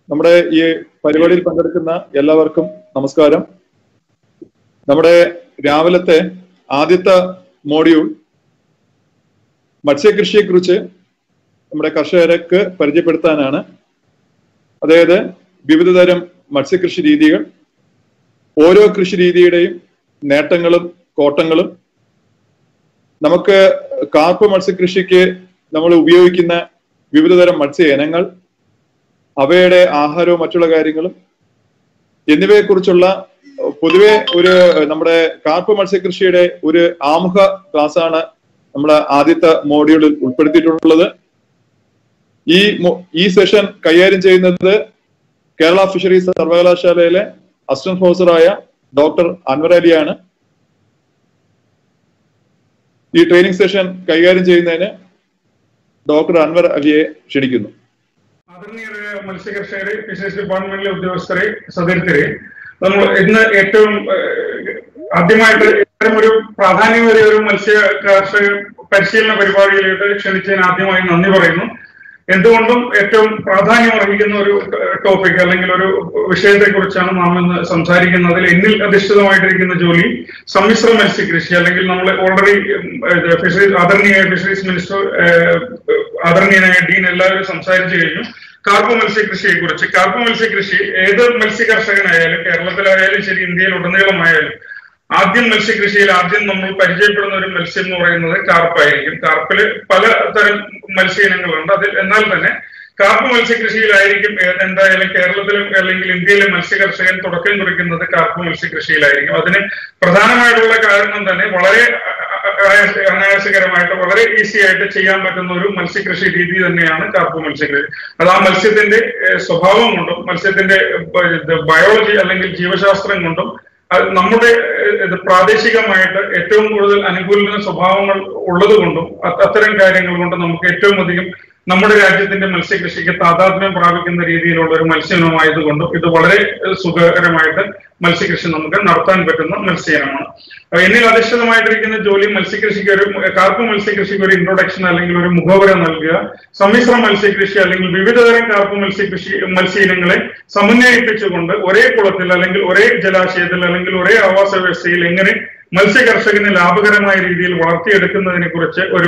നമ്മുടെ ഈ പരിപാടിയിൽ പങ്കെടുക്കുന്ന എല്ലാവർക്കും നമസ്കാരം നമ്മുടെ രാവിലത്തെ ആദ്യത്തെ മോഡ്യൂൾ മത്സ്യകൃഷിയെ കുറിച്ച് നമ്മുടെ കർഷകർക്ക് പരിചയപ്പെടുത്താനാണ് അതായത് വിവിധതരം മത്സ്യകൃഷി രീതികൾ ഓരോ കൃഷി രീതിയുടെയും നേട്ടങ്ങളും കോട്ടങ്ങളും നമുക്ക് കാർപ്പ് മത്സ്യകൃഷിക്ക് നമ്മൾ ഉപയോഗിക്കുന്ന വിവിധതരം മത്സ്യ ഇനങ്ങൾ അവയുടെ ആഹാരവും മറ്റുള്ള കാര്യങ്ങളും എന്നിവയെക്കുറിച്ചുള്ള പൊതുവെ ഒരു നമ്മുടെ കാർപ്പ് മത്സ്യകൃഷിയുടെ ഒരു ആമുഖ ക്ലാസ്സാണ് നമ്മുടെ ആദ്യത്തെ മോഡ്യൂളിൽ ഉൾപ്പെടുത്തിയിട്ടുള്ളത് ഈ ഈ സെഷൻ കൈകാര്യം ചെയ്യുന്നത് കേരള ഫിഷറീസ് സർവകലാശാലയിലെ അസിസ്റ്റന്റ് പ്രൊഫസറായ ഡോക്ടർ അൻവർ അലിയാണ് ഈ ട്രെയിനിങ് സെഷൻ കൈകാര്യം ചെയ്യുന്നതിന് ഡോക്ടർ അൻവർ അലിയെ ക്ഷണിക്കുന്നു ആദരണീയരായ മത്സ്യകർഷകരെ ഫിഷറീസ് ഡിപ്പാർട്ട്മെന്റിലെ ഉദ്യോഗസ്ഥരെ സദസ്യരെ നമ്മൾ ഇന്ന് ഏറ്റവും ആദ്യമായിട്ട് ഇത്തരം ഒരു പ്രാധാന്യമേറിയ ഒരു മത്സ്യ കർഷക പരിശീലന പരിപാടിയിലേക്ക് ക്ഷണിച്ചതിന് ആദ്യമായി നന്ദി പറയുന്നു എന്തുകൊണ്ടും ഏറ്റവും പ്രാധാന്യം അർഹിക്കുന്ന ഒരു ടോപ്പിക് അല്ലെങ്കിൽ ഒരു വിഷയത്തെ കുറിച്ചാണ് നാം ഇന്ന് സംസാരിക്കുന്നത് എന്നിൽ അധിഷ്ഠിതമായിട്ടിരിക്കുന്ന ജോലി സമ്മിശ്ര മത്സ്യകൃഷി അല്ലെങ്കിൽ നമ്മൾ ഓൾറെഡി ഫിഷറീസ് ആദരണീയ ഫിഷറീസ് മിനിസ്റ്റർ ആദരണീയനായ ഡീൻ എല്ലാവരും സംസാരിച്ചു കഴിഞ്ഞു കാർപ്പ് മത്സ്യകൃഷിയെ കുറിച്ച് കാർപ്പ് മത്സ്യകൃഷി ഏത് മത്സ്യ കർഷകനായാലും കേരളത്തിലായാലും ശരി ഇന്ത്യയിൽ ഉടനീളമായാലും ആദ്യം മത്സ്യകൃഷിയിൽ ആദ്യം നമ്മൾ പരിചയപ്പെടുന്ന ഒരു മത്സ്യം എന്ന് പറയുന്നത് കാർപ്പായിരിക്കും കാർപ്പിൽ പല തരം മത്സ്യ ഇനങ്ങളുണ്ട് അതിൽ എന്നാൽ തന്നെ കാർപ്പ് മത്സ്യകൃഷിയിലായിരിക്കും എന്തായാലും കേരളത്തിലും അല്ലെങ്കിൽ ഇന്ത്യയിലെ മത്സ്യ കർഷകൻ തുടക്കം കുറിക്കുന്നത് കാർപ്പ് മത്സ്യകൃഷിയിലായിരിക്കും അതിന് പ്രധാനമായിട്ടുള്ള കാരണം തന്നെ വളരെ അനായാസകരമായിട്ട് വളരെ ഈസി ആയിട്ട് ചെയ്യാൻ പറ്റുന്ന ഒരു മത്സ്യകൃഷി രീതി തന്നെയാണ് കാർപ്പ് മത്സ്യകൃഷി അത് ആ മത്സ്യത്തിന്റെ സ്വഭാവം കൊണ്ടും മത്സ്യത്തിന്റെ ബയോളജി അല്ലെങ്കിൽ ജീവശാസ്ത്രം കൊണ്ടും നമ്മുടെ പ്രാദേശികമായിട്ട് ഏറ്റവും കൂടുതൽ അനുകൂലിക്കുന്ന സ്വഭാവങ്ങൾ ഉള്ളത് കൊണ്ടും അത്തരം കാര്യങ്ങൾ കൊണ്ട് നമുക്ക് ഏറ്റവും അധികം നമ്മുടെ രാജ്യത്തിന്റെ മത്സ്യകൃഷിക്ക് താതാത്മ്യം പ്രാപിക്കുന്ന രീതിയിലുള്ള ഒരു മത്സ്യനമായതുകൊണ്ടും ഇത് വളരെ സുഖകരമായിട്ട് മത്സ്യകൃഷി നമുക്ക് നടത്താൻ പറ്റുന്ന മത്സ്യനമാണ് എന്നിൽ അധിഷ്ഠിതമായിട്ടിരിക്കുന്ന ജോലി മത്സ്യകൃഷിക്ക് ഒരു കാർപ്പ് മത്സ്യകൃഷിക്ക് ഒരു ഇൻട്രൊഡക്ഷൻ അല്ലെങ്കിൽ ഒരു മുഖവര നൽകുക സമ്മിശ്ര മത്സ്യകൃഷി അല്ലെങ്കിൽ വിവിധതരം കാർപ്പ് മത്സ്യകൃഷി മത്സ്യയിനങ്ങളെ സമന്വയിപ്പിച്ചുകൊണ്ട് ഒരേ കുളത്തിൽ അല്ലെങ്കിൽ ഒരേ ജലാശയത്തിൽ അല്ലെങ്കിൽ ഒരേ ആവാസ വ്യവസ്ഥയിൽ എങ്ങനെ മത്സ്യ കർഷകന് ലാഭകരമായ രീതിയിൽ വളർത്തിയെടുക്കുന്നതിനെ കുറിച്ച് ഒരു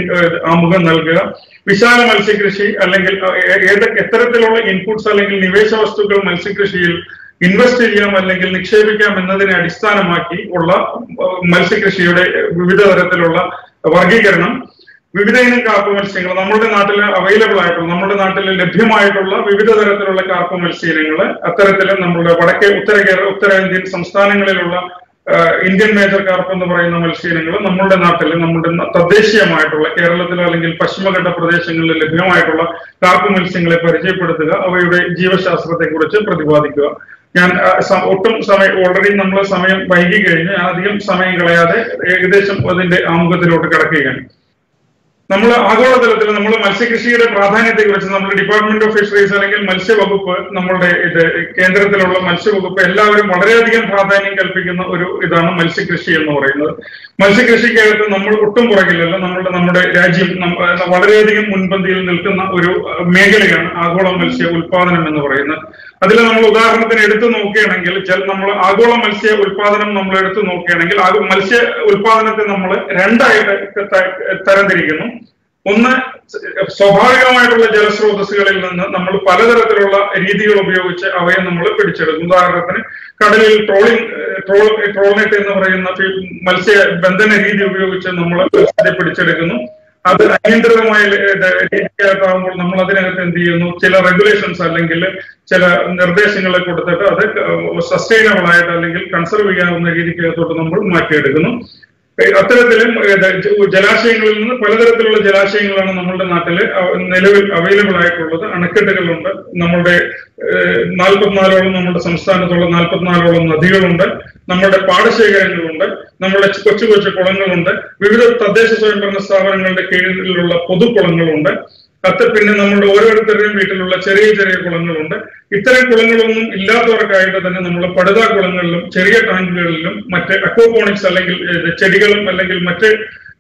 ആമുഖം നൽകുക വിശാല മത്സ്യകൃഷി അല്ലെങ്കിൽ ഏത് എത്തരത്തിലുള്ള ഇൻപുട്സ് അല്ലെങ്കിൽ നിവേശ വസ്തുക്കൾ മത്സ്യകൃഷിയിൽ ഇൻവെസ്റ്റ് ചെയ്യാം അല്ലെങ്കിൽ നിക്ഷേപിക്കാം എന്നതിനെ അടിസ്ഥാനമാക്കി ഉള്ള മത്സ്യകൃഷിയുടെ വിവിധ തരത്തിലുള്ള വർഗീകരണം വിവിധ ഇനം കാർപ്പ് മത്സ്യങ്ങൾ നമ്മുടെ നാട്ടിൽ അവൈലബിൾ ആയിട്ടുള്ള നമ്മുടെ നാട്ടിൽ ലഭ്യമായിട്ടുള്ള വിവിധ തരത്തിലുള്ള കാർപ്പ് മത്സ്യങ്ങൾ അത്തരത്തിൽ നമ്മുടെ വടക്കേ ഉത്തര കേരള ഉത്തരേന്ത്യൻ സംസ്ഥാനങ്ങളിലുള്ള ഇന്ത്യൻ മേജർ കാർപ്പ് എന്ന് പറയുന്ന മത്സ്യങ്ങൾ നമ്മുടെ നാട്ടിൽ നമ്മുടെ തദ്ദേശീയമായിട്ടുള്ള കേരളത്തിലോ അല്ലെങ്കിൽ പശ്ചിമഘട്ട പ്രദേശങ്ങളിൽ ലഭ്യമായിട്ടുള്ള കാർപ്പ് മത്സ്യങ്ങളെ പരിചയപ്പെടുത്തുക അവയുടെ ജീവശാസ്ത്രത്തെ കുറിച്ച് പ്രതിപാദിക്കുക ഞാൻ ഒട്ടും സമയം ഓൾറെഡി നമ്മൾ സമയം വൈകി കഴിഞ്ഞ് ഞാൻ അധികം സമയം കളയാതെ ഏകദേശം അതിന്റെ ആമുഖത്തിലോട്ട് കിടക്കുകയാണ് നമ്മൾ ആഗോളതലത്തിൽ നമ്മൾ മത്സ്യകൃഷിയുടെ പ്രാധാന്യത്തെ കുറിച്ച് നമ്മുടെ ഡിപ്പാർട്ട്മെന്റ് ഓഫ് ഫിഷറീസ് അല്ലെങ്കിൽ മത്സ്യവകുപ്പ് നമ്മളുടെ ഇത് കേന്ദ്രത്തിലുള്ള മത്സ്യവകുപ്പ് എല്ലാവരും വളരെയധികം പ്രാധാന്യം കൽപ്പിക്കുന്ന ഒരു ഇതാണ് മത്സ്യകൃഷി എന്ന് പറയുന്നത് മത്സ്യകൃഷിക്കകത്ത് നമ്മൾ ഒട്ടും പുറകില്ലല്ല നമ്മളുടെ നമ്മുടെ രാജ്യം വളരെയധികം മുൻപന്തിയിൽ നിൽക്കുന്ന ഒരു മേഖലയാണ് ആഗോള മത്സ്യ ഉൽപാദനം എന്ന് പറയുന്നത് അതിൽ നമ്മൾ ഉദാഹരണത്തിന് എടുത്തു നോക്കുകയാണെങ്കിൽ നമ്മൾ ആഗോള മത്സ്യ ഉൽപാദനം നമ്മൾ എടുത്തു നോക്കുകയാണെങ്കിൽ മത്സ്യ ഉൽപാദനത്തെ നമ്മൾ രണ്ടായിട്ട് തരംതിരിക്കുന്നു ഒന്ന് സ്വാഭാവികമായിട്ടുള്ള ജലസ്രോതസ്സുകളിൽ നിന്ന് നമ്മൾ പലതരത്തിലുള്ള രീതികൾ ഉപയോഗിച്ച് അവയെ നമ്മൾ പിടിച്ചെടുക്കും ഉദാഹരണത്തിന് കടലിൽ ട്രോളിംഗ് ട്രോൾ ട്രോൾനെറ്റ് എന്ന് പറയുന്ന മത്സ്യ ബന്ധന രീതി ഉപയോഗിച്ച് നമ്മൾ മത്സ്യത്തെ പിടിച്ചെടുക്കുന്നു അത് അനിയന്ത്രിതമായ രീതിക്കകത്താകുമ്പോൾ നമ്മൾ അതിനകത്ത് എന്ത് ചെയ്യുന്നു ചില റെഗുലേഷൻസ് അല്ലെങ്കിൽ ചില നിർദ്ദേശങ്ങൾ കൊടുത്തിട്ട് അത് സസ്റ്റൈനബിൾ ആയിട്ട് അല്ലെങ്കിൽ കൺസർവ് ചെയ്യാവുന്ന രീതിക്കകത്തോട്ട് നമ്മൾ മാറ്റിയെടുക്കുന്നു അത്തരത്തിലും ജലാശയങ്ങളിൽ നിന്ന് പലതരത്തിലുള്ള ജലാശയങ്ങളാണ് നമ്മളുടെ നാട്ടില് നിലവിൽ അവൈലബിൾ ആയിട്ടുള്ളത് അണക്കെട്ടുകളുണ്ട് നമ്മുടെ നാൽപ്പത്തിനാലോളം നമ്മുടെ സംസ്ഥാനത്തുള്ള നാൽപ്പത്തിനാലോളം നദികളുണ്ട് നമ്മുടെ പാടശേഖരങ്ങളുണ്ട് നമ്മുടെ കൊച്ചു കൊച്ചു കുളങ്ങളുണ്ട് വിവിധ തദ്ദേശ സ്വയംഭരണ സ്ഥാപനങ്ങളുടെ കീഴിലുള്ള പൊതുകുളങ്ങളുണ്ട് അത് പിന്നെ നമ്മുടെ ഓരോരുത്തരുടെയും വീട്ടിലുള്ള ചെറിയ ചെറിയ കുളങ്ങളുണ്ട് ഇത്തരം കുളങ്ങളൊന്നും ഇല്ലാത്തവർക്കായിട്ട് തന്നെ നമ്മൾ പടുതാ കുളങ്ങളിലും ചെറിയ ടാങ്കുകളിലും മറ്റ് അക്വപോണിക്സ് അല്ലെങ്കിൽ ചെടികളും അല്ലെങ്കിൽ മറ്റ്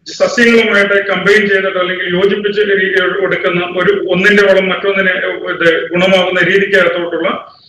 സസ്യങ്ങളുമായിട്ട് കമ്പൈൻ ചെയ്തിട്ട് അല്ലെങ്കിൽ യോജിപ്പിച്ച് രീതി എടുക്കുന്ന ഒരു ഒന്നിന്റെ വളം മറ്റൊന്നിനെ ഇത് ഗുണമാകുന്ന രീതിക്കകത്തോട്ടുള്ള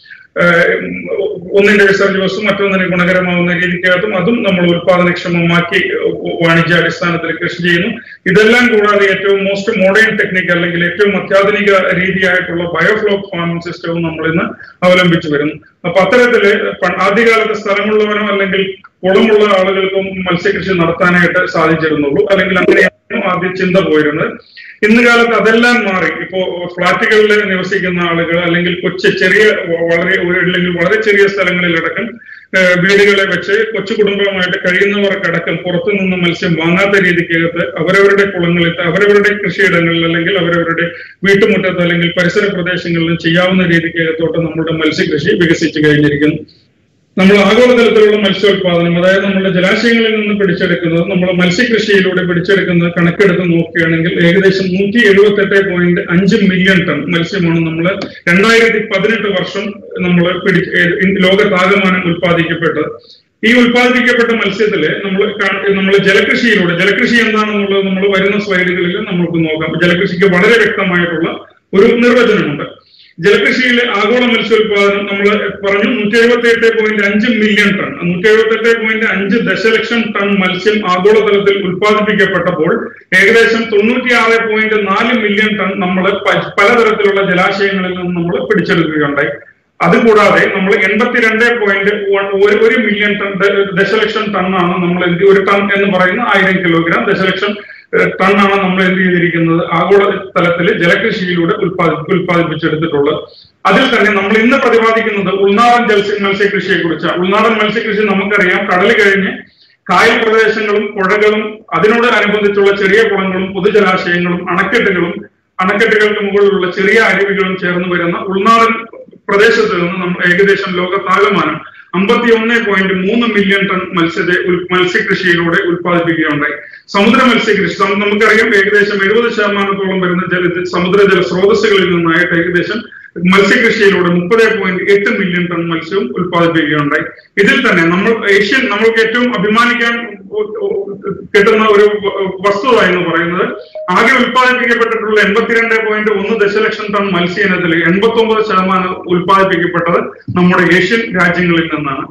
ഏഹ്, ഒന്നിന്റെ വിസർജ്യ വസ്തു മറ്റൊന്നിന് ഗുണകരമാകുന്ന രീതിക്കകത്തും അതും നമ്മൾ ഉത്പാദനക്ഷമമാക്കി വാണിജ്യാടിസ്ഥാനത്തിൽ കൃഷി ചെയ്യുന്നു ഇതെല്ലാം കൂടാതെ ഏറ്റവും മോസ്റ്റ് മോഡേൺ ടെക്നിക്ക് അല്ലെങ്കിൽ ഏറ്റവും അത്യാധുനിക രീതിയായിട്ടുള്ള ബയോഫ്ലോക്ക് ഫാമിംഗ് സിസ്റ്റവും നമ്മൾ ഇന്ന് അവലംബിച്ചു വരുന്നു അപ്പൊ അത്തരത്തില് പ- ആദ്യകാലത്ത് സ്ഥലമുള്ളവനോ അല്ലെങ്കിൽ കുളമുള്ള ആളുകൾക്കും മത്സ്യകൃഷി നടത്താനായിട്ട് സാധിച്ചിരുന്നുള്ളൂ അല്ലെങ്കിൽ അങ്ങനെയായിരുന്നു ആദ്യം ചിന്ത പോയിരുന്നത് ഇന്ന് കാലത്ത് അതെല്ലാം മാറി ഇപ്പോ ഫ്ളാറ്റുകളിൽ നിവസിക്കുന്ന ആളുകൾ അല്ലെങ്കിൽ കൊച്ചു ചെറിയ വ- വളരെ ഒരു- അല്ലെങ്കിൽ വളരെ ചെറിയ സ്ഥലങ്ങളിലടക്കം ഏഹ് വീടുകളെ വെച്ച് കൊച്ചു കുടുംബമായിട്ട് കഴിയുന്നവർക്കടക്കം പുറത്തു നിന്ന് മത്സ്യം വാങ്ങാത്ത രീതിക്കകത്ത് അവരവരുടെ കുളങ്ങളിൽ അവരവരുടെ കൃഷിയിടങ്ങളിൽ അല്ലെങ്കിൽ അവരവരുടെ വീട്ടുമുറ്റത്ത് അല്ലെങ്കിൽ പരിസര പ്രദേശങ്ങളിലും ചെയ്യാവുന്ന രീതിക്കകത്തോട്ട് നമ്മുടെ മത്സ്യകൃഷി വികസിച്ചു കഴിഞ്ഞിരിക്കുന്നു നമ്മൾ ആഗോളതലത്തിലുള്ള മത്സ്യോത്പാദനം അതായത് നമ്മുടെ ജലാശയങ്ങളിൽ നിന്ന് പിടിച്ചെടുക്കുന്നത് നമ്മൾ മത്സ്യകൃഷിയിലൂടെ പിടിച്ചെടുക്കുന്നത് കണക്കെടുത്ത് നോക്കുകയാണെങ്കിൽ ഏകദേശം നൂറ്റി എഴുപത്തി എട്ട് പോയിന്റ് അഞ്ച് മില്യൺ ടൺ മത്സ്യമാണ് നമ്മൾ രണ്ടായിരത്തി പതിനെട്ട് വർഷം നമ്മൾ പിടി ഏ- ഇൻ- ലോകത്താകമാനം ഉത്പാദിക്കപ്പെട്ടത് ഈ ഉത്പാദിപ്പിക്കപ്പെട്ട മത്സ്യത്തില് നമ്മൾ നമ്മൾ ജലകൃഷിയിലൂടെ ജലകൃഷി എന്താണെന്നുള്ളത് നമ്മൾ വരുന്ന സ്ലൈഡുകളിൽ നമുക്ക് നോക്കാം ജലകൃഷിക്ക് വളരെ വ്യക്തമായിട്ടുള്ള ഒരു നിർവചനമുണ്ട് ജലകൃഷിയിലെ ആഗോള മത്സ്യോത്പാദനം നമ്മൾ പറഞ്ഞു നൂറ്റി എഴുപത്തി എട്ട് പോയിന്റ് അഞ്ച് മില്യൺ ടൺ നൂറ്റി എഴുപത്തി എട്ട് പോയിന്റ് അഞ്ച് ദശലക്ഷം ടൺ മത്സ്യം ആഗോളതലത്തിൽ ഉത്പാദിപ്പിക്കപ്പെട്ടപ്പോൾ ഏകദേശം തൊണ്ണൂറ്റിയാറ് പോയിന്റ് നാല് മില്യൺ ടൺ നമ്മൾ പലതരത്തിലുള്ള ജലാശയങ്ങളിൽ നിന്ന് നമ്മൾ പിടിച്ചെടുക്കുകയുണ്ടായി അതുകൂടാതെ നമ്മൾ എൺപത്തിരണ്ട് പോയിന്റ് ഒരു മില്യൺ ടൺ ദ- ദശലക്ഷം ടണ്ണാണ് നമ്മൾ എന്ത് ഒരു ടൺ എന്ന് പറയുന്ന ആയിരം കിലോഗ്രാം ദശലക്ഷം ഏഹ്, ടണ്ണാണ് നമ്മൾ എന്ത് ചെയ്തിരിക്കുന്നത് ആഗോള തലത്തിൽ ജലകൃഷിയിലൂടെ ഉത്പാദി ഉത്പാദിപ്പിച്ചെടുത്തിട്ടുള്ളത് അതിൽ തന്നെ നമ്മൾ ഇന്ന് പ്രതിപാദിക്കുന്നത് ഉൾനാടൻ ജൽസ്യ മത്സ്യകൃഷിയെ കുറിച്ചാണ് ഉൾനാടൻ മത്സ്യകൃഷി നമുക്കറിയാം കടൽ കഴിഞ്ഞ് കായൽ പ്രദേശങ്ങളും പുഴകളും അതിനോട് അനുബന്ധിച്ചുള്ള ചെറിയ കുളങ്ങളും പൊതുജലാശയങ്ങളും അണക്കെട്ടുകളും അണക്കെട്ടുകൾക്ക് മുകളിലുള്ള ചെറിയ അരുവികളും ചേർന്ന് വരുന്ന ഉൾനാടൻ പ്രദേശത്ത് നിന്ന് നമ്മൾ ഏകദേശം ലോകത്താകമാനം അമ്പത്തി ഒന്ന് പോയിന്റ് മൂന്ന് മില്യൺ ടൺ മത്സ്യത്തെ ഉൽ- മത്സ്യകൃഷിയിലൂടെ ഉത്പാദിപ്പിക്കുകയുണ്ടായി സമുദ്ര മത്സ്യകൃഷി സം- നമുക്കറിയാം ഏകദേശം എഴുപത് ശതമാനത്തോളം വരുന്ന ജല സമുദ്രജല സ്രോതസ്സുകളിൽ നിന്നായിട്ട് ഏകദേശം മത്സ്യകൃഷിയിലൂടെ മുപ്പത് പോയിന്റ് എട്ട് മില്യൺ ടൺ മത്സ്യവും ഉത്പാദിപ്പിക്കുകയുണ്ടായി ഇതിൽ തന്നെ നമ്മൾ ഏഷ്യൻ നമ്മൾക്ക് ഏറ്റവും അഭിമാനിക്കാൻ ഉ- ഉ- കിട്ടുന്ന ഒരു വ- വസ്തുത എന്ന് പറയുന്നത് ആകെ ഉത്പാദിപ്പിക്കപ്പെട്ടിട്ടുള്ള എൺപത്തിരണ്ട് പോയിന്റ് ഒന്ന് ദശലക്ഷം ടൺ മത്സ്യ ഇനത്തിൽ എൺപത്തി ഒമ്പത് ശതമാനം ഉത്പാദിപ്പിക്കപ്പെട്ടത് നമ്മുടെ ഏഷ്യൻ രാജ്യങ്ങളിൽ നിന്നാണ്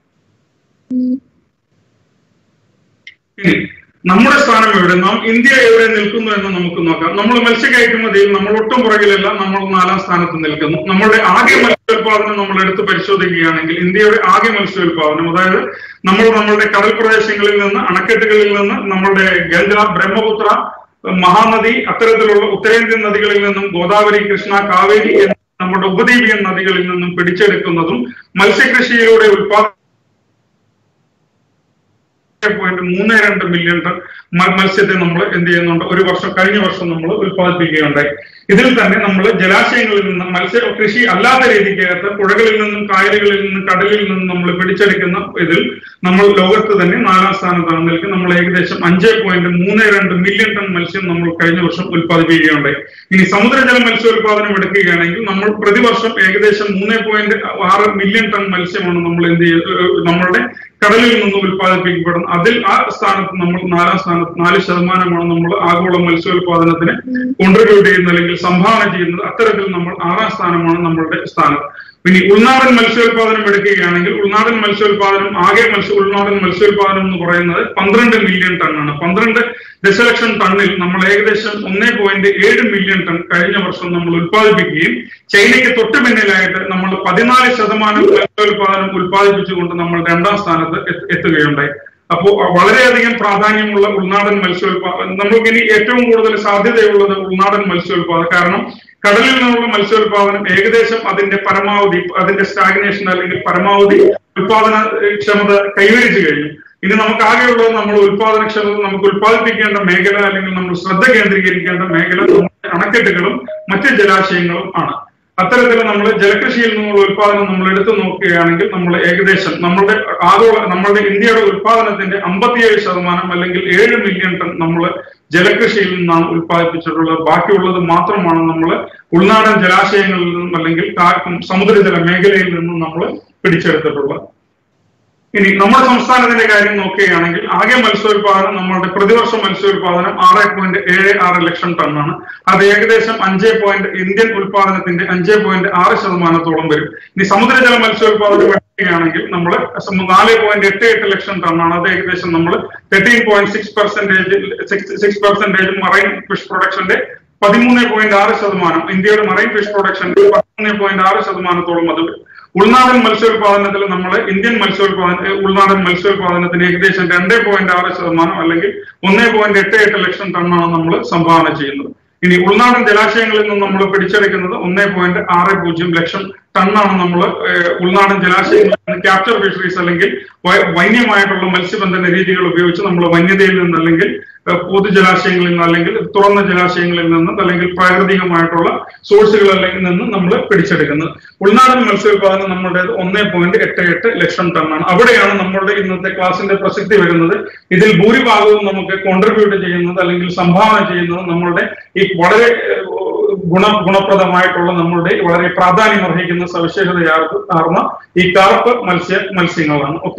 ഇനി നമ്മുടെ സ്ഥാനം എവിടെ നാം ഇന്ത്യ എവിടെ നിൽക്കുന്നു എന്ന് നമുക്ക് നോക്കാം നമ്മൾ മത്സ്യ കയറ്റുമതിയിൽ നമ്മൾ ഒട്ടും പുറകിലല്ല നമ്മൾ നാലാം സ്ഥാനത്ത് നിൽക്കുന്നു നമ്മുടെ ആകെ മത്സ്യോത്പാദനം നമ്മൾ എടുത്ത് പരിശോധിക്കുകയാണെങ്കിൽ ഇന്ത്യയുടെ ആകെ മത്സ്യോത്പാദനം അതായത് നമ്മൾ നമ്മളുടെ കടൽ പ്രദേശങ്ങളിൽ നിന്ന് അണക്കെട്ടുകളിൽ നിന്ന് നമ്മളുടെ ഗംഗ ബ്രഹ്മപുത്ര മഹാനദി അത്തരത്തിലുള്ള ഉത്തരേന്ത്യൻ നദികളിൽ നിന്നും ഗോദാവരി കൃഷ്ണ കാവേരി എന്ന നമ്മുടെ ഉപദ്വീപിയൻ നദികളിൽ നിന്നും പിടിച്ചെടുക്കുന്നതും മത്സ്യകൃഷിയിലൂടെ ഉത്പാദനം പോയിന്റ് മൂന്ന് രണ്ട് മില്യൺ ടൺ മ- മത്സ്യത്തെ നമ്മൾ എന്ത് ചെയ്യുന്നുണ്ട് ഒരു വർഷം കഴിഞ്ഞ വർഷം നമ്മൾ ഉത്പാദിപ്പിക്കുകയുണ്ടായി ഇതിൽ തന്നെ നമ്മൾ ജലാശയങ്ങളിൽ നിന്ന് മത്സ്യ കൃഷി അല്ലാത്ത രീതിക്കകത്ത് പുഴകളിൽ നിന്നും കായലുകളിൽ നിന്നും കടലിൽ നിന്നും നമ്മൾ പിടിച്ചെടുക്കുന്ന ഇതിൽ നമ്മൾ ലോകത്ത് തന്നെ നാലാം സ്ഥാനത്താണ് നിൽക്കുന്നത് നമ്മൾ ഏകദേശം അഞ്ച് പോയിന്റ് മൂന്ന് രണ്ട് മില്യൺ ടൺ മത്സ്യം നമ്മൾ കഴിഞ്ഞ വർഷം ഉത്പാദിപ്പിക്കുകയുണ്ടായി ഇനി സമുദ്രജല മത്സ്യോത്പാദനം എടുക്കുകയാണെങ്കിൽ നമ്മൾ പ്രതിവർഷം ഏകദേശം മൂന്ന് പോയിന്റ് ആറ് മില്യൺ ടൺ മത്സ്യമാണ് നമ്മൾ എന്ത് ചെയ്യ ഏഹ് നമ്മളുടെ കടലിൽ നിന്ന് ഉത്പാദിപ്പിക്കപ്പെടുന്നത് അതിൽ ആ സ്ഥാനത്ത് നമ്മൾ നാലാം സ്ഥാനത്ത് നാല് ശതമാനമാണ് നമ്മൾ ആഗോള മത്സ്യോത്പാദനത്തിന് കോൺട്രിബ്യൂട്ട് ചെയ്യുന്നത് അല്ലെങ്കിൽ സംഭാവന ചെയ്യുന്നത് അത്തരത്തിൽ നമ്മൾ ആറാം സ്ഥാനമാണ് നമ്മളുടെ സ്ഥാനം ഇനി ഉൾനാടൻ മത്സ്യോത്പാദനം എടുക്കുകയാണെങ്കിൽ ഉൾനാടൻ മത്സ്യോത്പാദനം ആകെ മത്സ്യ ഉൾനാടൻ മത്സ്യോത്പാദനം എന്ന് പറയുന്നത് പന്ത്രണ്ട് മില്യൺ ടണ്ണാണ് പന്ത്രണ്ട് ദശലക്ഷം ടണ്ണിൽ നമ്മൾ ഏകദേശം ഒന്നേ പോയിന്റ് ഏഴ് മില്യൺ ടൺ കഴിഞ്ഞ വർഷം നമ്മൾ ഉത്പാദിപ്പിക്കുകയും ചൈനയ്ക്ക് തൊട്ട് പിന്നിലായിട്ട് നമ്മൾ പതിനാല് ശതമാനം മത്സ്യോത്പാദനം ഉത്പാദിപ്പിച്ചുകൊണ്ട് നമ്മൾ രണ്ടാം സ്ഥാനത്ത് എത്ത- എത്തുകയുണ്ടായി അപ്പോൾ വളരെയധികം പ്രാധാന്യമുള്ള ഉൾനാടൻ മത്സ്യോത്പാദനം നമുക്ക് ഇനി ഏറ്റവും കൂടുതൽ സാധ്യതയുള്ളത് ഉൾനാടൻ മത്സ്യോത്പാദനം കാരണം കടലിൽ നിന്നുള്ള മത്സ്യോത്പാദനം ഏകദേശം അതിന്റെ പരമാവധി അതിന്റെ സ്റ്റാഗ്നേഷൻ അല്ലെങ്കിൽ പരമാവധി ഉത്പാദന ഏഹ്, ക്ഷമത കൈവരിച്ചു കഴിഞ്ഞു ഇനി നമുക്ക് ആകെയുള്ളത് നമ്മൾ ഉത്പാദനക്ഷമത നമുക്ക് ഉത്പാദിപ്പിക്കേണ്ട മേഖല അല്ലെങ്കിൽ നമ്മൾ ശ്രദ്ധ കേന്ദ്രീകരിക്കേണ്ട മേഖല നമ്മുടെ അണക്കെട്ടുകളും മറ്റ് ജലാശയങ്ങളും ആണ് അത്തരത്തിൽ നമ്മൾ ജലകൃഷിയിൽ നിന്നുള്ള ഉത്പാദനം നമ്മൾ എടുത്തു നോക്കുകയാണെങ്കിൽ നമ്മൾ ഏകദേശം നമ്മുടെ ആഗോള നമ്മളുടെ ഇന്ത്യയുടെ ഉത്പാദനത്തിന്റെ അമ്പത്തിയേഴ് ശതമാനം അല്ലെങ്കിൽ ഏഴ് മില്യൺ ടൺ നമ്മൾ ജലകൃഷിയിൽ നിന്നാണ് ഉത്പാദിപ്പിച്ചിട്ടുള്ളത് ബാക്കിയുള്ളത് മാത്രമാണ് നമ്മൾ ഉൾനാടൻ ജലാശയങ്ങളിൽ നിന്നും അല്ലെങ്കിൽ കാ- സമുദ്രജല മേഖലയിൽ നിന്നും നമ്മൾ പിടിച്ചെടുത്തിട്ടുള്ളത് ഇനി നമ്മുടെ സംസ്ഥാനത്തിന്റെ കാര്യം നോക്കുകയാണെങ്കിൽ ആകെ മത്സ്യോത്പാദനം നമ്മളുടെ പ്രതിവർഷ മത്സ്യോത്പാദനം ആറ് പോയിന്റ് ഏഴ് ആറ് ലക്ഷം ടണ്ണാണ് അത് ഏകദേശം അഞ്ച് പോയിന്റ് ഇന്ത്യൻ ഉൽപാദനത്തിന്റെ അഞ്ച് പോയിന്റ് ആറ് ശതമാനത്തോളം വരും ഇനി സമുദ്രജല മത്സ്യോത്പാദനം എടുക്കുകയാണെങ്കിൽ നമ്മൾ നാല് പോയിന്റ് എട്ട് എട്ട് ലക്ഷം ടണ്ണാണ് അത് ഏകദേശം നമ്മൾ thirteen point six percentage six percentage marine fish പ്രൊഡക്ഷന്റെ പതിമൂന്ന് പോയിന്റ് ആറ് ശതമാനം ഇന്ത്യയുടെ മറൈൻ ഫിഷ് പ്രൊഡക്ഷന്റെ പതിമൂന്ന് പോയിന്റ് ആറ് ശതമാനത്തോളം അത് വരും ഉൾനാടൻ മത്സ്യോത്പാദനത്തിൽ നമ്മൾ ഇന്ത്യൻ മത്സ്യോത്പാദന ഉൾനാടൻ മത്സ്യോത്പാദനത്തിന് ഏകദേശം രണ്ട് പോയിന്റ് ആറ് ശതമാനം അല്ലെങ്കിൽ ഒന്ന് പോയിന്റ് എട്ട് എട്ട് ലക്ഷം ടണ്ണാണ് നമ്മൾ സംഭാവന ചെയ്യുന്നത് ഇനി ഉൾനാടൻ ജലാശയങ്ങളിൽ നിന്ന് നമ്മൾ പിടിച്ചെടുക്കുന്നത് ഒന്ന് പോയിന്റ് ആറ് പൂജ്യം ലക്ഷം ടണ്ണാണ് നമ്മൾ ഉൾനാടൻ ജലാശയങ്ങളിൽ നിന്ന് ക്യാപ്ചർ ഫിഷറീസ് അല്ലെങ്കിൽ വ- വന്യമായിട്ടുള്ള മത്സ്യബന്ധന രീതികൾ ഉപയോഗിച്ച് നമ്മൾ വന്യതയിൽ നിന്ന് അല്ലെങ്കിൽ ഏഹ്, പൊതുജലാശയങ്ങളിൽ നിന്ന് അല്ലെങ്കിൽ തുറന്ന ജലാശയങ്ങളിൽ നിന്ന് അല്ലെങ്കിൽ പ്രാകൃതികമായിട്ടുള്ള സോഴ്സുകളിൽ നിന്ന് നമ്മൾ പിടിച്ചെടുക്കുന്നത് ഉൾനാടൻ മത്സ്യോത്പാദനം നമ്മുടെ ഒന്നേ പോയിന്റ് എട്ട് എട്ട് ലക്ഷം ടണ്ണാണ് അവിടെയാണ് നമ്മളുടെ ഇന്നത്തെ ക്ലാസിന്റെ പ്രസക്തി വരുന്നത് ഇതിൽ ഭൂരിഭാഗവും നമുക്ക് കോൺട്രിബ്യൂട്ട് ചെയ്യുന്നത് അല്ലെങ്കിൽ സംഭാവന ചെയ്യുന്നത് നമ്മളുടെ ഈ വളരെ ഏഹ്, ഗുണ ഗുണപ്രദമായിട്ടുള്ള നമ്മളുടെ വളരെ പ്രാധാന്യം അർഹിക്കുന്ന സവിശേഷതയാർന്ന ആർന്ന ഈ കാർപ്പ് മത്സ്യ മത്സ്യങ്ങളാണ് ഓക്കെ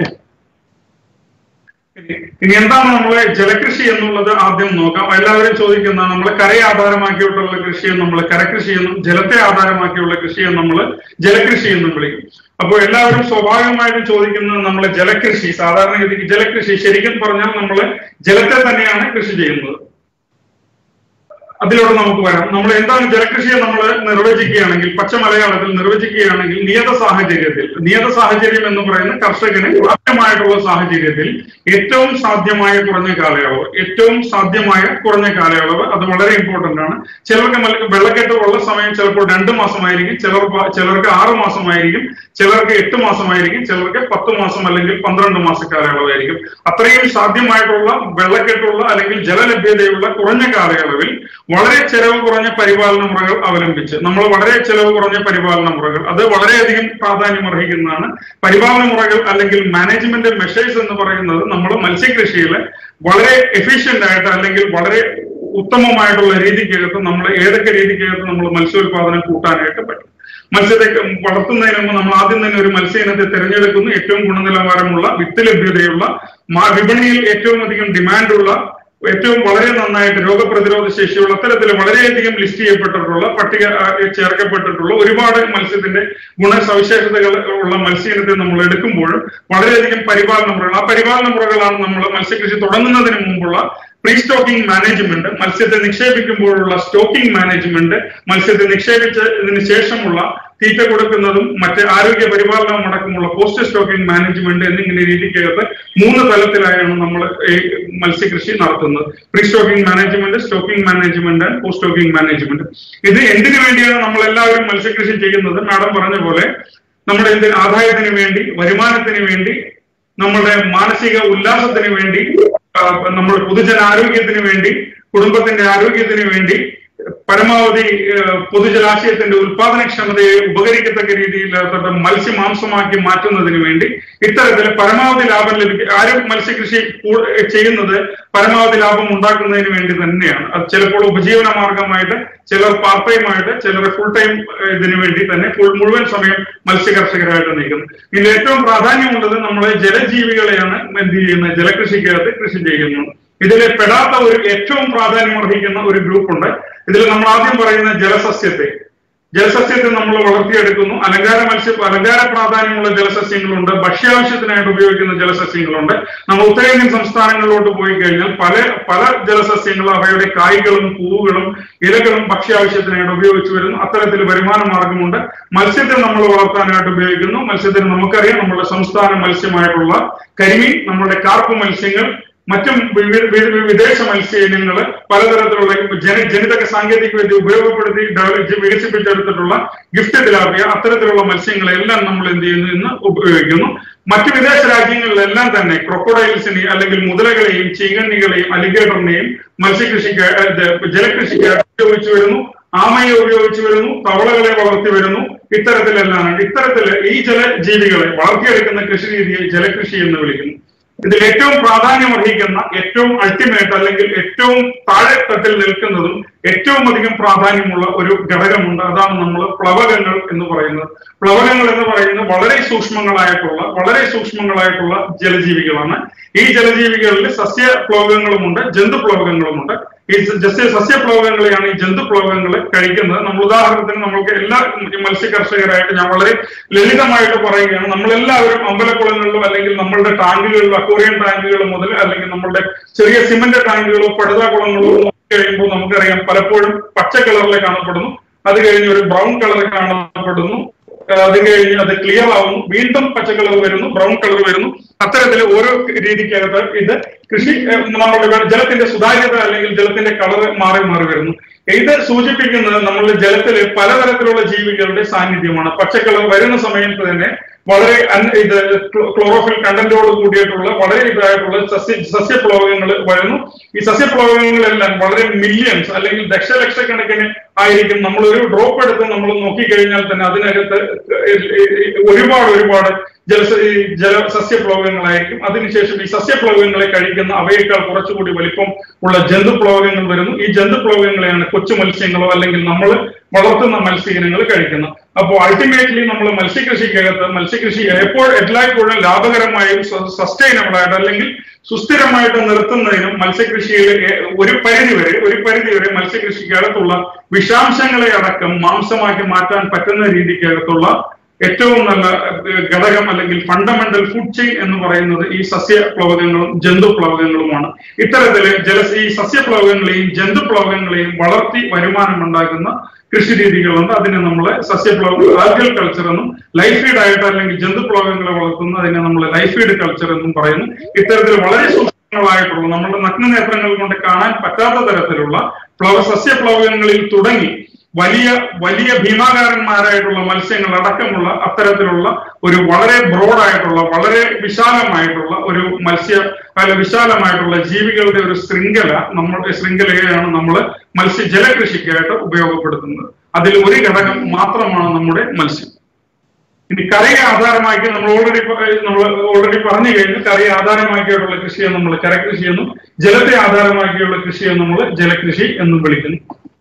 ഇനി- ഇനി എന്താണ് നമ്മളെ ജലകൃഷി എന്നുള്ളത് ആദ്യം നോക്കാം എല്ലാവരും ചോദിക്കുന്ന നമ്മളെ കരയെ ആധാരമാക്കിയിട്ടുള്ള കൃഷിയെ നമ്മൾ കരകൃഷി എന്നും ജലത്തെ ആധാരമാക്കിയുള്ള കൃഷിയെ നമ്മൾ ജലകൃഷി എന്നും വിളിക്കും അപ്പോൾ എല്ലാവരും സ്വാഭാവികമായിട്ടും ചോദിക്കുന്നത് നമ്മളെ ജലകൃഷി സാധാരണഗതിക്ക് ജലകൃഷി ശരിക്കും പറഞ്ഞാൽ നമ്മൾ ജലത്തെ തന്നെയാണ് കൃഷി ചെയ്യുന്നത് അതിലൂടെ നമുക്ക് വരാം നമ്മൾ എന്താണ് ജലകൃഷിയെ നമ്മൾ നിർവചിക്കുകയാണെങ്കിൽ പച്ച മലയാളത്തിൽ നിർവചിക്കുകയാണെങ്കിൽ നിയത സാഹചര്യത്തിൽ നിയത സാഹചര്യം എന്ന് പറയുന്ന കർഷകന് സാധ്യമായിട്ടുള്ള സാഹചര്യത്തിൽ ഏറ്റവും സാധ്യമായ കുറഞ്ഞ കാലയളവ് ഏറ്റവും സാധ്യമായ കുറഞ്ഞ കാലയളവ് അത് വളരെ ഇമ്പോർട്ടന്റ് ആണ് ചിലർക്ക് മല- വെള്ളക്കെട്ട് ഉള്ള സമയം ചിലപ്പോൾ രണ്ട് മാസമായിരിക്കും ചിലർ പ- ചിലർക്ക് ആറ് മാസമായിരിക്കും ചിലർക്ക് എട്ട് മാസമായിരിക്കും ചിലർക്ക് പത്ത് മാസം അല്ലെങ്കിൽ പന്ത്രണ്ട് മാസ കാലയളവായിരിക്കും അത്രയും സാധ്യമായിട്ടുള്ള വെള്ളക്കെട്ടുള്ള അല്ലെങ്കിൽ ജലലഭ്യതയുള്ള കുറഞ്ഞ കാലയളവിൽ വളരെ ചെലവ് കുറഞ്ഞ പരിപാലന മുറകൾ അവലംബിച്ച് നമ്മൾ വളരെ ചെലവ് കുറഞ്ഞ പരിപാലന മുറകൾ അത് വളരെയധികം പ്രാധാന്യം അർഹിക്കുന്നതാണ് പരിപാലന മുറകൾ അല്ലെങ്കിൽ മാനേജ്മെന്റ് മെഷേഴ്സ് എന്ന് പറയുന്നത് നമ്മൾ മത്സ്യകൃഷിയിൽ വളരെ എഫിഷ്യന്റ് ആയിട്ട് അല്ലെങ്കിൽ വളരെ ഉത്തമമായിട്ടുള്ള രീതിക്കകത്ത് നമ്മൾ ഏതൊക്കെ രീതിക്കകത്ത് നമ്മൾ മത്സ്യോത്പാദനം കൂട്ടാനായിട്ട് പറ്റും മത്സ്യത്തെ വളർത്തുന്നതിന് മുമ്പ് നമ്മൾ ആദ്യം തന്നെ ഒരു മത്സ്യ ഇനത്തെ തിരഞ്ഞെടുക്കുന്നു ഏറ്റവും ഗുണനിലവാരമുള്ള വിത്ത് ലഭ്യതയുള്ള മാ- വിപണിയിൽ ഏറ്റവും അധികം ഡിമാൻഡുള്ള ഏറ്റവും വളരെ നന്നായിട്ട് രോഗപ്രതിരോധ ശേഷിയുള്ള അത്തരത്തിൽ വളരെയധികം ലിസ്റ്റ് ചെയ്യപ്പെട്ടിട്ടുള്ള പട്ടിക ആ, ചേർക്കപ്പെട്ടിട്ടുള്ള ഒരുപാട് മത്സ്യത്തിന്റെ ഗുണസവിശേഷതകൾ ഉള്ള മത്സ്യയിനത്തെ നമ്മൾ എടുക്കുമ്പോഴും വളരെയധികം പരിപാലന മുറകൾ ആ പരിപാലന മുറകളാണ് നമ്മൾ മത്സ്യകൃഷി തുടങ്ങുന്നതിന് മുമ്പുള്ള പ്രീ സ്റ്റോക്കിംഗ് മാനേജ്മെന്റ് മത്സ്യത്തെ നിക്ഷേപിക്കുമ്പോഴുള്ള സ്റ്റോക്കിംഗ് മാനേജ്മെന്റ് മത്സ്യത്തെ നിക്ഷേപിച്ചതിന് ശേഷമുള്ള തീറ്റ കൊടുക്കുന്നതും മറ്റ് ആരോഗ്യ പരിപാലനവും അടക്കമുള്ള പോസ്റ്റ് സ്റ്റോക്കിംഗ് മാനേജ്മെന്റ് എന്നിങ്ങനെ രീതിക്കകത്ത് മൂന്ന് തലത്തിലായാണ് നമ്മൾ ഈ മത്സ്യകൃഷി നടത്തുന്നത് pre stocking management stocking management and post stocking management ഇത് എന്തിനു വേണ്ടിയാണ് നമ്മൾ എല്ലാവരും മത്സ്യകൃഷി ചെയ്യുന്നത് മാഡം പറഞ്ഞ പോലെ നമ്മുടെ എന്തിന് ആദായത്തിന് വേണ്ടി വരുമാനത്തിന് വേണ്ടി നമ്മുടെ മാനസിക ഉല്ലാസത്തിന് വേണ്ടി ആ, നമ്മുടെ പൊതുജനാരോഗ്യത്തിന് വേണ്ടി കുടുംബത്തിന്റെ ആരോഗ്യത്തിന് വേണ്ടി പരമാവധി ആ, പൊതുജലാശയത്തിന്റെ ഉൽപാദനക്ഷമതയെ ഉപകരിക്കത്തക്ക രീതിയിൽ അത് മത്സ്യമാംസമാക്കി മാറ്റുന്നതിന് വേണ്ടി ഇത്തരത്തിൽ പരമാവധി ലാഭം ലഭിക്കുക ആരും മത്സ്യകൃഷി കൂ- ചെയ്യുന്നത് പരമാവധി ലാഭം ഉണ്ടാക്കുന്നതിന് വേണ്ടി തന്നെയാണ് അത് ചിലപ്പോൾ ഉപജീവന മാർഗമായിട്ട് ചിലർ പാർട്ട് ടൈം ആയിട്ട് ചിലർ ഫുൾ ടൈം ഇതിനു വേണ്ടി തന്നെ full മുഴുവൻ സമയം മത്സ്യ കർഷകരായിട്ട് നിൽക്കുന്നത് ഇതിൽ ഏറ്റവും പ്രാധാന്യമുള്ളത് നമ്മളെ ജലജീവികളെയാണ് എന്ത് ചെയ്യുന്നത് ജലകൃഷിക്കകത്ത് കൃഷി ചെയ്യുന്നത് ഇതിൽ പെടാത്ത ഒരു ഏറ്റവും പ്രാധാന്യം അർഹിക്കുന്ന ഒരു ഗ്രൂപ്പ് ഉണ്ട് ഇതിൽ നമ്മൾ ആദ്യം പറയുന്ന ജലസസ്യത്തെ ജലസസ്യത്തെ നമ്മൾ വളർത്തിയെടുക്കുന്നു അലങ്കാര മത്സ്യ അലങ്കാര പ്രാധാന്യമുള്ള ജലസസ്യങ്ങളുണ്ട് ഭക്ഷ്യാവശ്യത്തിനായിട്ട് ഉപയോഗിക്കുന്ന ജലസസ്യങ്ങളുണ്ട് നമ്മൾ ഉത്തരേന്ത്യൻ സംസ്ഥാനങ്ങളിലോട്ട് പോയി കഴിഞ്ഞാൽ പല പല ജലസസ്യങ്ങളും അവയുടെ കായ്കളും പൂവുകളും ഇലകളും ഭക്ഷ്യാവശ്യത്തിനായിട്ട് ഉപയോഗിച്ചു വരുന്നു അത്തരത്തിൽ വരുമാന മാർഗമുണ്ട് മത്സ്യത്തെ നമ്മൾ വളർത്താനായിട്ട് ഉപയോഗിക്കുന്നു മത്സ്യത്തിന് നമുക്കറിയാം നമ്മുടെ സംസ്ഥാന മത്സ്യമായിട്ടുള്ള കരിമീൻ നമ്മുടെ കാർപ്പ് മത്സ്യങ്ങൾ മറ്റും വിവി- വി- വിദേശ മത്സ്യ ഇനങ്ങൾ പലതരത്തിലുള്ള ജന ജനിതക സാങ്കേതിക വിദ്യ ഉപയോഗപ്പെടുത്തി ഡെവലപ്പ് വികസിപ്പിച്ചെടുത്തിട്ടുള്ള ഗിഫ്റ്റ് തിലാപ്പിയ അത്തരത്തിലുള്ള മത്സ്യങ്ങളെല്ലാം നമ്മൾ എന്ത് ചെയ്യുന്നു ഇന്ന് ഉപയോഗിക്കുന്നു മറ്റു വിദേശ രാജ്യങ്ങളിലെല്ലാം തന്നെ ക്രൊക്കോഡൈൽസിനെ അല്ലെങ്കിൽ മുതലകളെയും ചീങ്കണ്ണികളെയും അലിഗേറ്ററിനെയും മത്സ്യകൃഷിക്ക് ജലകൃഷിക്ക് ഉപയോഗിച്ചു വരുന്നു ആമയെ ഉപയോഗിച്ചു വരുന്നു തവളകളെ വളർത്തി വരുന്നു ഇത്തരത്തിലെല്ലാം ഇത്തരത്തിൽ ഈ ജലജീവികളെ വളർത്തിയെടുക്കുന്ന കൃഷി രീതിയെ ജലകൃഷി എന്ന് വിളിക്കുന്നു ഇതിൽ ഏറ്റവും പ്രാധാന്യം അർഹിക്കുന്ന ഏറ്റവും അൾട്ടിമേറ്റ് അല്ലെങ്കിൽ ഏറ്റവും താഴെത്തട്ടിൽ നിൽക്കുന്നതും ഏറ്റവും അധികം പ്രാധാന്യമുള്ള ഒരു ഘടകമുണ്ട് അതാണ് നമ്മൾ പ്ലവകങ്ങൾ എന്ന് പറയുന്നത് പ്ലവകങ്ങൾ എന്ന് പറയുന്നത് വളരെ സൂക്ഷ്മങ്ങളായിട്ടുള്ള വളരെ സൂക്ഷ്മങ്ങളായിട്ടുള്ള ജലജീവികളാണ് ഈ ജലജീവികളിൽ സസ്യ പ്ലവകങ്ങളുമുണ്ട് ജന്തു പ്ലവകങ്ങളുമുണ്ട് ഈ ജസ്യ സസ്യപ്ലവകങ്ങളെയാണ് ഈ ജന്തുപ്ലവകങ്ങളെ കഴിക്കുന്നത് നമ്മൾ ഉദാഹരണത്തിന് നമ്മൾക്ക് എല്ലാ മത്സ്യ കർഷകരായിട്ട് ഞാൻ വളരെ ലളിതമായിട്ട് പറയുകയാണ് നമ്മളെല്ലാവരും അമ്പലക്കുളങ്ങളിലോ അല്ലെങ്കിൽ നമ്മളുടെ ടാങ്കുകളിലോ അക്വേറിയം ടാങ്കുകൾ മുതൽ അല്ലെങ്കിൽ നമ്മളുടെ ചെറിയ സിമന്റ് ടാങ്കുകളോ പടുതാ കുളങ്ങളോ നോക്കി കഴിയുമ്പോൾ നമുക്കറിയാം പലപ്പോഴും പച്ച കളറിൽ കാണപ്പെടുന്നു അത് കഴിഞ്ഞ് ഒരു ബ്രൗൺ കളർ കാണപ്പെടുന്നു അത് കഴിഞ്ഞ് അത് ക്ലിയർ ആവുന്നു വീണ്ടും പച്ച കളർ വരുന്നു ബ്രൗൺ കളർ വരുന്നു അത്തരത്തിൽ ഓരോ രീതിക്കകത്ത് ഇത് കൃഷി ഏഹ്, നമ്മുടെ ജലത്തിന്റെ സുതാര്യത അല്ലെങ്കിൽ ജലത്തിന്റെ കളർ മാറി മാറി വരുന്നു ഇത് സൂചിപ്പിക്കുന്നത് നമ്മളുടെ ജലത്തിലെ പലതരത്തിലുള്ള ജീവികളുടെ സാന്നിധ്യമാണ് പച്ച കളർ വരുന്ന സമയത്ത് തന്നെ വളരെ അൻ- ഇത് ക്ലോറോഫിൽ കണ്ടന്റോട് കൂടിയിട്ടുള്ള വളരെ ഇതായിട്ടുള്ള സസ്യ സസ്യപ്ലവകങ്ങൾ വരുന്നു ഈ സസ്യപ്ലവകങ്ങളെല്ലാം വളരെ മില്യൺസ് അല്ലെങ്കിൽ ദശലക്ഷക്കണക്കിന് ആയിരിക്കും നമ്മൾ ഒരു ഡ്രോപ്പ് എടുത്ത് നമ്മൾ നോക്കിക്കഴിഞ്ഞാൽ തന്നെ അതിനകത്ത് ഒരുപാട് ഒരുപാട് ജല ഈ ജല സസ്യപ്ലവകങ്ങളായിരിക്കും അതിനുശേഷം ഈ സസ്യപ്ലവകങ്ങളെ കഴിക്കുന്ന അവയേക്കാൾ കുറച്ചുകൂടി വലിപ്പം ഉള്ള ജന്തുപ്ലവകങ്ങൾ വരുന്നു ഈ ജന്തുപ്ലവകങ്ങളെയാണ് കൊച്ചു മത്സ്യങ്ങളോ അല്ലെങ്കിൽ നമ്മൾ വളർത്തുന്ന മത്സ്യയിനങ്ങൾ കഴിക്കുന്നത് അപ്പോൾ അൾട്ടിമേറ്റ്ലി നമ്മൾ മത്സ്യകൃഷിക്കകത്ത് മത്സ്യകൃഷി എപ്പോൾ എല്ലായ്പ്പോഴും ലാഭകരമായും സസ്റ്റൈനബിൾ ആയിട്ട് അല്ലെങ്കിൽ സുസ്ഥിരമായിട്ട് നിർത്തുന്നതിനും മത്സ്യകൃഷിയിൽ ഏ- ഒരു പരിധി വരെ ഒരു പരിധി വരെ മത്സ്യകൃഷിക്കകത്തുള്ള വിഷാംശങ്ങളെ അടക്കം മാംസമാക്കി മാറ്റാൻ പറ്റുന്ന രീതിക്കകത്തുള്ള ഏറ്റവും നല്ല ഏഹ്, ഘടകം അല്ലെങ്കിൽ ഫണ്ടമെന്റൽ ഫുഡ് ചെയിൻ എന്ന് പറയുന്നത് ഈ സസ്യപ്ലവകങ്ങളും ജന്തുപ്ലവകങ്ങളുമാണ് ഇത്തരത്തില് ജല ഈ സസ്യപ്ലവകങ്ങളെയും ജന്തുപ്ലവകങ്ങളെയും വളർത്തി വരുമാനം ഉണ്ടാക്കുന്ന കൃഷി രീതികളുണ്ട് അതിനെ നമ്മൾ സസ്യപ്ലവ ആൽഗൽ കൾച്ചർ എന്നും ലൈഫ് ഫീഡ് ആയിട്ട് അല്ലെങ്കിൽ ജന്തുപ്ലവകങ്ങളെ വളർത്തുന്ന അതിനെ നമ്മൾ ലൈഫ് ഫീഡ് കൾച്ചർ എന്നും പറയുന്നു ഇത്തരത്തിൽ വളരെ സൂക്ഷ്മങ്ങളായിട്ടുള്ള നമ്മുടെ നഗ്നനേത്രങ്ങൾ കൊണ്ട് കാണാൻ പറ്റാത്ത തരത്തിലുള്ള പ്ലവ സസ്യപ്ലവകങ്ങളിൽ തുടങ്ങി വലിയ വലിയ ഭീമാകാരന്മാരായിട്ടുള്ള മത്സ്യങ്ങൾ അടക്കമുള്ള അത്തരത്തിലുള്ള ഒരു വളരെ ബ്രോഡായിട്ടുള്ള വളരെ വിശാലമായിട്ടുള്ള ഒരു മത്സ്യ അല്ല വിശാലമായിട്ടുള്ള ജീവികളുടെ ഒരു ശൃംഖല നമ്മുടെ ശൃംഖലയെയാണ് നമ്മൾ മത്സ്യ ജലകൃഷിക്കായിട്ട് ഉപയോഗപ്പെടുത്തുന്നത് അതിൽ ഒരു ഘടകം മാത്രമാണ് നമ്മുടെ മത്സ്യം ഇനി കരയെ ആധാരമാക്കി നമ്മൾ ഓൾറെഡി നമ്മൾ ഓൾറെഡി പറഞ്ഞു കഴിഞ്ഞു കരയെ ആധാരമാക്കിയിട്ടുള്ള കൃഷിയെ നമ്മൾ കരകൃഷി എന്നും ജലത്തെ ആധാരമാക്കിയുള്ള കൃഷിയെ നമ്മൾ ജലകൃഷി എന്നും വിളിക്കുന്നു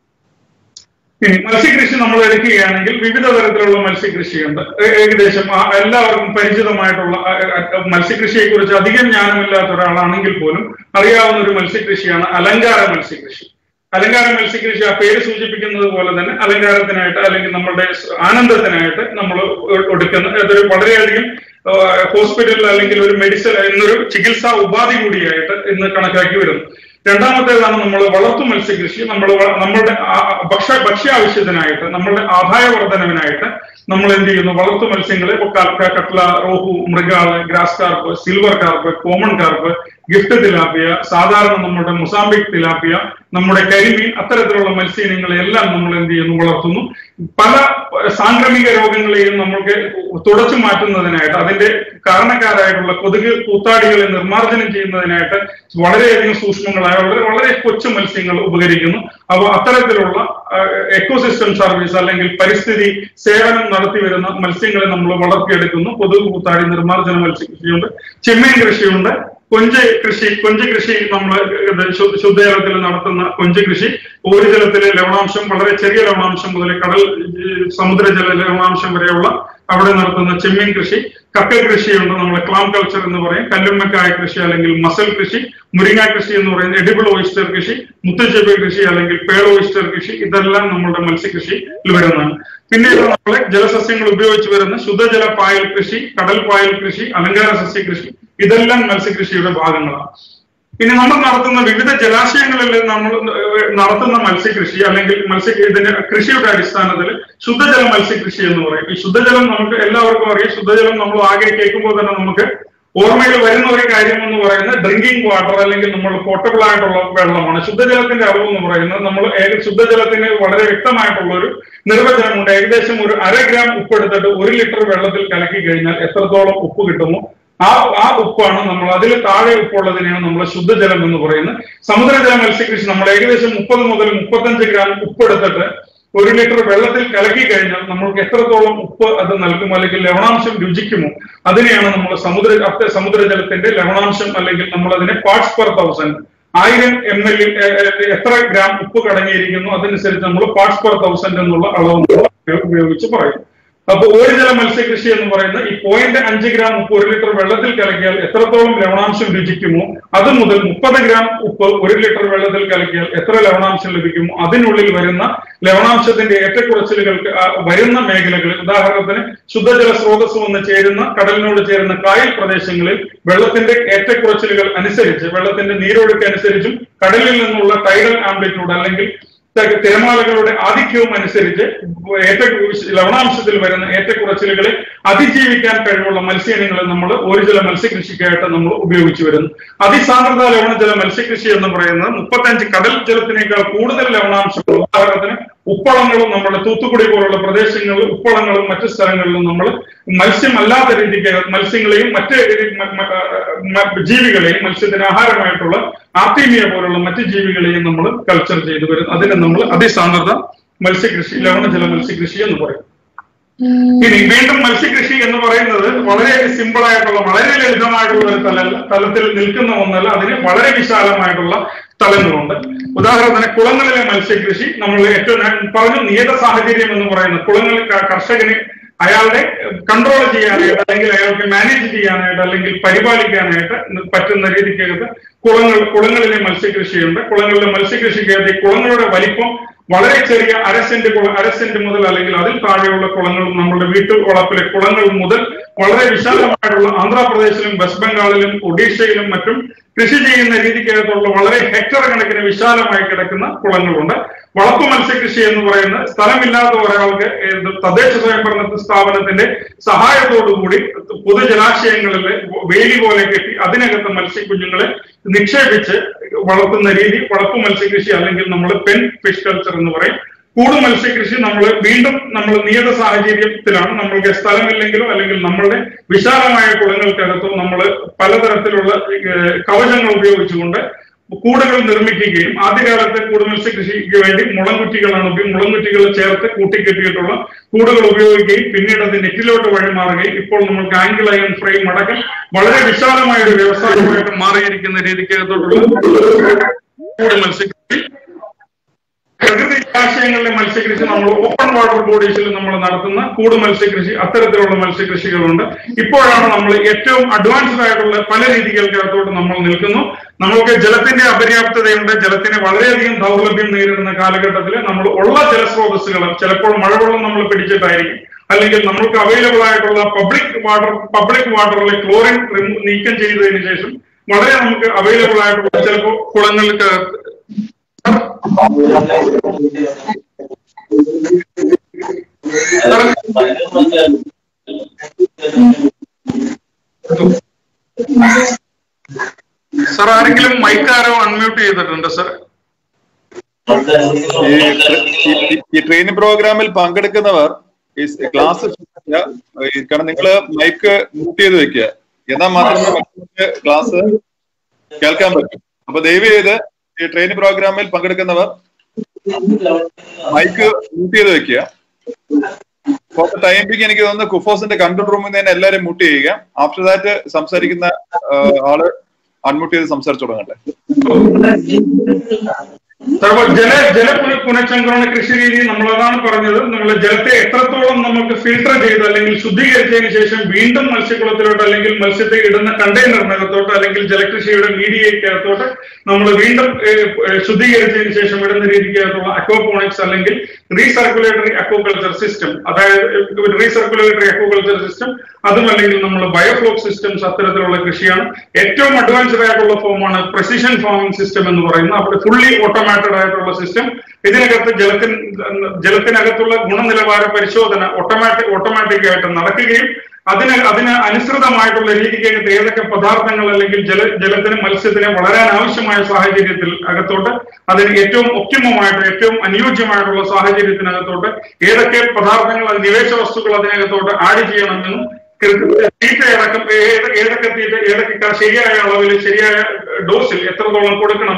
ഇനി മത്സ്യകൃഷി നമ്മൾ എടുക്കുകയാണെങ്കിൽ വിവിധ തരത്തിലുള്ള മത്സ്യകൃഷിയുണ്ട് ഏ- ഏകദേശം ആ എല്ലാവർക്കും പരിചിതമായിട്ടുള്ള ആ, ആ, ആ, മത്സ്യകൃഷിയെ കുറിച്ച് അധികം ജ്ഞാനമില്ലാത്ത ഒരാളാണെങ്കിൽ പോലും അറിയാവുന്ന ഒരു മത്സ്യകൃഷിയാണ് അലങ്കാര മത്സ്യകൃഷി അലങ്കാര മത്സ്യകൃഷി ആ പേര് സൂചിപ്പിക്കുന്നത് പോലെ തന്നെ അലങ്കാരത്തിനായിട്ട് അല്ലെങ്കിൽ നമ്മുടെ സ് ആനന്ദത്തിനായിട്ട് നമ്മൾ എടുക്കുന്ന അതൊരു വളരെയധികം ഹോസ്പിറ്റലിൽ അല്ലെങ്കിൽ ഒരു മെഡിസിൻ എന്നൊരു ചികിത്സാ ഉപാധി കൂടിയായിട്ട് ഇന്ന് കണക്കാക്കി വരുന്നു രണ്ടാമത്തേതാണ് നമ്മൾ വളർത്തു മത്സ്യകൃഷി നമ്മൾ നമ്മളുടെ ആ- ആ ഭക്ഷ്യ ഭക്ഷ്യാവശ്യത്തിനായിട്ട് നമ്മളുടെ ആദായ വർധനവിനായിട്ട് നമ്മൾ എന്ത് ചെയ്യുന്നു വളർത്തു മത്സ്യങ്ങളെ ഇപ്പൊ ക- ക- catla rohu mrigal grass carp silver carp common carp GIFT tilapia സാധാരണ നമ്മുടെ മൊസാംബിക് തിലാപ്പിയ നമ്മുടെ കരിമീൻ അത്തരത്തിലുള്ള മത്സ്യയിനങ്ങളെ എല്ലാം നമ്മൾ എന്ത് ചെയ്യുന്നു വളർത്തുന്നു പല ഏഹ്, സാംക്രമിക രോഗങ്ങളെയും നമ്മൾക്ക് തുടച്ചു മാറ്റുന്നതിനായിട്ട് അതിന്റെ കാരണക്കാരായിട്ടുള്ള കൊതുക് കൂത്താടികളെ നിർമ്മാർജ്ജനം ചെയ്യുന്നതിനായിട്ട് വളരെയധികം സൂക്ഷ്മങ്ങളായ വളരെ വളരെ കൊച്ചു മത്സ്യങ്ങൾ ഉപകരിക്കുന്നു അപ്പോൾ അത്തരത്തിലുള്ള എക്കോസിസ്റ്റം സർവീസ് അല്ലെങ്കിൽ പരിസ്ഥിതി സേവനം നടത്തി വരുന്ന മത്സ്യങ്ങളെ നമ്മൾ വളർത്തിയെടുക്കുന്നു കൊതുക് കൂത്താടി നിർമ്മാർജ്ജന മത്സ്യകൃഷിയുണ്ട് ചെമ്മീൻ കൃഷിയുണ്ട് കൊഞ്ച് കൃഷി കൊഞ്ച് കൃഷി നമ്മൾ ഇത് ശു- ശുദ്ധജലത്തിൽ നടത്തുന്ന കൊഞ്ച് കൃഷി ഉപരിജലത്തിലെ ലവണാംശം വളരെ ചെറിയ ലവണാംശം മുതൽ കടൽ ഏഹ്, സമുദ്രജല ലവണാംശം വരെയുള്ള അവിടെ നടത്തുന്ന ചെമ്മീൻ കൃഷി കക്ക കൃഷിയുണ്ട് നമ്മൾ ക്ലാം കൾച്ചർ എന്ന് പറയും കല്ലുമ്മക്കായ കൃഷി അല്ലെങ്കിൽ മസൽ കൃഷി മുരിങ്ങ കൃഷി എന്ന് പറയുന്നത് എഡിബിൾ ഓയിസ്റ്റർ കൃഷി മുത്തുചെപ്പി കൃഷി അല്ലെങ്കിൽ പേൾ ഓയിസ്റ്റർ കൃഷി ഇതെല്ലാം നമ്മുടെ മത്സ്യകൃഷിയിൽ വരുന്നതാണ് പിന്നീട് നമ്മളെ ജലസസ്യങ്ങൾ ഉപയോഗിച്ച് വരുന്ന ശുദ്ധജല പായൽ കൃഷി കടൽ പായൽ കൃഷി അലങ്കാര സസ്യ കൃഷി ഇതെല്ലാം മത്സ്യകൃഷിയുടെ ഭാഗങ്ങളാണ് പിന്നെ നമ്മൾ നടത്തുന്ന വിവിധ ജലാശയങ്ങളിൽ നമ്മൾ ഏഹ്, നടത്തുന്ന മത്സ്യകൃഷി അല്ലെങ്കിൽ മത്സ്യ ഇതിന്റെ കൃഷിയുടെ അടിസ്ഥാനത്തിൽ ശുദ്ധജല മത്സ്യകൃഷി എന്ന് പറയും ഈ ശുദ്ധജലം നമുക്ക് എല്ലാവർക്കും അറിയാം ശുദ്ധജലം നമ്മൾ ആകെ കേൾക്കുമ്പോൾ തന്നെ നമുക്ക് ഓർമ്മയിൽ വരുന്ന ഒരു കാര്യം എന്ന് പറയുന്നത് ഡ്രിങ്കിങ് വാട്ടർ അല്ലെങ്കിൽ നമ്മൾ പോർട്ടബിൾ ആയിട്ടുള്ള വെള്ളമാണ് ശുദ്ധജലത്തിന്റെ അളവ് എന്ന് പറയുന്നത് നമ്മൾ ഏക ശുദ്ധജലത്തിന് വളരെ വ്യക്തമായിട്ടുള്ള ഒരു നിർവചനമുണ്ട് ഏകദേശം ഒരു അര ഗ്രാം ഉപ്പ് എടുത്തിട്ട് ഒരു ലിറ്റർ വെള്ളത്തിൽ കലക്കി കഴിഞ്ഞാൽ എത്രത്തോളം ഉപ്പ് കിട്ടുമോ ആ ആ ഉപ്പാണ് നമ്മൾ അതിൽ താഴെ ഉപ്പുള്ളതിനെയാണ് നമ്മൾ ശുദ്ധജലം എന്ന് പറയുന്നത് സമുദ്രജല മത്സ്യകൃഷി നമ്മൾ ഏകദേശം മുപ്പത് മുതൽ മുപ്പത്തഞ്ച് ഗ്രാം ഉപ്പ് എടുത്തിട്ട് ഒരു ലിറ്റർ വെള്ളത്തിൽ കലക്കി കഴിഞ്ഞാൽ നമ്മൾക്ക് എത്രത്തോളം ഉപ്പ് അത് നൽകും അല്ലെങ്കിൽ ലവണാംശം രുചിക്കുമോ അതിനെയാണ് നമ്മൾ സമുദ്ര അത്ത- സമുദ്രജലത്തിന്റെ ലവണാംശം അല്ലെങ്കിൽ നമ്മൾ അതിനെ പാർട്സ് പെർ തൗസൻഡ് ആയിരം എം എൽ എത്ര ഗ്രാം ഉപ്പ് കടങ്ങിയിരിക്കുന്നു അതനുസരിച്ച് നമ്മൾ പാർട്സ് പെർ തൗസൻഡ് എന്നുള്ള അളവ് നമ്മൾ ഉപയോഗിച്ച് പറയും അപ്പൊ ഒരു ജല മത്സ്യകൃഷി എന്ന് പറയുന്ന ഈ പോയിന്റ് അഞ്ച് ഗ്രാം ഉപ്പ് ഒരു ലിറ്റർ വെള്ളത്തിൽ കലക്കിയാൽ എത്രത്തോളം ലവണാംശം രുചിക്കുമോ അത് മുതൽ മുപ്പത് ഗ്രാം ഉപ്പ് ഒരു ലിറ്റർ വെള്ളത്തിൽ കലക്കിയാൽ എത്ര ലവണാംശം ലഭിക്കുമോ അതിനുള്ളിൽ വരുന്ന ലവണാംശത്തിന്റെ ഏറ്റക്കുറച്ചിലുകൾക്ക് ആ വരുന്ന മേഖലകളിൽ ഉദാഹരണത്തിന് ശുദ്ധജല സ്രോതസ് വന്ന് ചേരുന്ന കടലിനോട് ചേരുന്ന കായൽ പ്രദേശങ്ങളിൽ വെള്ളത്തിന്റെ ഏറ്റക്കുറച്ചിലുകൾ അനുസരിച്ച് വെള്ളത്തിന്റെ നീരൊഴുക്ക് അനുസരിച്ചും കടലിൽ നിന്നുള്ള ടൈഡൽ ആംപ്ലിറ്റ്യൂഡ് അല്ലെങ്കിൽ ത- തിരമാലകളുടെ ആധിക്യവും അനുസരിച്ച് ഏറ്റ ലവണാംശത്തിൽ വരുന്ന ഏറ്റക്കുറച്ചിലുകളെ അതിജീവിക്കാൻ കഴിവുള്ള മത്സ്യയിനങ്ങളെ നമ്മൾ ഒരു ജല മത്സ്യകൃഷിക്കായിട്ട് നമ്മൾ ഉപയോഗിച്ചു വരുന്നു അതിസാന്ദ്രത ലവണജല മത്സ്യകൃഷി എന്ന് പറയുന്നത് മുപ്പത്തഞ്ച് കടൽ ജലത്തിനേക്കാൾ കൂടുതൽ ലവണാംശമുള്ള ഉദാഹരണത്തിന് ഉപ്പളങ്ങളും നമ്മുടെ തൂത്തുക്കുടി പോലുള്ള പ്രദേശങ്ങളിൽ ഉപ്പളങ്ങളും മറ്റു സ്ഥലങ്ങളിലും നമ്മൾ മത്സ്യമല്ലാത്ത രീതിക്ക് മത്സ്യങ്ങളെയും മറ്റ് മ- മ- മ- ജീവികളെയും മത്സ്യത്തിന് ആഹാരമായിട്ടുള്ള ആർട്ടീമിയ പോലുള്ള മറ്റ് ജീവികളെയും നമ്മൾ കൾച്ചർ ചെയ്തു വരും അതിനെ നമ്മൾ അതിസാന്ദ്രത മത്സ്യകൃഷി ലവണജല മത്സ്യകൃഷി എന്ന് പറയും ഇനി വീണ്ടും മത്സ്യകൃഷി എന്ന് പറയുന്നത് വളരെ സിമ്പിൾ ആയിട്ടുള്ള വളരെ ലളിതമായിട്ടുള്ള ഒരു തല തലത്തിൽ നിൽക്കുന്ന ഒന്നല്ല അതിന് വളരെ വിശാലമായിട്ടുള്ള തലങ്ങളുണ്ട് ഉദാഹരണത്തിന് കുളങ്ങളിലെ മത്സ്യകൃഷി നമ്മൾ ഏറ്റവും ഞാൻ പറഞ്ഞു നിയത സാഹചര്യം എന്ന് പറയുന്നത് കുളങ്ങളിൽ ക- കർഷകന് അയാളുടെ കൺട്രോൾ ചെയ്യാനായിട്ട് അല്ലെങ്കിൽ അയാൾക്ക് മാനേജ് ചെയ്യാനായിട്ട് അല്ലെങ്കിൽ പരിപാലിക്കാനായിട്ട് പറ്റുന്ന രീതിക്കകത്ത് കുളങ്ങൾ കുളങ്ങളിലെ മത്സ്യകൃഷിയുണ്ട് കുളങ്ങളിലെ മത്സ്യകൃഷിക്കകത്ത് ഈ കുളങ്ങളുടെ വലിപ്പം വളരെ ചെറിയ അര സെന്റ് കുള അര സെന്റ് മുതൽ അല്ലെങ്കിൽ അതിൽ താഴെയുള്ള കുളങ്ങളും നമ്മുടെ വീട്ടു വളപ്പിലെ കുളങ്ങൾ മുതൽ വളരെ വിശാലമായിട്ടുള്ള ആന്ധ്രാപ്രദേശിലും വെസ്റ്റ് ബംഗാളിലും ഒഡീഷയിലും മറ്റും കൃഷി ചെയ്യുന്ന രീതിക്കകത്തുള്ള വളരെ ഹെക്ടർ കണക്കിന് വിശാലമായി കിടക്കുന്ന കുളങ്ങളുണ്ട് വളർത്തു മത്സ്യകൃഷി എന്ന് പറയുന്ന സ്ഥലമില്ലാത്ത ഒരാൾക്ക് ഏത് തദ്ദേശ സ്വയംഭരണ സ്ഥാപനത്തിന്റെ സഹായത്തോടുകൂടി പൊതുജലാശയങ്ങളിൽ വേലി പോലെ കെട്ടി അതിനകത്ത് മത്സ്യക്കുഞ്ഞുങ്ങളെ നിക്ഷേപിച്ച് വളർത്തുന്ന രീതി വളർത്തു മത്സ്യകൃഷി അല്ലെങ്കിൽ നമ്മൾ പെൻ ഫിഷ് കൾച്ചർ എന്ന് പറയും കൂട് മത്സ്യകൃഷി നമ്മൾ വീണ്ടും നമ്മൾ നിയത സാഹചര്യത്തിലാണ് നമ്മൾക്ക് സ്ഥലമില്ലെങ്കിലോ അല്ലെങ്കിൽ നമ്മളുടെ വിശാലമായ കുളങ്ങൾക്കകത്തോ നമ്മൾ പലതരത്തിലുള്ള ഏഹ്, കവചങ്ങൾ ഉപയോഗിച്ചുകൊണ്ട് കൂടുകൾ നിർമ്മിക്കുകയും ആദ്യകാലത്ത് കൂട് മത്സ്യകൃഷിക്ക് വേണ്ടി മുളംകുറ്റികളാണ് ഉപയോഗി മുളംകുറ്റികൾ ചേർത്ത് കൂട്ടിക്കെട്ടിയിട്ടുള്ള കൂടുകൾ ഉപയോഗിക്കുകയും പിന്നീട് അത് നെറ്റിലോട്ട് വഴിമാറുകയും ഇപ്പോൾ നമ്മൾക്ക് ആംഗിൾ അയൺ ഫ്രെയിം അടക്കം വളരെ വിശാലമായ ഒരു വ്യവസായമായിട്ട് മാറിയിരിക്കുന്ന രീതിക്കകത്തോട്ടുള്ള കൂട് മത്സ്യകൃഷി പ്രകൃതി ജലാശയങ്ങളിലെ മത്സ്യകൃഷി നമ്മൾ ഓപ്പൺ വാട്ടർ ബോഡീസിൽ നമ്മൾ നടത്തുന്ന കൂട് മത്സ്യകൃഷി അത്തരത്തിലുള്ള മത്സ്യകൃഷികളുണ്ട് ഇപ്പോഴാണ് നമ്മൾ ഏറ്റവും അഡ്വാൻസ്ഡ് ആയിട്ടുള്ള പല രീതികൾക്കകത്തോട്ട് നമ്മൾ നിൽക്കുന്നു നമ്മൾക്ക് ജലത്തിന്റെ അപര്യാപ്തതയുണ്ട് ജലത്തിന് വളരെയധികം ദൗർലഭ്യം നേരിടുന്ന കാലഘട്ടത്തിൽ നമ്മൾ ഉള്ള ജലസ്രോതസ്സുകൾ ചിലപ്പോൾ മഴവെള്ളം നമ്മൾ പിടിച്ചിട്ടായിരിക്കും അല്ലെങ്കിൽ നമ്മൾക്ക് അവൈലബിൾ ആയിട്ടുള്ള പബ്ലിക് വാട്ടർ പബ്ലിക് വാട്ടറിലെ ക്ലോറിൻ റിമൂ- നീക്കം ചെയ്തതിനു ശേഷം വളരെ നമുക്ക് അവൈലബിൾ ആയിട്ടുള്ള ചിലപ്പോൾ കുളങ്ങൾക്ക് സർ ആരെങ്കിലും മൈക്കാരോ അൺമ്യൂട്ട് ചെയ്തിട്ടുണ്ട് സർ ഈ ഈ- ഈ ട്രെയിനിങ് പ്രോഗ്രാമിൽ പങ്കെടുക്കുന്നവർ ഈ ക്ലാസ് കാരണം നിങ്ങൾ മൈക്ക് മ്യൂട്ട് ചെയ്ത് വെക്കുക എന്നാൽ മാത്രമേ മറ്റുള്ളവർക്ക് ക്ലാസ് കേൾക്കാൻ പറ്റൂ അപ്പൊ ദയവ് ചെയ്ത് ഈ ട്രെയിനിങ് പ്രോഗ്രാമിൽ പങ്കെടുക്കുന്നവർ മൈക്ക് മ്യൂട്ട് ചെയ്ത് വെക്കുക ഫോർ ടൈമിംഗ് എനിക്ക് തോന്നുന്നു കുഫോസിന്റെ കൺട്രോൾ റൂമിൽ നിന്ന് തന്നെ എല്ലാവരും മ്യൂട്ട് ചെയ്യുക ആഫ്റ്റർ ദാറ്റ് സംസാരിക്കുന്ന ആ, ആള് അൺമ്യൂട്ട് ചെയ്ത് സംസാരിച്ചു തുടങ്ങട്ടെ സാർ, അപ്പോൾ ജല ജല പുന- പുനഃചംക്രമണ കൃഷി രീതി നമ്മളതാണ് പറഞ്ഞത് നമ്മൾ ജലത്തെ എത്രത്തോളം നമുക്ക് ഫിൽട്ടർ ചെയ്ത് അല്ലെങ്കിൽ ശുദ്ധീകരിച്ചതിന് ശേഷം വീണ്ടും മത്സ്യക്കുളത്തിലോട്ട് അല്ലെങ്കിൽ മത്സ്യത്തെ ഇടുന്ന കണ്ടെയ്നറിനകത്തോട്ട് അല്ലെങ്കിൽ ജലകൃഷിയുടെ മീഡിയക്കകത്തോട്ട് നമ്മൾ വീണ്ടും ഏഹ്, ഏഹ്, ശുദ്ധീകരിച്ചതിന് ശേഷം ഇടുന്ന രീതിക്കകത്തുള്ള അക്വാപോണിക്സ് അല്ലെങ്കിൽ റീസർക്കുലേറ്ററി അക്വാകൾച്ചർ സിസ്റ്റം അതായത് റീസർക്കുലേറ്ററി അക്വാകൾച്ചർ സിസ്റ്റം അതും അല്ലെങ്കിൽ നമ്മൾ ബയോഫ്ലോക് സിസ്റ്റംസ് അത്തരത്തിലുള്ള കൃഷിയാണ് ഏറ്റവും അഡ്വാൻസ്ഡ് ആയിട്ടുള്ള ഫോമാണ് പ്രസിഷൻ ഫാമിംഗ് സിസ്റ്റം എന്ന് പറയുന്നത് അവിടെ ഫുള്ളി ഓട്ടോമാറ്റഡ് ആയിട്ടുള്ള സിസ്റ്റം ഇതിനകത്ത് ജലത്തിന് ജലത്തിനകത്തുള്ള ഗുണനിലവാര പരിശോധന ഓട്ടോമാറ്റിക് ഓട്ടോമാറ്റിക് ആയിട്ട് നടക്കുകയും അതിന് അതിന് അനുസൃതമായിട്ടുള്ള രീതിക്കകത്ത് ഏതൊക്കെ പദാർത്ഥങ്ങൾ അല്ലെങ്കിൽ ജല ജലത്തിന് മത്സ്യത്തിന് വളരാൻ ആവശ്യമായ സാഹചര്യത്തിൽ അകത്തോട്ട് അതിന് ഏറ്റവും ഒപ്റ്റിമമായിട്ട് ഏറ്റവും അനുയോജ്യമായിട്ടുള്ള സാഹചര്യത്തിനകത്തോട്ട് ഏതൊക്കെ പദാർത്ഥങ്ങൾ അത് നിവേശ വസ്തുക്കൾ അതിനകത്തോട്ട് ആഡ് ചെയ്യണമെന്നും കൃത്യ- തീറ്റ അടക്കം ഏത് ഏതൊക്കെ തീറ്റ ഏതൊക്കെ ക- ശരിയായ അളവിൽ ശരിയായ ഡോസിൽ എത്രത്തോളം കൊടുക്കണമെന്നും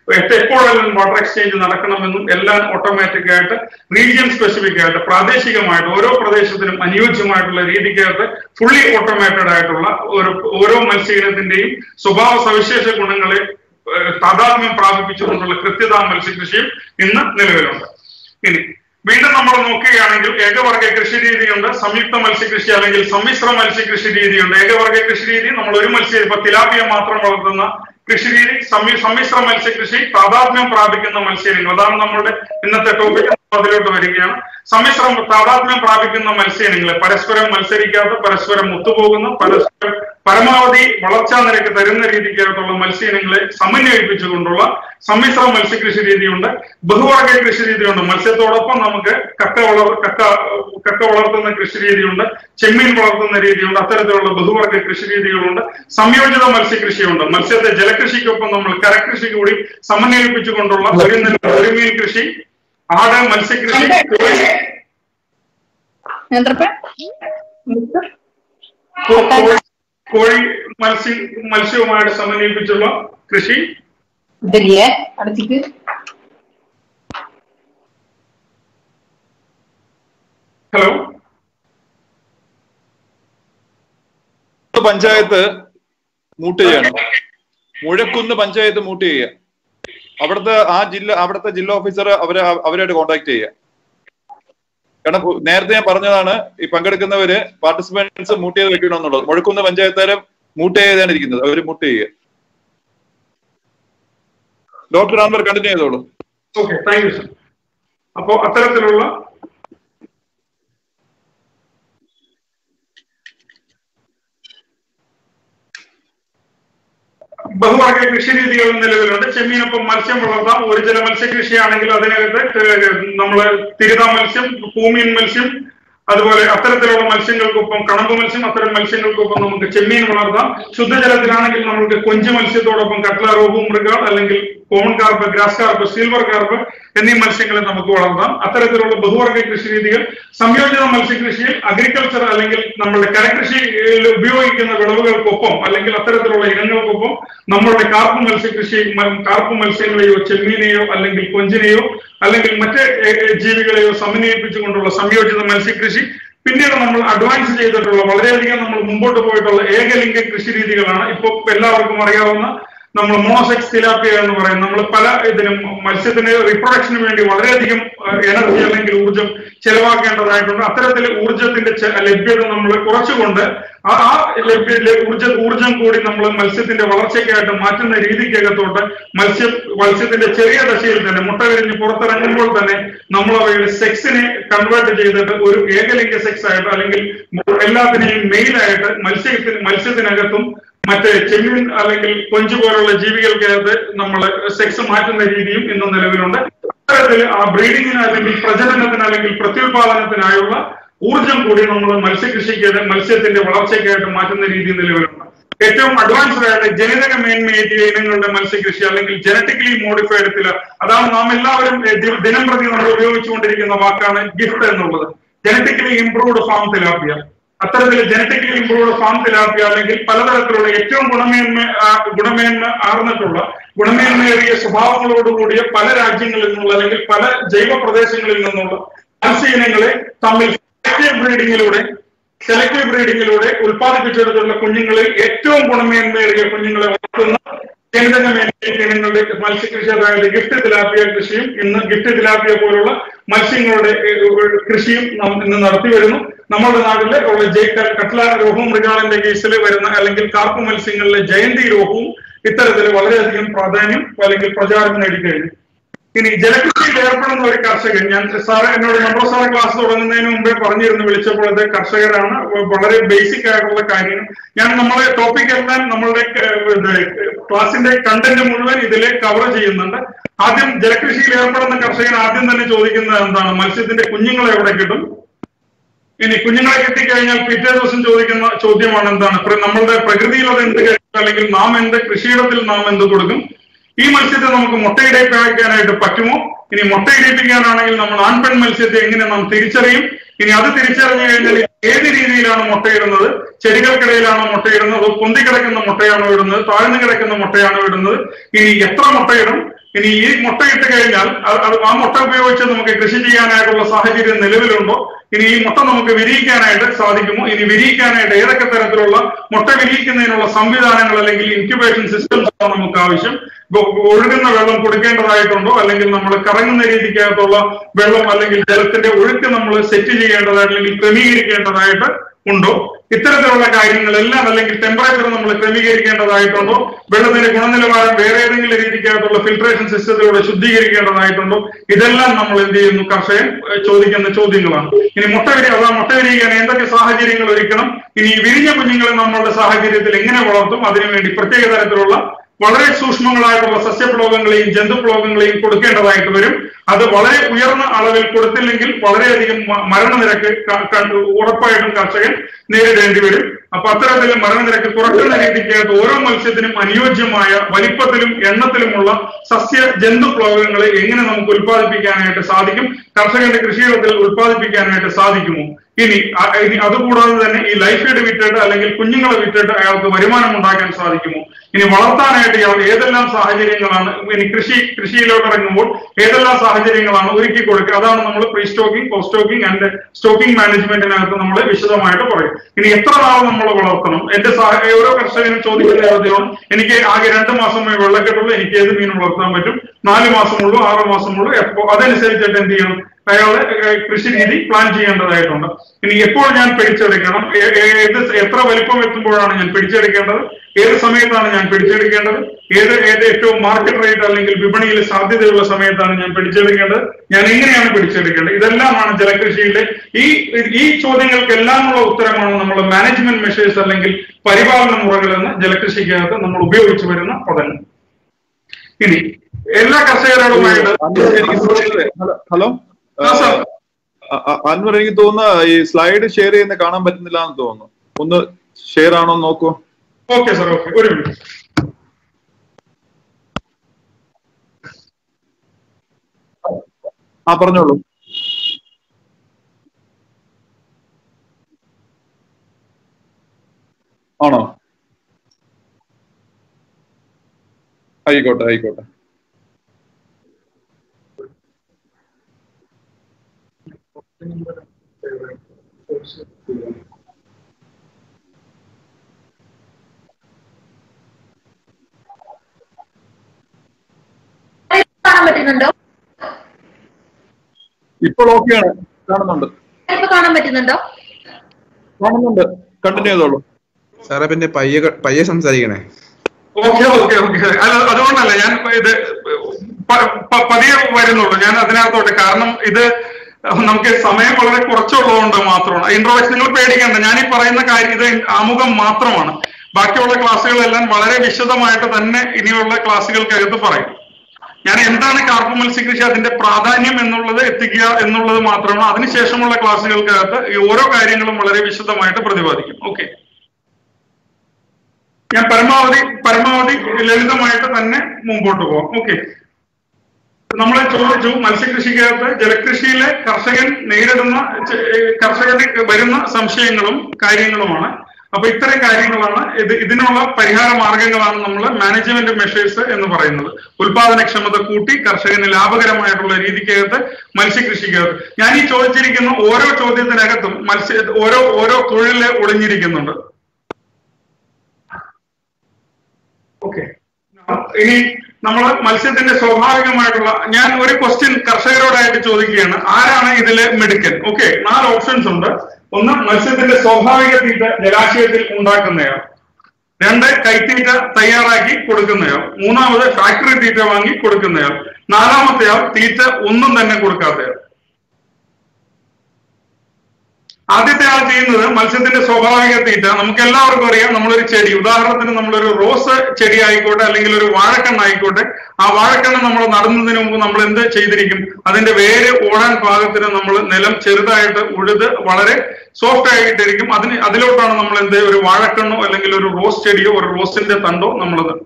എട്ട് എപ്പോഴെല്ലാം വാട്ടർ എക്സ്ചേഞ്ച് നടക്കണമെന്നും എല്ലാം ഓട്ടോമാറ്റിക് ആയിട്ട് റീജിയൻ സ്പെസിഫിക് ആയിട്ട് പ്രാദേശികമായിട്ട് ഓരോ പ്രദേശത്തിനും അനുയോജ്യമായിട്ടുള്ള രീതിക്കകത്ത് ഫുള്ളി ഓട്ടോമേറ്റഡ് ആയിട്ടുള്ള ഒരു ഓരോ മത്സ്യയിനത്തിന്റെയും സ്വഭാവ സവിശേഷ ഗുണങ്ങളെ ഏഹ്, താതാത്മ്യം പ്രാപിപ്പിച്ചുകൊണ്ടുള്ള കൃത്യത മത്സ്യകൃഷിയും ഇന്ന് നിലവിലുണ്ട് ഇനി വീണ്ടും നമ്മൾ നോക്കുകയാണെങ്കിൽ ഏകവർഗ കൃഷി രീതിയുണ്ട് സംയുക്ത മത്സ്യകൃഷി അല്ലെങ്കിൽ സമ്മിശ്ര മത്സ്യകൃഷി രീതിയുണ്ട് ഏകവർഗ കൃഷി രീതി നമ്മൾ ഒരു മത്സ്യം ഇപ്പൊ തിലാപ്പിയ മാത്രം വളർത്തുന്ന കൃഷി രീതി സമ്മി- സമ്മിശ്ര മത്സ്യകൃഷി താതാത്മ്യം പ്രാപിക്കുന്ന മത്സ്യങ്ങൾ അതാണ് നമ്മുടെ ഇന്നത്തെ ടോപ്പിക് അതിലോട്ട് വരികയാണ് സമ്മിശ്ര താതാത്മ്യം പ്രാപിക്കുന്ന മത്സ്യങ്ങളെ പരസ്പരം മത്സരിക്കാത്ത പരസ്പരം ഒത്തുപോകുന്ന പരസ്പരം പരമാവധി വളർച്ചാ നിരക്ക് തരുന്ന രീതിക്കകത്തുള്ള മത്സ്യങ്ങളെ സമന്വയിപ്പിച്ചുകൊണ്ടുള്ള സമ്മിശ്ര മത്സ്യകൃഷി രീതിയുണ്ട് ബഹുവർഗ കൃഷി രീതിയുണ്ട് മത്സ്യത്തോടൊപ്പം നമുക്ക് കക്ക വളർ കക്ക കക്ക വളർത്തുന്ന കൃഷി രീതിയുണ്ട് ചെമ്മീൻ വളർത്തുന്ന രീതിയുണ്ട് അത്തരത്തിലുള്ള ബഹുവർഗ കൃഷി രീതികളുണ്ട് സംയോജിത മത്സ്യകൃഷിയുണ്ട് മത്സ്യത്തെ ജലകൃഷിക്കൊപ്പം നമ്മൾ കരകൃഷി കൂടി സമന്വയിപ്പിച്ചുകൊണ്ടുള്ള ഒരു നെൽ ഒരു മീൻ കൃഷി ആട് മത്സ്യകൃഷി കോഴി നേന്ത്രപ്പൻ കോ- കോഴി- കോഴി മത്സ്യ മത്സ്യവുമായിട്ട് സമന്വയിപ്പിച്ചുള്ള കൃഷി ഇതില്ലേ അടുത്തേക്ക് ഹലോ പഞ്ചായത്ത് മൂട്ട് ചെയ്യണം മുഴക്കുന്ന് പഞ്ചായത്ത് മൂട്ട് ചെയ്യുക അവിടുത്തെ ആ ജില്ല അവിടുത്തെ ജില്ലാ ഓഫീസർ അവരെ അവരായിട്ട് കോണ്ടാക്ട് ചെയ്യുക കാരണം ഉ- നേരത്തെ ഞാൻ പറഞ്ഞതാണ് ഈ പങ്കെടുക്കുന്നവര് പാർട്ടിസിപ്പൻസ് മൂട്ട് ചെയ്ത് വെക്കണമെന്നുള്ളത് മുഴക്കുന്ന് പഞ്ചായത്തുകാരും മൂട്ട് ചെയ്താണ് ഇരിക്കുന്നത് അവര് മൂട്ട് ചെയ്യുക ഡോക്ടർ ആൻവർ കണ്ടിന്യൂ ചെയ്തോളൂ ഓക്കെ താങ്ക് യു സർ അപ്പോ അത്തരത്തിലുള്ള ബഹുവർഗ കൃഷി രീതികൾ നിലവിലുണ്ട് ചെമ്മീനൊപ്പം മത്സ്യം വളർത്താം ഒരു ജല മത്സ്യകൃഷിയാണെങ്കിൽ അതിനകത്ത് നമ്മൾ തിരുതാ മത്സ്യം പൂമീൻ മത്സ്യം അതുപോലെ അത്തരത്തിലുള്ള മത്സ്യങ്ങൾക്കൊപ്പം കണമ്പ് മത്സ്യം അത്തരം മത്സ്യങ്ങൾക്കൊപ്പം നമുക്ക് ചെമ്മീൻ വളർത്താം ശുദ്ധജലത്തിലാണെങ്കിൽ നമുക്ക് കൊഞ്ച് മത്സ്യത്തോടൊപ്പം കട്ട്ല റോബു മൃഗാൾ അല്ലെങ്കിൽ common carp grass carp silver carp എന്നീ മത്സ്യങ്ങളെ നമുക്ക് വളർത്താം അത്തരത്തിലുള്ള ബഹുവർഗ കൃഷി രീതികൾ സംയോജിത മത്സ്യകൃഷിയിൽ അഗ്രികൾച്ചർ അല്ലെങ്കിൽ നമ്മുടെ കരകൃഷിയിൽ ഉപയോഗിക്കുന്ന വിളവുകൾക്കൊപ്പം അല്ലെങ്കിൽ അത്തരത്തിലുള്ള ഇനങ്ങൾക്കൊപ്പം നമ്മളുടെ കാർപ്പ് മത്സ്യകൃഷി മ- കാർപ്പ് മത്സ്യങ്ങളെയോ ചെമ്മീനെയോ അല്ലെങ്കിൽ കൊഞ്ചിനെയോ അല്ലെങ്കിൽ മറ്റ് ഏ, ഏ, ജീവികളെയോ സമന്വയിപ്പിച്ചുകൊണ്ടുള്ള സംയോജിത മത്സ്യകൃഷി പിന്നീട് നമ്മൾ അഡ്വാൻസ് ചെയ്തിട്ടുള്ള വളരെയധികം നമ്മൾ മുമ്പോട്ട് പോയിട്ടുള്ള ഏകലിംഗ കൃഷി രീതികളാണ് ഇപ്പൊ എല്ലാവർക്കും അറിയാവുന്ന നമ്മൾ മോണോസെക്സ് തിലാപ്പിയ എന്ന് പറയും നമ്മൾ പല ഇതിനും മത്സ്യത്തിന് റിപ്രൊഡക്ഷന് വേണ്ടി വളരെയധികം എനർജി അല്ലെങ്കിൽ ഊർജം ചെലവാക്കേണ്ടതായിട്ടുണ്ട് അത്തരത്തിൽ ഊർജത്തിന്റെ ചെ- ലഭ്യത നമ്മൾ കുറച്ചുകൊണ്ട് ആ ആ ലഭ്യ ല- ഊർജ ഊർജം കൂടി നമ്മൾ മത്സ്യത്തിന്റെ വളർച്ചയ്ക്കായിട്ട് മാറ്റുന്ന രീതിക്കകത്തോട്ട് മത്സ്യം മത്സ്യത്തിന്റെ ചെറിയ ദശയിൽ തന്നെ മുട്ട വിരിഞ്ഞ് പുറത്തിറങ്ങുമ്പോൾ തന്നെ നമ്മൾ അവയുടെ സെക്സിനെ കൺവേർട്ട് ചെയ്തിട്ട് ഒരു ഏകലിംഗ സെക്സ് ആയിട്ട് അല്ലെങ്കിൽ എല്ലാത്തിനെയും മെയിലായിട്ട് മത്സ്യത്തിന് മത്സ്യത്തിനകത്തും മറ്റ് ചെമ്മീൻ അല്ലെങ്കിൽ കൊഞ്ചു പോലുള്ള ജീവികൾക്കകത്ത് നമ്മൾ സെക്സ് മാറ്റുന്ന രീതിയും ഇന്ന് നിലവിലുണ്ട് അത്തരത്തിൽ ആ ബ്രീഡിങ്ങിന് അല്ലെങ്കിൽ പ്രജനനത്തിന് അല്ലെങ്കിൽ പ്രത്യുൽപാദനത്തിനായുള്ള ഊർജം കൂടി നമ്മൾ മത്സ്യകൃഷിക്ക് മത്സ്യത്തിന്റെ വളർച്ചയ്ക്കായിട്ട് മാറ്റുന്ന രീതി നിലവിലുണ്ട് ഏറ്റവും അഡ്വാൻസ്ഡ് ആയിട്ട് ജനിതക മേന്മയേറ്റിയ ഇനങ്ങളുടെ മത്സ്യകൃഷി അല്ലെങ്കിൽ ജനറ്റിക്കലി മോഡിഫൈഡ് തില അതാണ് നാം എല്ലാവരും ഏ, ദി- ദിനം പ്രതി നമ്മൾ ഉപയോഗിച്ചുകൊണ്ടിരിക്കുന്ന വാക്കാണ് ഗിഫ്റ്റ് എന്നുള്ളത് ജനറ്റിക്കലി ഇംപ്രൂവ്ഡ് ഫാം തിലാപ്പിയ അത്തരത്തിൽ ജനറ്റിക്കലി ഇംപ്രൂവ്ഡ് ഫാം തിലാപ്പിയ അല്ലെങ്കിൽ പലതരത്തിലുള്ള ഏറ്റവും ഗുണമേന്മ ആ, ഗുണമേന്മ ആർന്നിട്ടുള്ള ഗുണമേന്മയേറിയ സ്വഭാവങ്ങളോടുകൂടിയ പല രാജ്യങ്ങളിൽ നിന്നുള്ള അല്ലെങ്കിൽ പല ജൈവ പ്രദേശങ്ങളിൽ നിന്നുള്ള മത്സ്യ ഇനങ്ങളെ തമ്മിൽ സെലക്റ്റീവ് ബ്രീഡിങ്ങിലൂടെ സെലക്റ്റീവ് ബ്രീഡിങ്ങിലൂടെ ഉൽപ്പാദിപ്പിച്ചെടുത്തുള്ള കുഞ്ഞുങ്ങളിൽ ഏറ്റവും ഗുണമേന്മയേറിയ കുഞ്ഞുങ്ങളെ വളർത്തുന്ന ജനിതക മേന്മയേറിയ ഇനങ്ങളുടെ മത്സ്യകൃഷി അതായത് ഗിഫ്റ്റ് തിലാപ്പിയ കൃഷിയും ഇന്ന് ഗിഫ്റ്റ് തിലാപ്പിയ പോലുള്ള മത്സ്യങ്ങളുടെ ഏഹ്, ഏഹ്, കൃഷിയും നാം ഇന്ന് നടത്തി വരുന്നു നമ്മുടെ നാട്ടിലെ ഉള്ള ജയ് കട്ട്ല രോഹവും മൃഗാളിന്റെ കേസിൽ വരുന്ന അല്ലെങ്കിൽ കാർപ്പ് മത്സ്യങ്ങളിലെ ജയന്തി രോഹവും ഇത്തരത്തിൽ വളരെയധികം പ്രാധാന്യം അല്ലെങ്കിൽ പ്രചാരം നേടിക്കഴിഞ്ഞു ഇനി ജലകൃഷിയിൽ ഏർപ്പെടുന്ന ഒരു കർഷകൻ ഞാൻ സാറ് എന്നോട് നമ്മുടെ സാറ് ക്ലാസ് തുടങ്ങുന്നതിന് മുമ്പേ പറഞ്ഞിരുന്നു വിളിച്ചപ്പോഴത്തെ കർഷകരാണ് വളരെ ബേസിക് ആയിട്ടുള്ള കാര്യങ്ങൾ ഞാൻ നമ്മളെ ടോപ്പിക് എല്ലാം നമ്മളുടെ ഏഹ്, ഇത് ക്ലാസിന്റെ കണ്ടന്റ് മുഴുവൻ ഇതിലെ കവർ ചെയ്യുന്നുണ്ട് ആദ്യം ജലകൃഷിയിൽ ഏർപ്പെടുന്ന കർഷകൻ ആദ്യം തന്നെ ചോദിക്കുന്നത് എന്താണ് മത്സ്യത്തിന്റെ കുഞ്ഞുങ്ങളെ എവിടെ കിട്ടും ഇനി കുഞ്ഞുങ്ങളെ കിട്ടിക്കഴിഞ്ഞാൽ പിറ്റേ ദിവസം ചോദിക്കുന്ന ചോദ്യമാണ് എന്താണ് പ്ര- നമ്മളുടെ പ്രകൃതിയിൽ അത് എന്ത് കഴിക്കും അല്ലെങ്കിൽ നാം എന്ത് കൃഷിയിടത്തിൽ നാം എന്ത് കൊടുക്കും ഈ മത്സ്യത്തെ നമുക്ക് മുട്ടയിടയ്ക്കാനായിട്ട് പറ്റുമോ ഇനി മുട്ടയിടിപ്പിക്കാനാണെങ്കിൽ നമ്മൾ ആൺപെൺ മത്സ്യത്തെ എങ്ങനെ നാം തിരിച്ചറിയും ഇനി അത് തിരിച്ചറിഞ്ഞു കഴിഞ്ഞാൽ ഏത് രീതിയിലാണ് മുട്ടയിടുന്നത് ചെടികൾക്കിടയിലാണോ മുട്ടയിടുന്നത് അതോ പൊന്തി കിടക്കുന്ന മുട്ടയാണോ ഇടുന്നത് താഴ്ന്നു കിടക്കുന്ന മുട്ടയാണോ ഇടുന്നത് ഇനി എത്ര മുട്ടയിടും ഇനി ഈ മുട്ടയിട്ട് കഴിഞ്ഞാൽ അത് അത് ആ മുട്ട ഉപയോഗിച്ച് നമുക്ക് കൃഷി ചെയ്യാനായിട്ടുള്ള സാഹചര്യം നിലവിലുണ്ടോ ഇനി ഈ മുട്ട നമുക്ക് വിരിയിക്കാനായിട്ട് സാധിക്കുമോ ഇനി വിരിയിക്കാനായിട്ട് ഏതൊക്കെ തരത്തിലുള്ള മുട്ട വിരിയിക്കുന്നതിനുള്ള സംവിധാനങ്ങൾ അല്ലെങ്കിൽ ഇൻക്യുബേഷൻ സിസ്റ്റംസ് ആണ് നമുക്ക് ആവശ്യം ഇപ്പൊ ഒഴുകുന്ന വെള്ളം കൊടുക്കേണ്ടതായിട്ടുണ്ടോ അല്ലെങ്കിൽ നമ്മൾ കറങ്ങുന്ന രീതിക്കകത്തുള്ള വെള്ളം അല്ലെങ്കിൽ ജലത്തിന്റെ ഒഴുക്ക് നമ്മൾ സെറ്റ് ചെയ്യേണ്ടതായിട്ട് അല്ലെങ്കിൽ ക്രമീകരിക്കേണ്ടതായിട്ട് ഉണ്ടോ ഇത്തരത്തിലുള്ള കാര്യങ്ങളെല്ലാം അല്ലെങ്കിൽ ടെമ്പറേച്ചർ നമ്മൾ ക്രമീകരിക്കേണ്ടതായിട്ടുണ്ടോ വെള്ളത്തിന്റെ ഗുണനിലവാരം വേറെ ഏതെങ്കിലും രീതിക്കകത്തുള്ള ഫിൽട്രേഷൻ സിസ്റ്റത്തിലൂടെ ശുദ്ധീകരിക്കേണ്ടതായിട്ടുണ്ടോ ഇതെല്ലാം നമ്മൾ എന്ത് ചെയ്യുന്നു കർഷകൻ ഏഹ്, ചോദിക്കുന്ന ചോദ്യങ്ങളാണ് ഇനി മുട്ട വിരി അഥവാ മുട്ട വിരിയിക്കാൻ എന്തൊക്കെ സാഹചര്യങ്ങൾ ഒരുക്കണം ഇനി ഈ വിരിഞ്ഞ കുഞ്ഞുങ്ങളെ നമ്മളുടെ സാഹചര്യത്തിൽ എങ്ങനെ വളർത്തും അതിനുവേണ്ടി പ്രത്യേക തരത്തിലുള്ള വളരെ സൂക്ഷ്മങ്ങളായിട്ടുള്ള സസ്യപ്ലോകങ്ങളെയും ജന്തുപ്ലോകങ്ങളെയും കൊടുക്കേണ്ടതായിട്ട് വരും അത് വളരെ ഉയർന്ന അളവിൽ കൊടുത്തില്ലെങ്കിൽ വളരെയധികം മ- മരണനിരക്ക് ക- ക- ഉറപ്പായിട്ടും കർഷകൻ നേരിടേണ്ടി വരും അപ്പൊ അത്തരത്തിൽ മരണനിരക്ക് കുറയ്ക്കുന്ന രീതിക്കകത്ത് ഓരോ മത്സ്യത്തിനും അനുയോജ്യമായ വലിപ്പത്തിലും എണ്ണത്തിലുമുള്ള സസ്യ ജന്തുപ്ലോകങ്ങളെ എങ്ങനെ നമുക്ക് ഉത്പാദിപ്പിക്കാനായിട്ട് സാധിക്കും കർഷകന്റെ കൃഷിയിടത്തിൽ ഉത്പാദിപ്പിക്കാനായിട്ട് സാധിക്കുമോ ഇനി അ- ഇനി അതുകൂടാതെ തന്നെ ഈ ലൈഫ് ഫീഡ് വിറ്റിട്ട് അല്ലെങ്കിൽ കുഞ്ഞുങ്ങളെ വിറ്റിട്ട് അയാൾക്ക് വരുമാനം ഉണ്ടാക്കാൻ സാധിക്കുമോ ഇനി വളർത്താനായിട്ട് ഇയാൾ ഏതെല്ലാം സാഹചര്യങ്ങളാണ് ഇനി കൃഷി കൃഷിയിലോട്ട് ഇറങ്ങുമ്പോൾ ഏതെല്ലാം സാഹചര്യങ്ങളാണ് ഒരുക്കി കൊടുക്കുക അതാണ് നമ്മൾ pre stocking post stocking and stocking മാനേജ്മെന്റിനകത്ത് നമ്മൾ വിശദമായിട്ട് പറയും ഇനി എത്ര നാൾ നമ്മൾ വളർത്തണം എന്റെ സാഹ- ഓരോ കർഷകനും ചോദിക്കുന്ന ചോദ്യമാണ് എനിക്ക് ആകെ രണ്ട് മാസമേ വെള്ളക്കെട്ടുള്ളൂ എനിക്ക് ഏത് മീൻ വളർത്താൻ പറ്റും നാല് മാസമുള്ളൂ ആറ് മാസമുള്ളൂ എപ്പോ അതനുസരിച്ചിട്ട് എന്ത് ചെയ്യണം അയാള് ഏഹ് കൃഷി രീതി പ്ലാൻ ചെയ്യേണ്ടതായിട്ടുണ്ട് ഇനി എപ്പോൾ ഞാൻ പിടിച്ചെടുക്കണം ഏ- ഏ- ഏത് എത്ര വലിപ്പം എത്തുമ്പോഴാണ് ഞാൻ പിടിച്ചെടുക്കേണ്ടത് ഏത് സമയത്താണ് ഞാൻ പിടിച്ചെടുക്കേണ്ടത് ഏത് ഏത് ഏറ്റവും മാർക്കറ്റ് റേറ്റ് അല്ലെങ്കിൽ വിപണിയിൽ സാധ്യതയുള്ള സമയത്താണ് ഞാൻ പിടിച്ചെടുക്കേണ്ടത് ഞാൻ എങ്ങനെയാണ് പിടിച്ചെടുക്കേണ്ടത് ഇതെല്ലാമാണ് ജലകൃഷിയിലെ ഈ ഈ ചോദ്യങ്ങൾക്കെല്ലാമുള്ള ഉത്തരമാണ് നമ്മൾ മാനേജ്മെന്റ് മെഷേഴ്സ് അല്ലെങ്കിൽ പരിപാലന മുറകൾ എന്ന് ജലകൃഷിക്കകത്ത് നമ്മൾ ഉപയോഗിച്ചു വരുന്ന പദങ്ങൾ ഇനി എല്ലാ കർഷകരോടുമായിട്ട് അൻവർ എനിക്ക് തോന്നുന്നത് ഹലോ ഹലോ ആ, സർ. അ- അ- അൻവർ എനിക്ക് തോന്നുന്ന ഈ സ്ലൈഡ് ഷെയർ ചെയ്യുന്ന കാണാൻ പറ്റുന്നില്ല എന്ന് തോന്നുന്നു ഒന്ന് ഷെയർ ആണോ എന്ന് നോക്കൂ ഓക്കെ സാർ ഓക്കെ ഒരു മിനിറ്റ് ആ പറഞ്ഞോളൂ ആണോ ആയിക്കോട്ടെ ആയിക്കോട്ടെ കാണാൻ പറ്റുന്നുണ്ടോ ഇപ്പോൾ ഓക്കെയാണ് കാണുന്നുണ്ട് ഇപ്പൊ കാണാൻ പറ്റുന്നുണ്ടോ കാണുന്നുണ്ട് കണ്ടിന്യൂ ചെയ്തോളൂ സാറേ പിന്നെ പയ്യെ പയ്യെ സംസാരിക്കണേ ഓക്കെ ഓക്കെ ഓക്കെ അല്ല അതുകൊണ്ടല്ല ഞാൻ ഇത് പ- പ- പതിയെ വരുന്നുള്ളൂ ഞാൻ അതിനകത്തോട്ട് കാരണം ഇത് നമുക്ക് സമയം വളരെ കുറച്ചുള്ളതുകൊണ്ട് മാത്രമാണ് ഇൻട്രോഡക്ഷൻ നിങ്ങൾ പേടിക്കണ്ട ഞാൻ ഈ പറയുന്ന കാര്യം ഇത് ആമുഖം മാത്രമാണ് ബാക്കിയുള്ള ക്ലാസ്സുകളെല്ലാം വളരെ വിശദമായിട്ട് തന്നെ ഇനിയുള്ള ക്ലാസ്സുകൾക്കകത്ത് പറയും ഞാൻ എന്താണ് കാർപ്പ് മത്സ്യകൃഷി അതിന്റെ പ്രാധാന്യം എന്നുള്ളത് എത്തിക്കുക എന്നുള്ളത് മാത്രമാണ് അതിനുശേഷമുള്ള ക്ലാസ്സുകൾക്കകത്ത് ഈ ഓരോ കാര്യങ്ങളും വളരെ വിശദമായിട്ട് പ്രതിപാദിക്കും ഓക്കെ ഞാൻ പരമാവധി പരമാവധി ലളിതമായിട്ട് തന്നെ മുമ്പോട്ട് പോകാം ഓക്കെ നമ്മൾ ചോദിച്ചു മത്സ്യകൃഷിക്കകത്ത് ജലകൃഷിയിലെ കർഷകൻ നേരിടുന്ന ചെ- ഏഹ് കർഷകന് വരുന്ന സംശയങ്ങളും കാര്യങ്ങളുമാണ് അപ്പൊ ഇത്തരം കാര്യങ്ങളാണ് ഇത് ഇതിനുള്ള പരിഹാര മാർഗങ്ങളാണ് നമ്മൾ മാനേജ്മെന്റ് മെഷേഴ്സ് എന്ന് പറയുന്നത് ഉൽപാദനക്ഷമത കൂട്ടി കർഷകന് ലാഭകരമായിട്ടുള്ള രീതിക്കകത്ത് മത്സ്യകൃഷിക്കകത്ത് ഞാൻ ഈ ചോദിച്ചിരിക്കുന്ന ഓരോ ചോദ്യത്തിനകത്തും മത്സ്യ ഓരോ ഓരോ തൊഴില് ഒളിഞ്ഞിരിക്കുന്നുണ്ട് ഓക്കെ ഇനി നമ്മൾ മത്സ്യത്തിന്റെ സ്വാഭാവികമായിട്ടുള്ള ഞാൻ ഒരു ക്വസ്റ്റ്യൻ കർഷകരോടായിട്ട് ചോദിക്കുകയാണ് ആരാണ് ഇതില് മിടുക്കൻ ഓക്കെ നാല് ഓപ്ഷൻസ് ഉണ്ട് ഒന്ന് മത്സ്യത്തിന്റെ സ്വാഭാവിക തീറ്റ ജലാശയത്തിൽ ഉണ്ടാക്കുന്നയാൾ രണ്ട് കൈത്തീറ്റ തയ്യാറാക്കി കൊടുക്കുന്നയാൾ മൂന്നാമത് ഫാക്ടറി തീറ്റ വാങ്ങി കൊടുക്കുന്നയാൾ നാലാമത്തെയാൾ തീറ്റ ഒന്നും തന്നെ കൊടുക്കാത്തയാൾ ആദ്യത്തെ ആൾ ചെയ്യുന്നത് മത്സ്യത്തിന്റെ സ്വാഭാവിക തീറ്റ നമുക്ക് എല്ലാവർക്കും അറിയാം നമ്മളൊരു ചെടി ഉദാഹരണത്തിന് നമ്മളൊരു റോസ് ചെടി ആയിക്കോട്ടെ അല്ലെങ്കിൽ ഒരു വാഴക്കണ്ണ് ആയിക്കോട്ടെ ആ വാഴക്കണ്ണ് നമ്മൾ നടുന്നതിന് മുമ്പ് നമ്മൾ എന്ത് ചെയ്തിരിക്കും അതിന്റെ വേര് ഓടാൻ പാകത്തിന് നമ്മൾ നിലം ചെറുതായിട്ട് ഉഴുത് വളരെ സോഫ്റ്റ് ആയിട്ടിരിക്കും അതിന് അതിലോട്ടാണ് നമ്മൾ എന്ത് ഒരു വാഴക്കണ്ണോ അല്ലെങ്കിൽ ഒരു റോസ് ചെടിയോ ഒരു റോസിന്റെ തണ്ടോ നമ്മൾ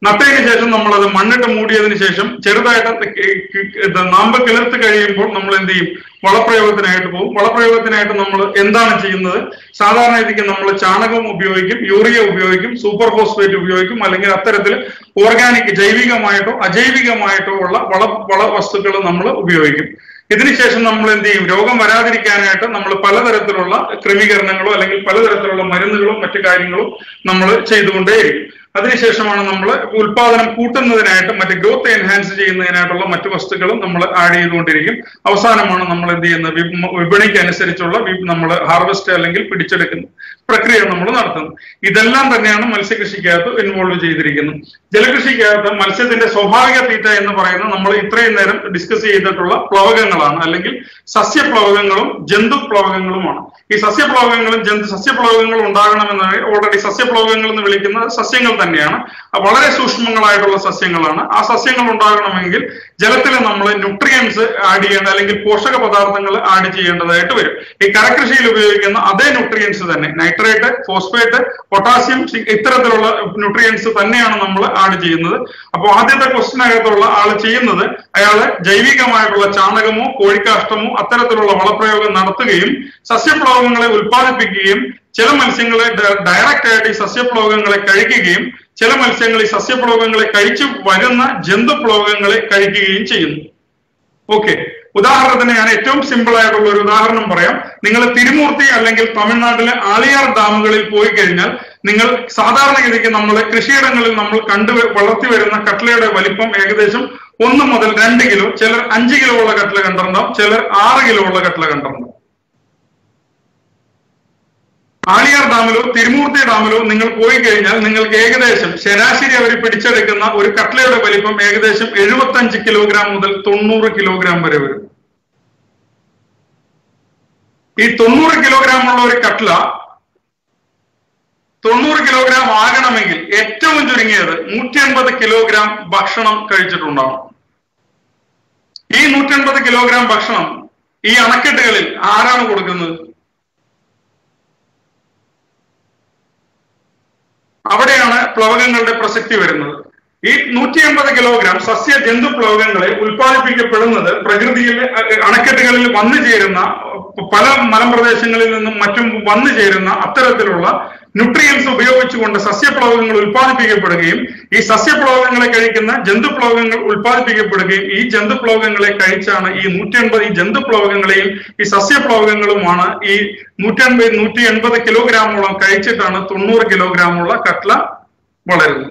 നട്ടതിന് ശേഷം നമ്മൾ അത് മണ്ണിട്ട് മൂടിയതിന് ശേഷം ചെറുതായിട്ട് അത് കി- കി- ഇത് നാമ്പ് കിളിർത്ത് കഴിയുമ്പോൾ നമ്മൾ എന്ത് ചെയ്യും വളപ്രയോഗത്തിനായിട്ട് പോകും വളപ്രയോഗത്തിനായിട്ട് നമ്മൾ എന്താണ് ചെയ്യുന്നത് സാധാരണ രീതിക്ക് നമ്മൾ ചാണകം ഉപയോഗിക്കും യൂറിയ ഉപയോഗിക്കും സൂപ്പർ ഫോസ്ഫേറ്റ് ഉപയോഗിക്കും അല്ലെങ്കിൽ അത്തരത്തിൽ ഓർഗാനിക് ജൈവികമായിട്ടോ അജൈവികമായിട്ടോ ഉള്ള വള വള വസ്തുക്കൾ നമ്മൾ ഉപയോഗിക്കും ഇതിനുശേഷം നമ്മൾ എന്ത് ചെയ്യും രോഗം വരാതിരിക്കാനായിട്ട് നമ്മൾ പലതരത്തിലുള്ള ക്രമീകരണങ്ങളോ അല്ലെങ്കിൽ പലതരത്തിലുള്ള മരുന്നുകളും മറ്റു കാര്യങ്ങളും നമ്മൾ ചെയ്തുകൊണ്ടേയിരിക്കും അതിനുശേഷമാണ് നമ്മൾ ഉൽപാദനം കൂട്ടുന്നതിനായിട്ട് മറ്റ് ഗ്രോത്ത് എൻഹാൻസ് ചെയ്യുന്നതിനായിട്ടുള്ള മറ്റു വസ്തുക്കളും നമ്മൾ ആഡ് ചെയ്തുകൊണ്ടിരിക്കും അവസാനമാണ് നമ്മൾ എന്ത് ചെയ്യുന്നത് വിപ- വിപണിക്ക് അനുസരിച്ചുള്ള നമ്മൾ ഹാർവെസ്റ്റ് അല്ലെങ്കിൽ പിടിച്ചെടുക്കുന്ന പ്രക്രിയ നമ്മൾ നടത്തുന്നത് ഇതെല്ലാം തന്നെയാണ് മത്സ്യകൃഷിക്കകത്ത് ഇൻവോൾവ് ചെയ്തിരിക്കുന്നത് ജലകൃഷിക്കകത്ത് മത്സ്യത്തിന്റെ സ്വാഭാവിക തീറ്റ എന്ന് പറയുന്നത് നമ്മൾ ഇത്രയും നേരം ഡിസ്കസ് ചെയ്തിട്ടുള്ള പ്ലവകങ്ങളാണ് അല്ലെങ്കിൽ സസ്യപ്ലവകങ്ങളും ജന്തു പ്ലവകങ്ങളുമാണ് ഈ സസ്യപ്ലവകങ്ങളും ജന്തു സസ്യപ്ലവകങ്ങളും ഉണ്ടാകണമെന്ന് ഓൾറെഡി സസ്യപ്ലവകങ്ങൾ എന്ന് വിളിക്കുന്നത് സസ്യങ്ങൾ തന്നെയാണ് അത് വളരെ സൂക്ഷ്മങ്ങളായിട്ടുള്ള സസ്യങ്ങളാണ് ആ സസ്യങ്ങൾ ഉണ്ടാകണമെങ്കിൽ ജലത്തിൽ നമ്മൾ ന്യൂട്രിയൻസ് ആഡ് ചെയ്യേണ്ട അല്ലെങ്കിൽ പോഷക പദാർത്ഥങ്ങൾ ആഡ് ചെയ്യേണ്ടതായിട്ട് വരും ഈ കരകൃഷിയിൽ ഉപയോഗിക്കുന്ന അതേ ന്യൂട്രിയൻസ് തന്നെ നൈട്രേറ്റ് ഫോസ്ഫേറ്റ് പൊട്ടാസ്യം ഇത്തരത്തിലുള്ള ന്യൂട്രിയൻസ് തന്നെയാണ് നമ്മൾ ആഡ് ചെയ്യുന്നത് അപ്പോൾ ആദ്യത്തെ ക്വസ്റ്റിനകത്തുള്ള ആൾ ചെയ്യുന്നത് അയാള് ജൈവികമായിട്ടുള്ള ചാണകമോ കോഴിക്കാഷ്ടമോ അത്തരത്തിലുള്ള വളപ്രയോഗം നടത്തുകയും സസ്യപ്ലവകങ്ങളെ ഉൽപ്പാദിപ്പിക്കുകയും ചില മത്സ്യങ്ങളെ ഡയറക്റ്റ് ആയിട്ട് ഈ സസ്യപ്ലവകങ്ങളെ കഴിക്കുകയും ചില മത്സ്യങ്ങൾ ഈ സസ്യപ്ലവകങ്ങളെ കഴിച്ചു വരുന്ന ജന്തുപ്ലവകങ്ങളെ കഴിക്കുകയും ചെയ്യുന്നു ഓക്കെ ഉദാഹരണത്തിന് ഞാൻ ഏറ്റവും സിമ്പിൾ ആയിട്ടുള്ള ഒരു ഉദാഹരണം പറയാം നിങ്ങൾ തിരുമൂർത്തി അല്ലെങ്കിൽ തമിഴ്നാട്ടിലെ ആളിയാർ ഡാമുകളിൽ പോയി കഴിഞ്ഞാൽ നിങ്ങൾ സാധാരണഗതിക്ക് നമ്മൾ കൃഷിയിടങ്ങളിൽ നമ്മൾ കണ്ടു വളർത്തി വരുന്ന കട്ട്ലയുടെ വലിപ്പം ഏകദേശം ഒന്ന് മുതൽ രണ്ട് കിലോ ചിലർ അഞ്ച് കിലോ ഉള്ള കട്ട്ല കണ്ടിട്ടുണ്ടാവും ചിലർ ആറ് കിലോ ഉള്ള കട്ട്ല കണ്ടിട്ടുണ്ടാവും ആളിയാർ ഡാമിലോ തിരുമൂർത്തി ഡാമിലോ നിങ്ങൾ പോയി കഴിഞ്ഞാൽ നിങ്ങൾക്ക് ഏകദേശം ശരാശരി അവർ പിടിച്ചെടുക്കുന്ന ഒരു കട്ട്ലയുടെ വലിപ്പം ഏകദേശം എഴുപത്തഞ്ച് കിലോഗ്രാം മുതൽ തൊണ്ണൂറ് കിലോഗ്രാം വരെ വരും ഈ തൊണ്ണൂറ് കിലോഗ്രാം ഉള്ള ഒരു കട്ട്ല തൊണ്ണൂറ് കിലോഗ്രാം ആകണമെങ്കിൽ ഏറ്റവും ചുരുങ്ങിയത് നൂറ്റി അൻപത് കിലോഗ്രാം ഭക്ഷണം കഴിച്ചിട്ടുണ്ടാവും ഈ നൂറ്റി അൻപത് കിലോഗ്രാം ഭക്ഷണം ഈ അണക്കെട്ടുകളിൽ ആരാണ് കൊടുക്കുന്നത് അവിടെയാണ് പ്ലവകങ്ങളുടെ പ്രസക്തി വരുന്നത് ഈ നൂറ്റി അമ്പത് കിലോഗ്രാം സസ്യ ജന്തു പ്ലവകങ്ങളെ ഉൽപ്പാദിപ്പിക്കപ്പെടുന്നത് പ്രകൃതിയിലെ അഹ് അണക്കെട്ടുകളിൽ വന്നു ചേരുന്ന പല മലമ്പ്രദേശങ്ങളിൽ നിന്നും മറ്റും വന്നു ചേരുന്ന അത്തരത്തിലുള്ള ന്യൂട്രിയൻസ് ഉപയോഗിച്ചുകൊണ്ട് സസ്യപ്ലവകങ്ങൾ ഉൽപ്പാദിപ്പിക്കപ്പെടുകയും ഈ സസ്യപ്ലവകങ്ങളെ കഴിക്കുന്ന ജന്തുപ്ലവകങ്ങൾ ഉൽപ്പാദിപ്പിക്കപ്പെടുകയും ഈ ജന്തുപ്ലവകങ്ങളെ കഴിച്ചാണ് ഈ നൂറ്റി അൻപത് ഈ ജന്തുപ്ലവകങ്ങളെയും ഈ സസ്യപ്ലവകങ്ങളുമാണ് ഈ നൂറ്റി അൻപത് നൂറ്റി എൺപത് കിലോഗ്രാമോളം കഴിച്ചിട്ടാണ് തൊണ്ണൂറ് കിലോഗ്രാമുള്ള കട്ട്ല വളരുന്നത്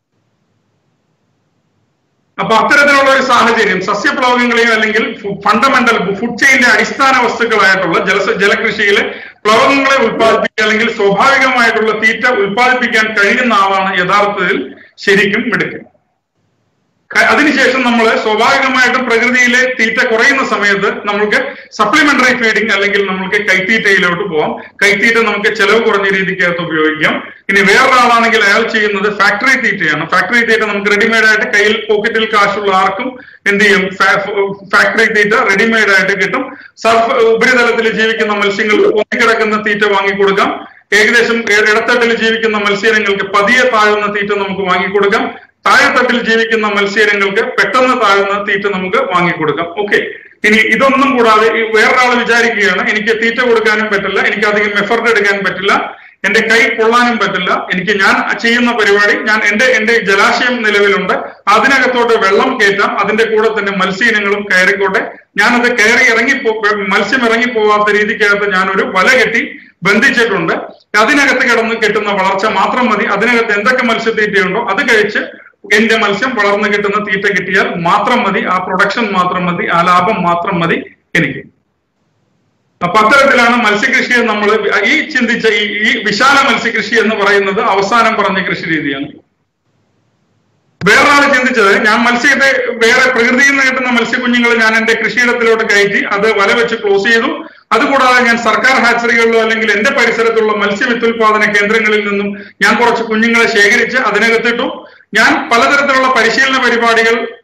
അപ്പൊ അത്തരത്തിലുള്ള ഒരു സാഹചര്യം സസ്യപ്ലവകങ്ങളെയും അല്ലെങ്കിൽ ഫണ്ടമെന്റൽ ഫുഡ് ചെയിന്റെ അടിസ്ഥാന വസ്തുക്കളായിട്ടുള്ള ജല ജലകൃഷിയിലെ പ്ലവകങ്ങളെ ഉൽപ്പാദിപ്പിക്കുക അല്ലെങ്കിൽ സ്വാഭാവികമായിട്ടുള്ള തീറ്റ ഉൽപ്പാദിപ്പിക്കാൻ കഴിയുന്ന ആളാണ് യഥാർത്ഥത്തിൽ ശരിക്കും മിടുക്കൻ ക- അതിനുശേഷം നമ്മൾ സ്വാഭാവികമായിട്ടും പ്രകൃതിയിലെ തീറ്റ കുറയുന്ന സമയത്ത് നമുക്ക് സപ്ലിമെന്ററി ഫീഡിംഗ് അല്ലെങ്കിൽ നമുക്ക് കൈത്തീറ്റയിലോട്ട് പോവാം കൈത്തീറ്റ നമുക്ക് ചെലവ് കുറഞ്ഞ രീതിക്കകത്ത് ഉപയോഗിക്കാം ഇനി വേറൊരാളാണെങ്കിൽ അയാൾ ചെയ്യുന്നത് ഫാക്ടറി തീറ്റയാണ് ഫാക്ടറി തീറ്റ നമുക്ക് റെഡിമെയ്ഡ് ആയിട്ട് കയ്യിൽ പോക്കറ്റിൽ കാശുള്ള ആർക്കും എന്ത് ചെയ്യും ഫാക്ടറി തീറ്റ റെഡിമെയ്ഡ് ആയിട്ട് കിട്ടും സർഫ് ഉപരിതലത്തിൽ ജീവിക്കുന്ന മത്സ്യങ്ങൾക്ക് പൊങ്ങിക്കിടക്കുന്ന തീറ്റ വാങ്ങിക്കൊടുക്കാം ഏകദേശം ഇ- ഇടത്തട്ടിൽ ജീവിക്കുന്ന മത്സ്യങ്ങൾക്ക് പതിയെ താഴുന്ന തീറ്റ നമുക്ക് വാങ്ങിക്കൊടുക്കാം താഴെത്തട്ടിൽ ജീവിക്കുന്ന മത്സ്യങ്ങൾക്ക് പെട്ടെന്ന് താഴുന്ന തീറ്റ നമുക്ക് വാങ്ങിക്കൊടുക്കാം ഓക്കെ ഇനി ഇതൊന്നും കൂടാതെ ഈ വേറൊരാൾ വിചാരിക്കുകയാണ് എനിക്ക് തീറ്റ കൊടുക്കാനും പറ്റില്ല എനിക്ക് അധികം എഫർട്ട് എടുക്കാൻ പറ്റില്ല എന്റെ കൈ കൊള്ളാനും പറ്റില്ല എനിക്ക് ഞാൻ ചെയ്യുന്ന പരിപാടി ഞാൻ എന്റെ എന്റെ ജലാശയം നിലവിലുണ്ട് അതിനകത്തോട്ട് വെള്ളം കയറ്റാം അതിന്റെ കൂടെ തന്നെ മത്സ്യയിനങ്ങളും കയറിക്കോട്ടെ ഞാനത് കയറി ഇറങ്ങി പോ- മത്സ്യം ഇറങ്ങി പോവാത്ത രീതിക്കകത്ത് ഞാനൊരു വല കെട്ടി ബന്ധിച്ചിട്ടുണ്ട് അതിനകത്ത് കിടന്ന് കിട്ടുന്ന വളർച്ച മാത്രം മതി അതിനകത്ത് എന്തൊക്കെ മത്സ്യത്തീറ്റയുണ്ടോ അത് കഴിച്ച് എന്റെ മത്സ്യം വളർന്നു കിട്ടുന്ന തീറ്റ കിട്ടിയാൽ മാത്രം മതി ആ പ്രൊഡക്ഷൻ മാത്രം മതി ആ ലാഭം മാത്രം മതി എനിക്ക് അപ്പൊ അത്തരത്തിലാണ് മത്സ്യകൃഷിയെ നമ്മൾ ഈ ചിന്തിച്ച ഈ ഈ വിശാല മത്സ്യകൃഷി എന്ന് പറയുന്നത് അവസാനം പറഞ്ഞ കൃഷി രീതിയാണ് വേറൊരാൾ ചിന്തിച്ചത് ഞാൻ മത്സ്യത്തെ വേറെ പ്രകൃതിയിൽ നിന്ന് കിട്ടുന്ന മത്സ്യക്കുഞ്ഞുങ്ങളെ ഞാൻ എന്റെ കൃഷിയിടത്തിലോട്ട് കയറ്റി അത് വല വെച്ച് ക്ലോസ് ചെയ്തു അതുകൂടാതെ ഞാൻ സർക്കാർ ഹാച്ചറികളിലോ അല്ലെങ്കിൽ എന്റെ പരിസരത്തുള്ള മത്സ്യ വിത്തുൽപാദന കേന്ദ്രങ്ങളിൽ നിന്നും ഞാൻ കുറച്ച് കുഞ്ഞുങ്ങളെ ശേഖരിച്ച് അതിനകത്തിട്ടു ഞാൻ പലതരത്തിലുള്ള പരിശീലന പരിപാടികൾ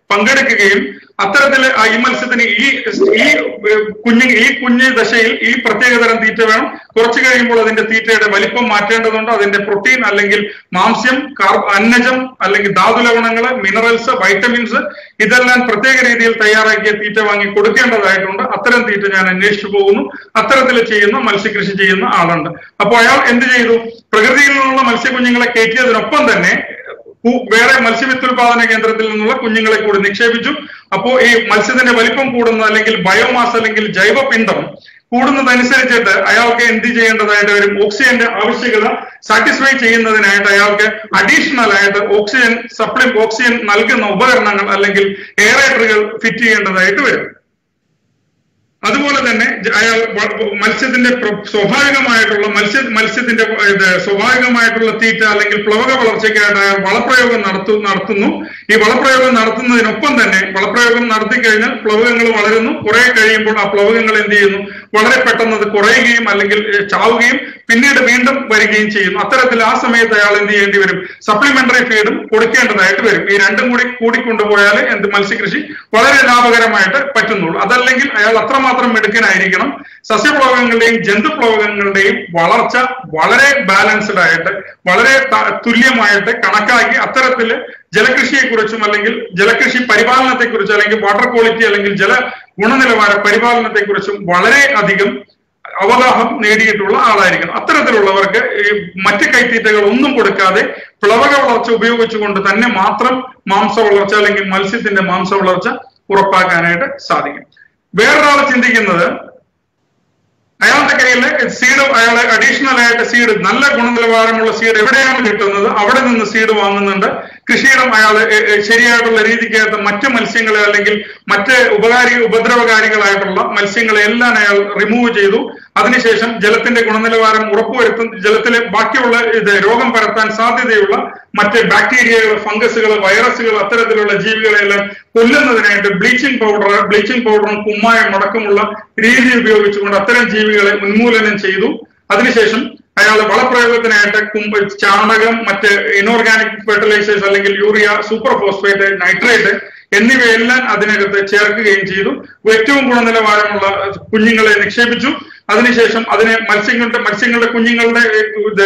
പങ്കെടുക്കുകയും അത്തരത്തിൽ ആ ഈ മത്സ്യത്തിന് ഈ ഈ ഏഹ്, കുഞ്ഞ് ഈ കുഞ്ഞ് ദശയിൽ ഈ പ്രത്യേകതരം തീറ്റ വേണം കുറച്ച് കഴിയുമ്പോൾ അതിന്റെ തീറ്റയുടെ വലിപ്പം മാറ്റേണ്ടതുണ്ട് അതിന്റെ പ്രോട്ടീൻ അല്ലെങ്കിൽ മാംസ്യം കാർ അന്നജം അല്ലെങ്കിൽ ധാതു ലവണങ്ങള് മിനറൽസ് വൈറ്റമിൻസ് ഇതെല്ലാം പ്രത്യേക രീതിയിൽ തയ്യാറാക്കിയ തീറ്റ വാങ്ങി കൊടുക്കേണ്ടതായിട്ടുണ്ട് അത്തരം തീറ്റ ഞാൻ അന്വേഷിച്ചു പോകുന്നു അത്തരത്തിൽ ചെയ്യുന്ന മത്സ്യകൃഷി ചെയ്യുന്ന ആളുണ്ട് അപ്പോൾ അയാൾ എന്ത് ചെയ്തു പ്രകൃതിയിൽ നിന്നുള്ള മത്സ്യക്കുഞ്ഞുങ്ങളെ കയറ്റിയതിനൊപ്പം തന്നെ കു- വേറെ മത്സ്യവിത്തുൽപാദന കേന്ദ്രത്തിൽ നിന്നുള്ള കുഞ്ഞുങ്ങളെ കൂടി നിക്ഷേപിച്ചു അപ്പോ ഈ മത്സ്യത്തിന്റെ വലിപ്പം കൂടുന്ന അല്ലെങ്കിൽ ബയോമാസ് അല്ലെങ്കിൽ ജൈവപിണ്ഡം കൂടുന്നതനുസരിച്ചിട്ട് അയാൾക്ക് എന്ത് ചെയ്യേണ്ടതായിട്ട് വരും ഓക്സിജന്റെ ആവശ്യകത സാറ്റിസ്ഫൈ ചെയ്യുന്നതിനായിട്ട് അയാൾക്ക് അഡീഷണൽ ആയിട്ട് ഓക്സിജൻ സപ്ലി ഓക്സിജൻ നൽകുന്ന ഉപകരണങ്ങൾ അല്ലെങ്കിൽ എയറേറ്ററുകൾ ഫിറ്റ് ചെയ്യേണ്ടതായിട്ട് വരും അതുപോലെ തന്നെ ജ- അയാൾ വ- മത്സ്യത്തിന്റെ പ്ര- സ്വാഭാവികമായിട്ടുള്ള മത്സ്യ മത്സ്യത്തിന്റെ ഇത് സ്വാഭാവികമായിട്ടുള്ള തീറ്റ അല്ലെങ്കിൽ പ്ലവക വളർച്ചയ്ക്കായിട്ട് അയാൾ വളപ്രയോഗം നടത്തു നടത്തുന്നു ഈ വളപ്രയോഗം നടത്തുന്നതിനൊപ്പം തന്നെ വളപ്രയോഗം നടത്തി കഴിഞ്ഞാൽ പ്ലവകങ്ങൾ വളരുന്നു കുറെ കഴിയുമ്പോൾ ആ പ്ലവകങ്ങൾ എന്ത് ചെയ്യുന്നു വളരെ പെട്ടെന്ന് അത് കുറയുകയും അല്ലെങ്കിൽ ഏഹ്, ചാവുകയും പിന്നീട് വീണ്ടും വരികയും ചെയ്യുന്നു അത്തരത്തിൽ ആ സമയത്ത് അയാൾ എന്ത് ചെയ്യേണ്ടി വരും സപ്ലിമെന്ററി ഫീഡും കൊടുക്കേണ്ടതായിട്ട് വരും ഈ രണ്ടും കൂടി കൂടിക്കൊണ്ടുപോയാൽ എന്ത് മത്സ്യകൃഷി വളരെ ലാഭകരമായിട്ട് പറ്റുന്നുള്ളൂ അതല്ലെങ്കിൽ അയാൾ അത്രമാത്രം മിടുക്കനായിരിക്കണം സസ്യപ്ലവകങ്ങളുടെയും ജന്തുപ്ലവകങ്ങളുടെയും വളർച്ച വളരെ ബാലൻസ്ഡ് ആയിട്ട് വളരെ ത- തുല്യമായിട്ട് കണക്കാക്കി അത്തരത്തില് ജലകൃഷിയെ കുറിച്ചും അല്ലെങ്കിൽ ജലകൃഷി പരിപാലനത്തെ കുറിച്ചും അല്ലെങ്കിൽ വാട്ടർ ക്വാളിറ്റി അല്ലെങ്കിൽ ജല ഗുണനിലവാര പരിപാലനത്തെ കുറിച്ചും വളരെ അധികം അവഗാഹം നേടിയിട്ടുള്ള ആളായിരിക്കണം അത്തരത്തിലുള്ളവർക്ക് ഈ മറ്റ് കൈത്തീറ്റകൾ ഒന്നും കൊടുക്കാതെ പ്ലവക വളർച്ച ഉപയോഗിച്ചുകൊണ്ട് തന്നെ മാത്രം മാംസ വളർച്ച അല്ലെങ്കിൽ മത്സ്യത്തിന്റെ മാംസ വളർച്ച ഉറപ്പാക്കാനായിട്ട് സാധിക്കും വേറൊരാൾ ചിന്തിക്കുന്നത് അയാളുടെ കയ്യിൽ സീഡ് അയാളെ അഡീഷണൽ ആയിട്ട് സീഡ് നല്ല ഗുണനിലവാരമുള്ള സീഡ് എവിടെയാണ് കിട്ടുന്നത് അവിടെ നിന്ന് സീഡ് വാങ്ങുന്നുണ്ട് കൃഷിയിടം അയാൾ ശരിയായിട്ടുള്ള രീതിക്കകത്ത് മറ്റ് മത്സ്യങ്ങളെ അല്ലെങ്കിൽ മറ്റ് ഉപകാരി ഉപദ്രവകാരികളായിട്ടുള്ള മത്സ്യങ്ങളെ എല്ലാം അയാൾ റിമൂവ് ചെയ്തു അതിനുശേഷം ജലത്തിന്റെ ഗുണനിലവാരം ഉറപ്പുവരുത്തും ജലത്തിലെ ബാക്കിയുള്ള ഇത് രോഗം പരത്താൻ സാധ്യതയുള്ള മറ്റ് ബാക്ടീരിയകൾ ഫംഗസുകൾ വൈറസുകൾ അത്തരത്തിലുള്ള ജീവികളെല്ലാം കൊല്ലുന്നതിനായിട്ട് ബ്ലീച്ചിങ് പൗഡർ ബ്ലീച്ചിങ് പൗഡറും കുമ്മായം അടക്കമുള്ള രീതി ഉപയോഗിച്ചുകൊണ്ട് അത്തരം ജീവികളെ ഉന്മൂലനം ചെയ്തു അതിനുശേഷം അയാൾ വളപ്രയോഗത്തിനായിട്ട് കുമ്പ് ചാണകം മറ്റ് ഇനോർഗാനിക് ഫെർട്ടിലൈസേഴ്സ് അല്ലെങ്കിൽ യൂറിയ സൂപ്പർ ഫോസ്ഫേറ്റ് നൈട്രേറ്റ് എന്നിവയെല്ലാം അതിനകത്ത് ചേർക്കുകയും ചെയ്തു ഏറ്റവും ഗുണനിലവാരമുള്ള കുഞ്ഞുങ്ങളെ നിക്ഷേപിച്ചു അതിനുശേഷം അതിനെ മത്സ്യങ്ങളുടെ മത്സ്യങ്ങളുടെ കുഞ്ഞുങ്ങളുടെ ഇത്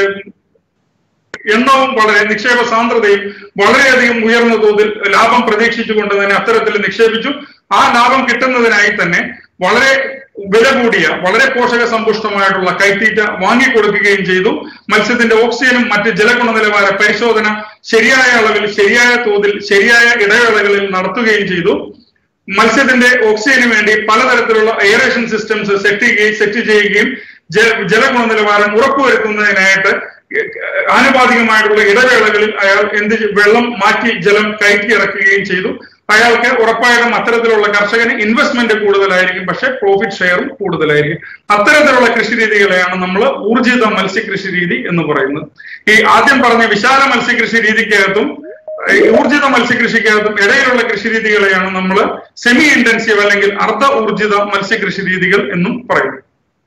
എണ്ണവും വളരെ നിക്ഷേപ സാന്ദ്രതയും വളരെയധികം ഉയർന്ന തോതിൽ ലാഭം പ്രതീക്ഷിച്ചുകൊണ്ട് തന്നെ അത്തരത്തിൽ നിക്ഷേപിച്ചു ആ ലാഭം കിട്ടുന്നതിനായി തന്നെ വളരെ വില കൂടിയ വളരെ പോഷക സമ്പുഷ്ടമായിട്ടുള്ള കൈത്തീറ്റ വാങ്ങിക്കൊടുക്കുകയും ചെയ്തു മത്സ്യത്തിന്റെ ഓക്സിജനും മറ്റ് ജലഗുണ നിലവാര പരിശോധന ശരിയായ അളവിൽ ശരിയായ തോതിൽ ശരിയായ ഇടവേളകളിൽ നടത്തുകയും ചെയ്തു മത്സ്യത്തിന്റെ ഓക്സിജന് വേണ്ടി പലതരത്തിലുള്ള എയറേഷൻ സിസ്റ്റംസ് സെറ്റ് ചെയ്യുകയും സെറ്റ് ചെയ്യുകയും ജല ജലഗുണ നിലവാരം ഉറപ്പുവരുത്തുന്നതിനായിട്ട് ആനുപാതികമായിട്ടുള്ള ഇടവേളകളിൽ അയാൾ എന്ത് ചെയ്- വെള്ളം മാറ്റി ജലം കയറ്റി ഇറക്കുകയും ചെയ്തു അയാൾക്ക് ഉറപ്പായിട്ടും അത്തരത്തിലുള്ള കർഷകന് ഇൻവെസ്റ്റ്മെന്റ് കൂടുതലായിരിക്കും പക്ഷെ പ്രോഫിറ്റ് ഷെയറും കൂടുതലായിരിക്കും അത്തരത്തിലുള്ള കൃഷി രീതികളെയാണ് നമ്മൾ ഊർജിത മത്സ്യകൃഷി രീതി എന്ന് പറയുന്നത് ഈ ആദ്യം പറഞ്ഞ വിശാല മത്സ്യകൃഷി രീതിക്കകത്തും ഈ ഊർജിത മത്സ്യകൃഷിക്കകത്തും ഇടയിലുള്ള കൃഷി രീതികളെയാണ് നമ്മൾ സെമി ഇന്റൻസീവ് അല്ലെങ്കിൽ അർദ്ധ ഊർജിത മത്സ്യകൃഷി രീതികൾ എന്നും പറയുന്നത്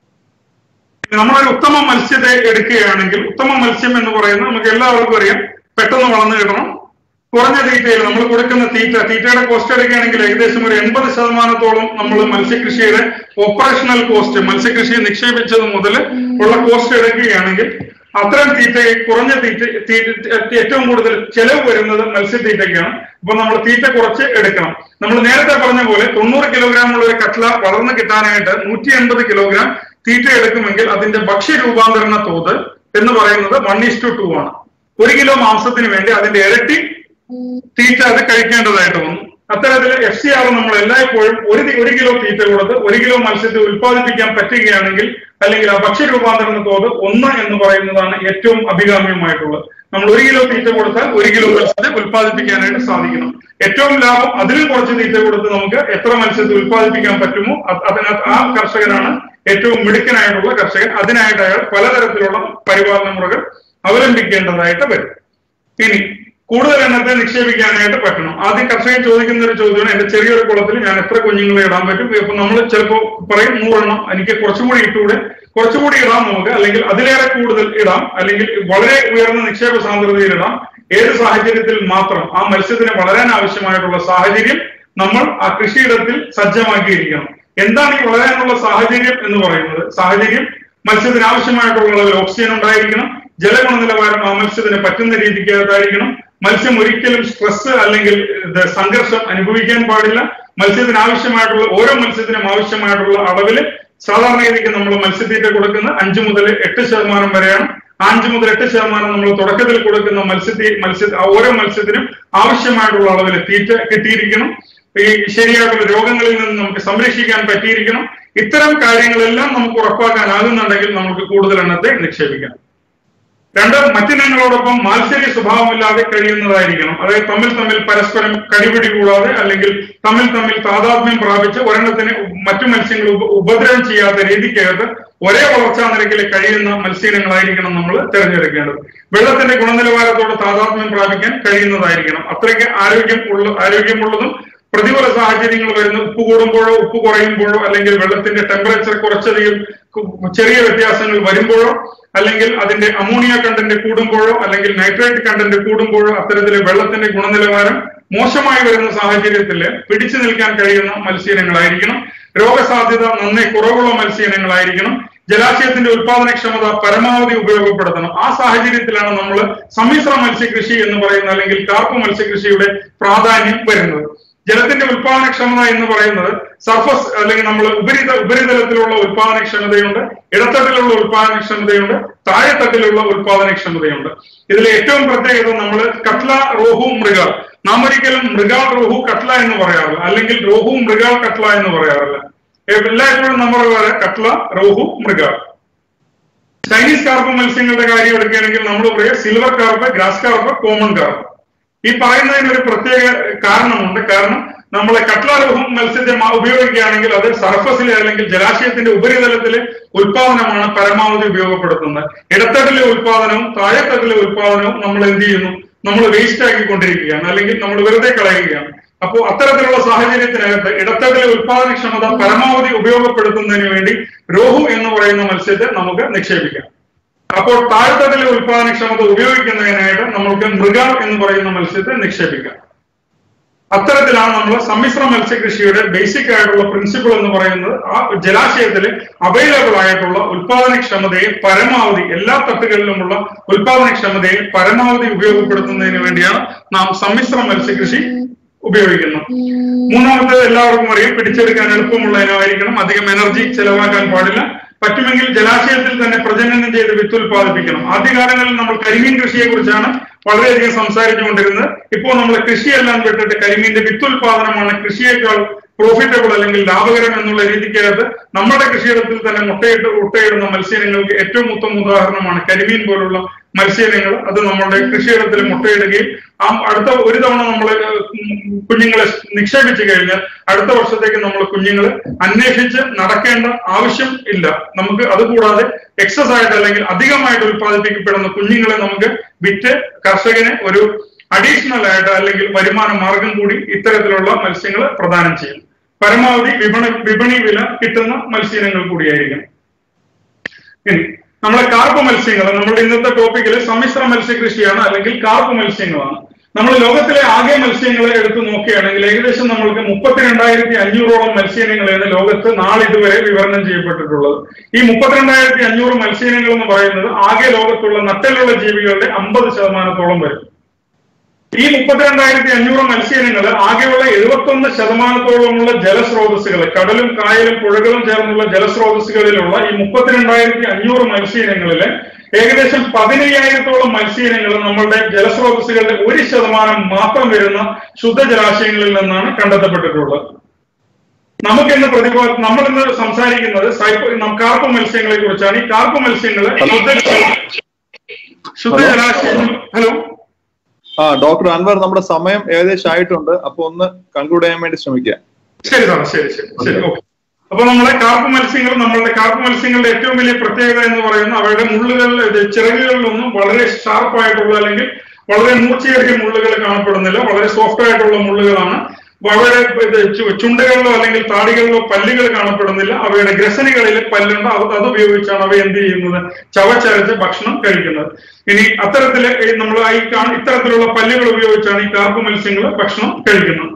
നമ്മളൊരു ഉത്തമ മത്സ്യത്തെ എടുക്കുകയാണെങ്കിൽ ഉത്തമ മത്സ്യം എന്ന് പറയുന്നത് നമുക്ക് എല്ലാവർക്കും അറിയാം പെട്ടെന്ന് വളർന്നു കിട്ടണം കുറഞ്ഞ തീറ്റയിൽ നമ്മൾ കൊടുക്കുന്ന തീറ്റ തീറ്റയുടെ കോസ്റ്റ് എടുക്കുകയാണെങ്കിൽ ഏകദേശം ഒരു എൺപത് ശതമാനത്തോളം നമ്മൾ മത്സ്യകൃഷിയുടെ ഓപ്പറേഷണൽ കോസ്റ്റ് മത്സ്യകൃഷി നിക്ഷേപിച്ചത് മുതൽ ഉള്ള കോസ്റ്റ് എടുക്കുകയാണെങ്കിൽ അത്തരം തീറ്റ കുറഞ്ഞ തീറ്റ തീറ്റ ഏറ്റവും കൂടുതൽ ചെലവ് വരുന്നത് മത്സ്യത്തീറ്റയ്ക്കാണ് അപ്പൊ നമ്മൾ തീറ്റ കുറച്ച് എടുക്കണം നമ്മൾ നേരത്തെ പറഞ്ഞ പോലെ തൊണ്ണൂറ് കിലോഗ്രാം ഉള്ള ഒരു കട്ട്ല വളർന്നു കിട്ടാനായിട്ട് നൂറ്റി എൺപത് കിലോഗ്രാം തീറ്റ എടുക്കുമെങ്കിൽ അതിന്റെ ഭക്ഷ്യ രൂപാന്തരണ തോത് എന്ന് പറയുന്നത് വൺ ഈസ് ടു ടു ആണ് ഒരു കിലോ മാംസത്തിന് വേണ്ടി അതിന്റെ ഇരട്ടി തീറ്റ അത് കഴിക്കേണ്ടതായിട്ട് വന്നു അത്തരത്തിൽ എഫ് സി ആർ നമ്മൾ എല്ലായ്പ്പോഴും ഒരു ദി- ഒരു കിലോ തീറ്റ കൊടുത്ത് ഒരു കിലോ മത്സ്യത്തെ ഉൽപ്പാദിപ്പിക്കാൻ പറ്റുകയാണെങ്കിൽ അല്ലെങ്കിൽ ആ ഭക്ഷ്യ രൂപാന്തരണ തോത് ഒന്ന് എന്ന് പറയുന്നതാണ് ഏറ്റവും അഭികാമ്യമായിട്ടുള്ളത് നമ്മൾ ഒരു കിലോ തീറ്റ കൊടുത്താൽ ഒരു കിലോ മത്സ്യത്തെ ഉൽപ്പാദിപ്പിക്കാനായിട്ട് സാധിക്കണം ഏറ്റവും ലാഭം അതിൽ കുറച്ച് തീറ്റ കൊടുത്ത് നമുക്ക് എത്ര മത്സ്യത്തെ ഉൽപ്പാദിപ്പിക്കാൻ പറ്റുമോ അത് അതിനകത്ത് ആ കർഷകനാണ് ഏറ്റവും മിടുക്കനായിട്ടുള്ള കർഷകൻ അതിനായിട്ട് അയാൾ പലതരത്തിലുള്ള പരിപാലന മുറകൾ അവലംബിക്കേണ്ടതായിട്ട് വരും ഇനി കൂടുതൽ എണ്ണത്തെ നിക്ഷേപിക്കാനായിട്ട് പറ്റണം ആദ്യം കർഷകൻ ചോദിക്കുന്ന ഒരു ചോദ്യമാണ് എന്റെ ചെറിയൊരു കുളത്തിൽ ഞാൻ എത്ര കുഞ്ഞുങ്ങളെ ഇടാൻ പറ്റും ഇപ്പൊ നമ്മൾ ചിലപ്പോൾ പറയും നൂറെണ്ണം എനിക്ക് കുറച്ചുകൂടി ഇട്ടുകൂടെ കുറച്ചുകൂടി ഇടാം നമുക്ക് അല്ലെങ്കിൽ അതിലേറെ കൂടുതൽ ഇടാം അല്ലെങ്കിൽ വളരെ ഉയർന്ന നിക്ഷേപ സാന്ദ്രതയിൽ ഇടാം ഏത് സാഹചര്യത്തിൽ മാത്രം ആ മത്സ്യത്തിന് വളരാൻ ആവശ്യമായിട്ടുള്ള സാഹചര്യം നമ്മൾ ആ കൃഷിയിടത്തിൽ സജ്ജമാക്കിയിരിക്കണം എന്താണ് ഈ വളരാനുള്ള സാഹചര്യം എന്ന് പറയുന്നത് സാഹചര്യം മത്സ്യത്തിന് ആവശ്യമായിട്ടുള്ള അളവിൽ ഓക്സിജൻ ഉണ്ടായിരിക്കണം ജലഗുണ നിലവാരം ആ മത്സ്യത്തിന് പറ്റുന്ന രീതിക്കകത്തായിരിക്കണം മത്സ്യം ഒരിക്കലും സ്ട്രെസ് അല്ലെങ്കിൽ ഇത് സംഘർഷം അനുഭവിക്കാൻ പാടില്ല മത്സ്യത്തിന് ആവശ്യമായിട്ടുള്ള ഓരോ മത്സ്യത്തിനും ആവശ്യമായിട്ടുള്ള അളവിൽ സാധാരണ രീതിക്ക് നമ്മൾ മത്സ്യത്തീറ്റ കൊടുക്കുന്ന അഞ്ചു മുതൽ എട്ട് ശതമാനം വരെയാണ് ആ അഞ്ച് മുതൽ എട്ട് ശതമാനം നമ്മൾ തുടക്കത്തിൽ കൊടുക്കുന്ന മത്സ്യത്തി മത്സ്യ ആ ഓരോ മത്സ്യത്തിനും ആവശ്യമായിട്ടുള്ള അളവിൽ തീറ്റ കിട്ടിയിരിക്കണം ഈ ശരിയായിട്ടുള്ള രോഗങ്ങളിൽ നിന്ന് നമുക്ക് സംരക്ഷിക്കാൻ പറ്റിയിരിക്കണം ഇത്തരം കാര്യങ്ങളെല്ലാം നമുക്ക് ഉറപ്പാക്കാനാകുന്നുണ്ടെങ്കിൽ നമുക്ക് കൂടുതൽ എണ്ണത്തെ നിക്ഷേപിക്കാം രണ്ട് മറ്റിനങ്ങളോടൊപ്പം മാത്സര്യ സ്വഭാവമില്ലാതെ കഴിയുന്നതായിരിക്കണം അതായത് തമ്മിൽ തമ്മിൽ പരസ്പരം കടിപിടി കൂടാതെ അല്ലെങ്കിൽ തമ്മിൽ തമ്മിൽ താതാത്മ്യം പ്രാപിച്ച് ഒരെണ്ണത്തിന് മറ്റു മത്സ്യങ്ങൾ ഉപ- ഉപദ്രവം ചെയ്യാത്ത രീതിക്കകത്ത് ഒരേ വളർച്ചാ നിരക്കിൽ കഴിയുന്ന മത്സ്യങ്ങളായിരിക്കണം നമ്മൾ തിരഞ്ഞെടുക്കേണ്ടത് വെള്ളത്തിന്റെ ഗുണനിലവാരത്തോട് താതാത്മ്യം പ്രാപിക്കാൻ കഴിയുന്നതായിരിക്കണം അത്രയ്ക്ക് ആരോഗ്യം ഉള്ള ആരോഗ്യമുള്ളതും പ്രതികൂല സാഹചര്യങ്ങൾ വരുന്ന ഉപ്പ് കൂടുമ്പോഴോ ഉപ്പ് കുറയുമ്പോഴോ അല്ലെങ്കിൽ വെള്ളത്തിന്റെ ടെമ്പറേച്ചർ കുറച്ചധികം കു- ചെറിയ വ്യത്യാസങ്ങൾ വരുമ്പോഴോ അല്ലെങ്കിൽ അതിന്റെ അമോണിയ കണ്ടന്റ് കൂടുമ്പോഴോ അല്ലെങ്കിൽ നൈട്രേറ്റ് കണ്ടന്റ് കൂടുമ്പോഴോ അത്തരത്തില് വെള്ളത്തിന്റെ ഗുണനിലവാരം മോശമായി വരുന്ന സാഹചര്യത്തിൽ പിടിച്ചു നിൽക്കാൻ കഴിയുന്ന മത്സ്യങ്ങളായിരിക്കണം രോഗസാധ്യത നന്നേ കുറവുള്ള മത്സ്യങ്ങളായിരിക്കണം ജലാശയത്തിന്റെ ഉത്പാദനക്ഷമത പരമാവധി ഉപയോഗപ്പെടുത്തണം ആ സാഹചര്യത്തിലാണ് നമ്മൾ സമ്മിശ്ര മത്സ്യകൃഷി എന്ന് പറയുന്ന അല്ലെങ്കിൽ കാർപ്പ് മത്സ്യകൃഷിയുടെ പ്രാധാന്യം വരുന്നത് ജലത്തിന്റെ ഉത്പാദനക്ഷമത എന്ന് പറയുന്നത് സർഫസ് അല്ലെങ്കിൽ നമ്മൾ ഉപരിത ഉപരിതലത്തിലുള്ള ഉത്പാദനക്ഷമതയുണ്ട് ഇടത്തട്ടിലുള്ള ഉത്പാദനക്ഷമതയുണ്ട് താഴെത്തട്ടിലുള്ള ഉത്പാദനക്ഷമതയുണ്ട് ഇതിൽ ഏറ്റവും പ്രത്യേകത നമ്മൾ കട്ല റോഹു മൃഗ നാം ഒരിക്കലും മൃഗാൾ റോഹു കട്ല എന്ന് പറയാറില്ല അല്ലെങ്കിൽ റോഹു മൃഗാൾ കട്ല എന്ന് പറയാറില്ല എല്ലായ്പ്പോഴും നമ്മൾ പറയാറ് കട്ല റോഹു മൃഗ ചൈനീസ് കാർപ്പ് മത്സ്യങ്ങളുടെ കാര്യം എടുക്കുകയാണെങ്കിൽ നമ്മൾ പറയുക silver carp grass carp common carp ഈ പറയുന്നതിന് ഒരു പ്രത്യേക കാരണമുണ്ട് കാരണം നമ്മളെ കട്ലാരോഹം മത്സ്യത്തെ മ- ഉപയോഗിക്കുകയാണെങ്കിൽ അത് സർഫസിലെ അല്ലെങ്കിൽ ജലാശയത്തിന്റെ ഉപരിതലത്തിലെ ഉത്പാദനമാണ് പരമാവധി ഉപയോഗപ്പെടുത്തുന്നത് ഇടത്തട്ടിലെ ഉത്പാദനവും താഴെത്തട്ടിലെ ഉത്പാദനവും നമ്മൾ എന്ത് ചെയ്യുന്നു നമ്മൾ വേസ്റ്റ് ആക്കിക്കൊണ്ടിരിക്കുകയാണ് അല്ലെങ്കിൽ നമ്മൾ വെറുതെ കളയുകയാണ് അപ്പോൾ അത്തരത്തിലുള്ള സാഹചര്യത്തിനകത്ത് ഇടത്തട്ടിലെ ഉത്പാദനക്ഷമത പരമാവധി ഉപയോഗപ്പെടുത്തുന്നതിന് വേണ്ടി രോഹു എന്ന് പറയുന്ന മത്സ്യത്തെ നമുക്ക് നിക്ഷേപിക്കാം അപ്പോൾ താഴ്ത്തട്ടിലെ ഉത്പാദനക്ഷമത ഉപയോഗിക്കുന്നതിനായിട്ട് നമ്മൾക്ക് മൃഗ എന്ന് പറയുന്ന മത്സ്യത്തെ നിക്ഷേപിക്കാം അത്തരത്തിലാണ് നമ്മൾ സമ്മിശ്ര മത്സ്യകൃഷിയുടെ ബേസിക് ആയിട്ടുള്ള പ്രിൻസിപ്പിൾ എന്ന് പറയുന്നത് ആ ജലാശയത്തിൽ അവൈലബിൾ ആയിട്ടുള്ള ഉത്പാദനക്ഷമതയെ പരമാവധി എല്ലാ തട്ടുകളിലുമുള്ള ഉത്പാദനക്ഷമതയെ പരമാവധി ഉപയോഗപ്പെടുത്തുന്നതിന് വേണ്ടിയാണ് നാം സമ്മിശ്ര മത്സ്യകൃഷി ഉപയോഗിക്കുന്നത് മൂന്നാമത്തേത് എല്ലാവർക്കും അറിയാം പിടിച്ചെടുക്കാൻ എളുപ്പമുള്ള ഇനമായിരിക്കണം അധികം എനർജി ചെലവാക്കാൻ പാടില്ല പറ്റുമെങ്കിൽ ജലാശയത്തിൽ തന്നെ പ്രജനനം ചെയ്ത് വിത്ത് ഉൽപ്പാദിപ്പിക്കണം ആദ്യകാലങ്ങളിൽ നമ്മൾ കരിമീൻ കൃഷിയെ കുറിച്ചാണ് വളരെയധികം സംസാരിച്ചുകൊണ്ടിരുന്നത് ഇപ്പോൾ നമ്മൾ കൃഷിയെല്ലാം വിട്ടിട്ട് കരിമീന്റെ വിത്ത് ഉൽപാദനമാണ് കൃഷിയേക്കാൾ പ്രോഫിറ്റബിൾ അല്ലെങ്കിൽ ലാഭകരം എന്നുള്ള രീതിക്കകത്ത് നമ്മുടെ കൃഷിയിടത്തിൽ തന്നെ മുട്ടയിട്ട് മുട്ടയിടുന്ന മത്സ്യങ്ങൾക്ക് ഏറ്റവും ഉത്തമ ഉദാഹരണമാണ് കരിമീൻ പോലുള്ള മത്സ്യങ്ങൾ അത് നമ്മുടെ കൃഷിയിടത്തിൽ മുട്ടയിടുകയും ആ അടുത്ത ഒരു തവണ നമ്മൾ കുഞ്ഞുങ്ങളെ നിക്ഷേപിച്ചു കഴിഞ്ഞാൽ അടുത്ത വർഷത്തേക്ക് നമ്മൾ കുഞ്ഞുങ്ങളെ അന്വേഷിച്ച് നടക്കേണ്ട ആവശ്യം ഇല്ല നമുക്ക് അതുകൂടാതെ എക്സസ് ആയിട്ട് അല്ലെങ്കിൽ അധികമായിട്ട് ഉത്പാദിപ്പിക്കപ്പെടുന്ന കുഞ്ഞുങ്ങളെ നമുക്ക് വിറ്റ് കർഷകന് ഒരു അഡീഷണൽ ആയിട്ട് അല്ലെങ്കിൽ വരുമാന മാർഗം കൂടി ഇത്തരത്തിലുള്ള മത്സ്യങ്ങൾ പ്രദാനം ചെയ്യും പരമാവധി വിപണി വിപണി വില കിട്ടുന്ന മത്സ്യങ്ങൾ കൂടിയായിരിക്കും ഇനി നമ്മളെ കാർപ്പ് മത്സ്യങ്ങൾ നമ്മുടെ ഇന്നത്തെ ടോപ്പിക്കിൽ സമ്മിശ്ര മത്സ്യകൃഷിയാണ് അല്ലെങ്കിൽ കാർപ്പ് മത്സ്യങ്ങളാണ് നമ്മൾ ലോകത്തിലെ ആകെ മത്സ്യങ്ങളെ എടുത്തു നോക്കുകയാണെങ്കിൽ ഏകദേശം നമ്മൾക്ക് മുപ്പത്തിരണ്ടായിരത്തി അഞ്ഞൂറോളം മത്സ്യങ്ങളാണ് ലോകത്ത് നാളിതുവരെ വിവരണം ചെയ്യപ്പെട്ടിട്ടുള്ളത് ഈ മുപ്പത്തിരണ്ടായിരത്തി അഞ്ഞൂറ് മത്സ്യങ്ങൾ എന്ന് പറയുന്നത് ആകെ ലോകത്തുള്ള നട്ടലുള്ള ജീവികളുടെ അമ്പത് ശതമാനത്തോളം വരും ഈ മുപ്പത്തിരണ്ടായിരത്തി അഞ്ഞൂറ് മത്സ്യങ്ങൾ ആകെയുള്ള എഴുപത്തൊന്ന് ശതമാനത്തോളമുള്ള ജലസ്രോതസ്സുകൾ കടലും കായലും പുഴകളും ചേർന്നുള്ള ജലസ്രോതസ്സുകളിലുള്ള ഈ മുപ്പത്തിരണ്ടായിരത്തി അഞ്ഞൂറ് മത്സ്യങ്ങളില് ഏകദേശം പതിനയ്യായിരത്തോളം മത്സ്യങ്ങൾ നമ്മളുടെ ജലസ്രോതസ്സുകളുടെ ഒരു ശതമാനം മാത്രം വരുന്ന ശുദ്ധജലാശയങ്ങളിൽ നിന്നാണ് കണ്ടെത്തപ്പെട്ടിട്ടുള്ളത് നമുക്കിന്ന് പ്രതിഭ നമ്മളിന്ന് സംസാരിക്കുന്നത് സൈപ്പ നം- കാർപ്പ് മത്സ്യങ്ങളെ കുറിച്ചാണ് ഈ കാർപ്പ് മത്സ്യങ്ങൾ ശുദ്ധ ശുദ്ധജലാശയങ്ങൾ ഹലോ ആ ഡോക്ടർ അൻവർ നമ്മുടെ സമയം ഏകദേശം ആയിട്ടുണ്ട് അപ്പൊ ഒന്ന് കൺക്ലൂഡ് ചെയ്യാൻ വേണ്ടി ശ്രമിക്കുക ശരി സാർ ശരി ശരി ശരി ഓക്കെ അപ്പൊ നമ്മളെ കാർപ്പ് മത്സ്യങ്ങൾ നമ്മളുടെ കാർപ്പ് മത്സ്യങ്ങളുടെ ഏറ്റവും വലിയ പ്രത്യേകത എന്ന് പറയുന്നത് അവയുടെ മുള്ളുകൾ ഇത് ചിറകുകളിലൊന്നും വളരെ ഷാർപ്പ് ആയിട്ടുള്ള അല്ലെങ്കിൽ വളരെ മൂർച്ചയേറിയ മുള്ളുകൾ കാണപ്പെടുന്നില്ല വളരെ സോഫ്റ്റ് ആയിട്ടുള്ള മുള്ളുകളാണ് അവയുടെ ഇത് ചു- ചുണ്ടുകളിലോ അല്ലെങ്കിൽ താടികളിലോ പല്ലുകൾ കാണപ്പെടുന്നില്ല അവയുടെ ഗ്രസനികളിൽ പല്ലുണ്ട് അത് അത് ഉപയോഗിച്ചാണ് അവ എന്ത് ചെയ്യുന്നത് ചവച്ചരച്ച് ഭക്ഷണം കഴിക്കുന്നത് ഇനി അത്തരത്തില് ഈ നമ്മൾ ഈ കാ- ഇത്തരത്തിലുള്ള പല്ലുകൾ ഉപയോഗിച്ചാണ് ഈ കാർപ്പ് മത്സ്യങ്ങൾ ഭക്ഷണം കഴിക്കുന്നത്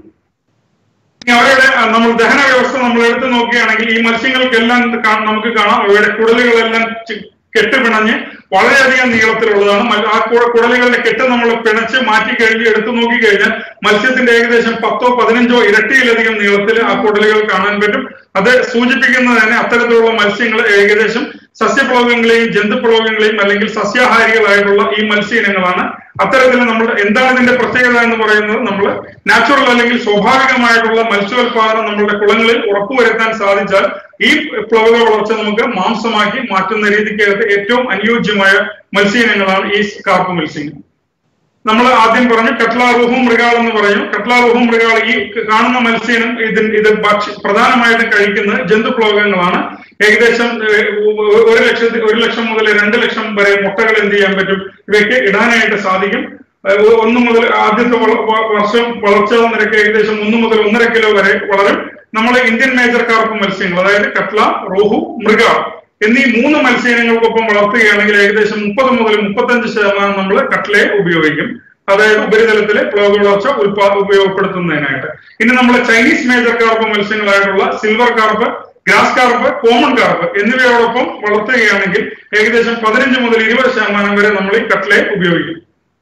ഇനി അവയുടെ ആ, നമ്മൾ ദഹന വ്യവസ്ഥ നമ്മൾ എടുത്തു നോക്കുകയാണെങ്കിൽ ഈ മത്സ്യങ്ങൾക്കെല്ലാം കാ- നമുക്ക് കാണാം അവയുടെ കുടലുകളെല്ലാം ചി- കെട്ടുപിണഞ്ഞ് വളരെയധികം നീളത്തിലുള്ളതാണ് മൽ- ആ കു- കുടലുകളുടെ കെട്ട് നമ്മൾ പിണച്ച് മാറ്റി കഴിഞ്ഞ് എടുത്തു നോക്കിക്കഴിഞ്ഞാൽ മത്സ്യത്തിന്റെ ഏകദേശം പത്തോ പതിനഞ്ചോ ഇരട്ടിയിലധികം നീളത്തിൽ ആ കുടലുകൾ കാണാൻ പറ്റും അത് സൂചിപ്പിക്കുന്നത് തന്നെ അത്തരത്തിലുള്ള മത്സ്യങ്ങൾ ഏകദേശം സസ്യപ്ലവകങ്ങളെയും ജന്തുപ്ലവകങ്ങളെയും അല്ലെങ്കിൽ സസ്യാഹാരികളായിട്ടുള്ള ഈ മത്സ്യ ഇനങ്ങളാണ് അത്തരത്തിൽ നമ്മൾ എന്താണ് ഇതിന്റെ പ്രത്യേകത എന്ന് പറയുന്നത് നമ്മൾ നാച്ചുറൽ അല്ലെങ്കിൽ സ്വാഭാവികമായിട്ടുള്ള മത്സ്യോത്പാദനം നമ്മളുടെ കുളങ്ങളിൽ ഉറപ്പുവരുത്താൻ സാധിച്ചാൽ ഈ പ്ലവക വളർച്ച നമുക്ക് മാംസമാക്കി മാറ്റുന്ന രീതിക്കകത്ത് ഏറ്റവും അനുയോജ്യമായ മത്സ്യ ഇനങ്ങളാണ് ഈ കാർപ്പ് മത്സ്യങ്ങൾ നമ്മൾ ആദ്യം പറഞ്ഞു കട്ലാറുഹു മൃഗാൾ എന്ന് പറയും കട്ലാറുഹു മൃഗാൾ ഈ കാണുന്ന മത്സ്യം ഇതിൽ ഇത് ഭക്ഷ പ്രധാനമായിട്ടും കഴിക്കുന്നത് ജന്തുപ്ലോകങ്ങളാണ് ഏകദേശം ഏഹ്, ഒ- ഒരു ലക്ഷത്തി ഒരു ലക്ഷം മുതൽ രണ്ട് ലക്ഷം വരെ മുട്ടകൾ എന്ത് ചെയ്യാൻ പറ്റും ഇവയ്ക്ക് ഇടാനായിട്ട് സാധിക്കും ഏഹ്, ഒന്ന് മുതൽ ആദ്യത്തെ വള- വ- വർഷം വളർച്ചാ നിരക്ക് ഏകദേശം ഒന്ന് മുതൽ ഒന്നര കിലോ വരെ വളരും നമ്മൾ ഇന്ത്യൻ മേജർ കാർപ്പ് മത്സ്യങ്ങൾ അതായത് കട്ല റോഹു മൃഗാൾ എന്നീ മൂന്ന് മത്സ്യങ്ങൾക്കൊപ്പം വളർത്തുകയാണെങ്കിൽ ഏകദേശം മുപ്പത് മുതൽ മുപ്പത്തഞ്ച് ശതമാനം നമ്മൾ കട്ലയെ ഉപയോഗിക്കും അതായത് ഉപരിതലത്തിലെ പ്ലോഗ് വളർച്ച ഉൽപാ ഉപയോഗപ്പെടുത്തുന്നതിനായിട്ട് ഇനി നമ്മൾ ചൈനീസ് മേജർ കാർപ്പ് മത്സ്യങ്ങളായിട്ടുള്ള silver carp grass carp common carp എന്നിവയോടൊപ്പം വളർത്തുകയാണെങ്കിൽ ഏകദേശം പതിനഞ്ച് മുതൽ ഇരുപത് ശതമാനം വരെ നമ്മൾ ഈ കട്ലയെ ഉപയോഗിക്കും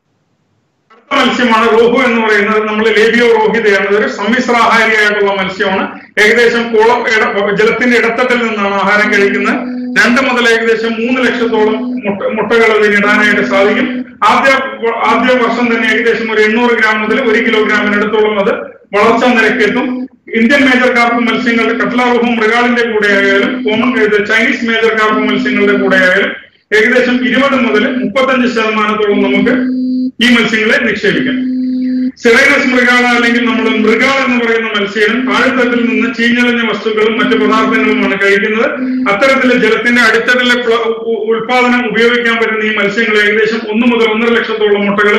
അടുത്ത മത്സ്യമാണ് റോഹു എന്ന് പറയുന്നത് നമ്മൾ ലേബിയോ റോഹിതയാണ് ഇതൊരു സമ്മിശ്രാഹാരിയായിട്ടുള്ള മത്സ്യമാണ് ഏകദേശം കുളം ഇട- ജലത്തിന്റെ ഇടത്തട്ടിൽ നിന്നാണ് ആഹാരം കഴിക്കുന്നത് രണ്ട് മുതൽ ഏകദേശം മൂന്ന് ലക്ഷത്തോളം മുട്ട മുട്ടകൾ ഇതിന് ഇടാനായിട്ട് സാധിക്കും ആദ്യ ആദ്യ വർഷം തന്നെ ഏകദേശം ഒരു എണ്ണൂറ് ഗ്രാം മുതൽ ഒരു കിലോഗ്രാമിനടുത്തോളം അത് വളർച്ചാ നിരക്കെത്തും ഇന്ത്യൻ മേജർ കാർപ്പ് മത്സ്യങ്ങളുടെ കട്ലാറുഹും മൃഗാളിന്റെ കൂടെ ആയാലും കോമൺ ഇത് ചൈനീസ് മേജർ കാർപ്പ് മത്സ്യങ്ങളുടെ കൂടെ ആയാലും ഏകദേശം ഇരുപത് മുതൽ മുപ്പത്തഞ്ച് ശതമാനത്തോളം നമുക്ക് ഈ മത്സ്യങ്ങളെ നിക്ഷേപിക്കാം സിറൈനസ് മൃഗാള അല്ലെങ്കിൽ നമ്മൾ മൃഗാൾ എന്ന് പറയുന്ന മത്സ്യം താഴ്ത്തട്ടിൽ നിന്ന് ചീഞ്ഞളിഞ്ഞ വസ്തുക്കളും മറ്റു പദാർത്ഥങ്ങളുമാണ് കഴിക്കുന്നത് അത്തരത്തിലെ ജലത്തിന്റെ അടിത്തട്ടിലെ പ്ല- ഉ- ഉൽപാദനം ഉപയോഗിക്കാൻ പറ്റുന്ന ഈ മത്സ്യങ്ങൾ ഏകദേശം ഒന്ന് മുതൽ ഒന്നര ലക്ഷത്തോളം മുട്ടകൾ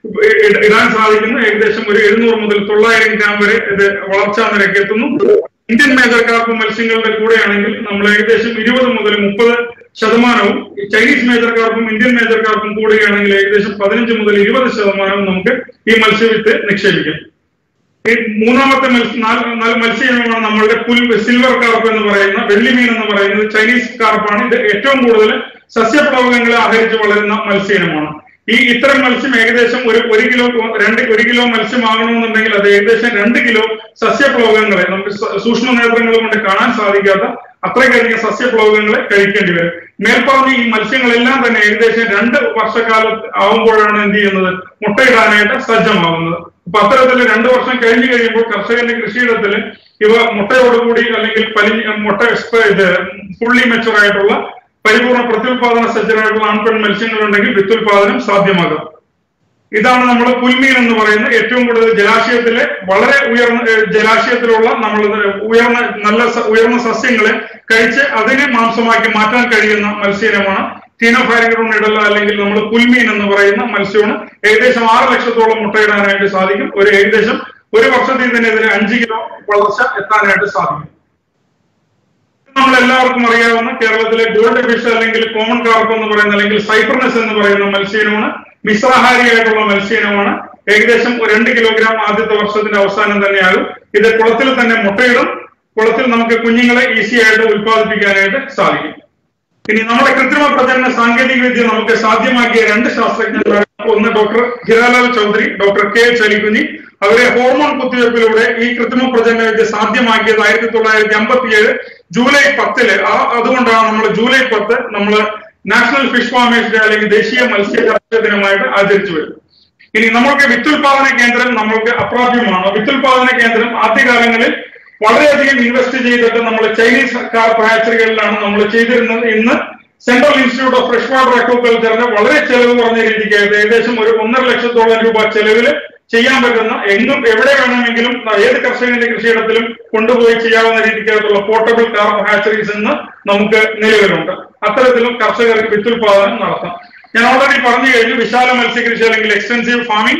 ഇ- ഇടാൻ സാധിക്കുന്നു ഏകദേശം ഒരു എഴുന്നൂറ് മുതൽ തൊള്ളായിരം ഗ്രാം വരെ ഇത് വളർച്ചാ നിരക്ക് എത്തുന്നു ഇന്ത്യൻ മേജർ കാർപ്പ് മത്സ്യങ്ങളുടെ കൂടെയാണെങ്കിൽ നമ്മൾ ഏകദേശം ഇരുപത് മുതൽ മുപ്പത് ശതമാനവും ഈ ചൈനീസ് മേജർ കാർപ്പും ഇന്ത്യൻ മേജർ കാർപ്പും കൂടുകയാണെങ്കിൽ ഏകദേശം പതിനഞ്ച് മുതൽ ഇരുപത് ശതമാനവും നമുക്ക് ഈ മത്സ്യവിത്ത് നിക്ഷേപിക്കാം ഈ മൂന്നാമത്തെ മത്സ്യ നാല് നാല് മത്സ്യമാണ് നമ്മളുടെ പുൽ സിൽവർ കാർപ്പ് എന്ന് പറയുന്ന വെള്ളിമീൻ എന്ന് പറയുന്നത് ചൈനീസ് കാർപ്പാണ് ഇത് ഏറ്റവും കൂടുതൽ സസ്യപ്ലവകങ്ങളെ ആഹരിച്ച് വളരുന്ന മത്സ്യമാണ് ഈ ഇത്തരം മത്സ്യം ഏകദേശം ഒരു ഒരു കിലോ രണ്ട് ഒരു കിലോ മത്സ്യമാകണമെന്നുണ്ടെങ്കിൽ അത് ഏകദേശം രണ്ട് കിലോ സസ്യപ്ലവകങ്ങളെ നമുക്ക് സ- സൂക്ഷ്മ നേത്രങ്ങൾ കൊണ്ട് കാണാൻ സാധിക്കാത്ത അത്രയ്ക്കധികം സസ്യപ്ലവകങ്ങളെ കഴിക്കേണ്ടി വരും മേൽപ്പറഞ്ഞ ഈ മത്സ്യങ്ങളെല്ലാം തന്നെ ഏകദേശം രണ്ട് വർഷക്കാലം ആവുമ്പോഴാണ് എന്ത് ചെയ്യുന്നത് മുട്ടയിടാനായിട്ട് സജ്ജമാകുന്നത് അപ്പൊ അത്തരത്തിൽ രണ്ടു വർഷം കഴിഞ്ഞു കഴിയുമ്പോൾ കർഷകന്റെ കൃഷിയിടത്തിൽ ഇവ മുട്ടയോടുകൂടി അല്ലെങ്കിൽ പലി മുട്ട സ്പ- ഇത് ഫുള്ളി മെച്ചുവർ ആയിട്ടുള്ള പരിപൂർണ്ണ പ്രത്യുൽപാദന സജ്ജരായിട്ടുള്ള ആൺപെൺ മത്സ്യങ്ങൾ ഉണ്ടെങ്കിൽ വിത്തുൽപാദനം സാധ്യമാകാം ഇതാണ് നമ്മൾ പുൽമീൻ എന്ന് പറയുന്ന ഏറ്റവും കൂടുതൽ ജലാശയത്തിലെ വളരെ ഉയർന്ന ഏഹ് ജലാശയത്തിലുള്ള നമ്മൾ ഉയർന്ന നല്ല സ- ഉയർന്ന സസ്യങ്ങളെ കഴിച്ച് അതിനെ മാംസമാക്കി മാറ്റാൻ കഴിയുന്ന മത്സ്യമാണ് ടീനോഫാരിഗ്രൂൺ ഇടല അല്ലെങ്കിൽ നമ്മൾ പുൽമീൻ എന്ന് പറയുന്ന മത്സ്യമാണ് ഏകദേശം ആറ് ലക്ഷത്തോളം മുട്ടയിടാനായിട്ട് സാധിക്കും ഒരു ഏകദേശം ഒരു വർഷത്തിൽ തന്നെ ഇതിന് അഞ്ച് കിലോ വളർച്ച എത്താനായിട്ട് സാധിക്കും നമ്മൾ എല്ലാവർക്കും അറിയാവുന്ന കേരളത്തിലെ ഗോൾഡ് ഫിഷ് അല്ലെങ്കിൽ കോമൺ കാർപ്പ് എന്ന് പറയുന്ന അല്ലെങ്കിൽ സൈപ്രനസ് എന്ന് പറയുന്ന മത്സ്യമാണ് മിശ്രാഹാരിയായിട്ടുള്ള മത്സ്യമാണ് ഏകദേശം ഒരു രണ്ട് കിലോഗ്രാം ആദ്യത്തെ വർഷത്തിന്റെ അവസാനം തന്നെയാകും ഇത് കുളത്തിൽ തന്നെ മുട്ടയിടും കുളത്തിൽ നമുക്ക് കുഞ്ഞുങ്ങളെ ഈസി ആയിട്ട് ഉത്പാദിപ്പിക്കാനായിട്ട് സാധിക്കും ഇനി നമ്മുടെ കൃത്രിമ പ്രചരണ സാങ്കേതിക വിദ്യ നമുക്ക് സാധ്യമാക്കിയ രണ്ട് ശാസ്ത്രജ്ഞന്മാർ ഒന്ന് doctor Hiralal Chaudhuri doctor K Chalikkunji അവരെ ഹോർമോൺ കുത്തിവയ്പ്പിലൂടെ ഈ കൃത്രിമ പ്രചരണ വിദ്യ സാധ്യമാക്കിയത് ആയിരത്തി തൊള്ളായിരത്തി അമ്പത്തി ഏഴ് ജൂലൈ പത്തില് ആ അതുകൊണ്ടാണ് നമ്മൾ ജൂലൈ പത്ത് നമ്മൾ നാഷണൽ ഫിഷ് ഫാമേഴ്സ് ഡേ അല്ലെങ്കിൽ ദേശീയ മത്സ്യചാര ദിനമായിട്ട് ആചരിച്ചു വരും ഇനി നമ്മൾക്ക് വിത്തുൽപാദന കേന്ദ്രം നമ്മൾക്ക് അപ്രാപ്യമാണ് വിത്തുൽപാദന കേന്ദ്രം ആദ്യകാലങ്ങളിൽ വളരെയധികം ഇൻവെസ്റ്റ് ചെയ്തിട്ട് നമ്മൾ ചൈനീസ് കാർപ്പ് ഹാച്ചറികളിലാണ് നമ്മൾ ചെയ്തിരുന്നത് ഇന്ന് central institute of fresh water അക്വാകൾച്ചറിന്റെ വളരെ ചെലവ് കുറഞ്ഞ രീതിക്കായിട്ട് ഏകദേശം ഒരു ഒന്നര ലക്ഷത്തോളം രൂപ ചെലവില് ചെയ്യാൻ പറ്റുന്ന എങ്ങും എവിടെ വേണമെങ്കിലും ഏത് കർഷകന്റെ കൃഷിയിടത്തിലും കൊണ്ടുപോയി ചെയ്യാവുന്ന രീതിക്കകത്തുള്ള പോർട്ടബിൾ കാർപ്പ് ഹാച്ചറീസ് ഇന്ന് നമുക്ക് നിലവിലുണ്ട് അത്തരത്തിലും കർഷകർക്ക് വിത്തുൽപാദനം നടത്താം ഞാൻ ഓൾറെഡി പറഞ്ഞു കഴിഞ്ഞു വിശാല മത്സ്യകൃഷി അല്ലെങ്കിൽ എക്സ്റ്റൻസീവ് ഫാമിംഗ്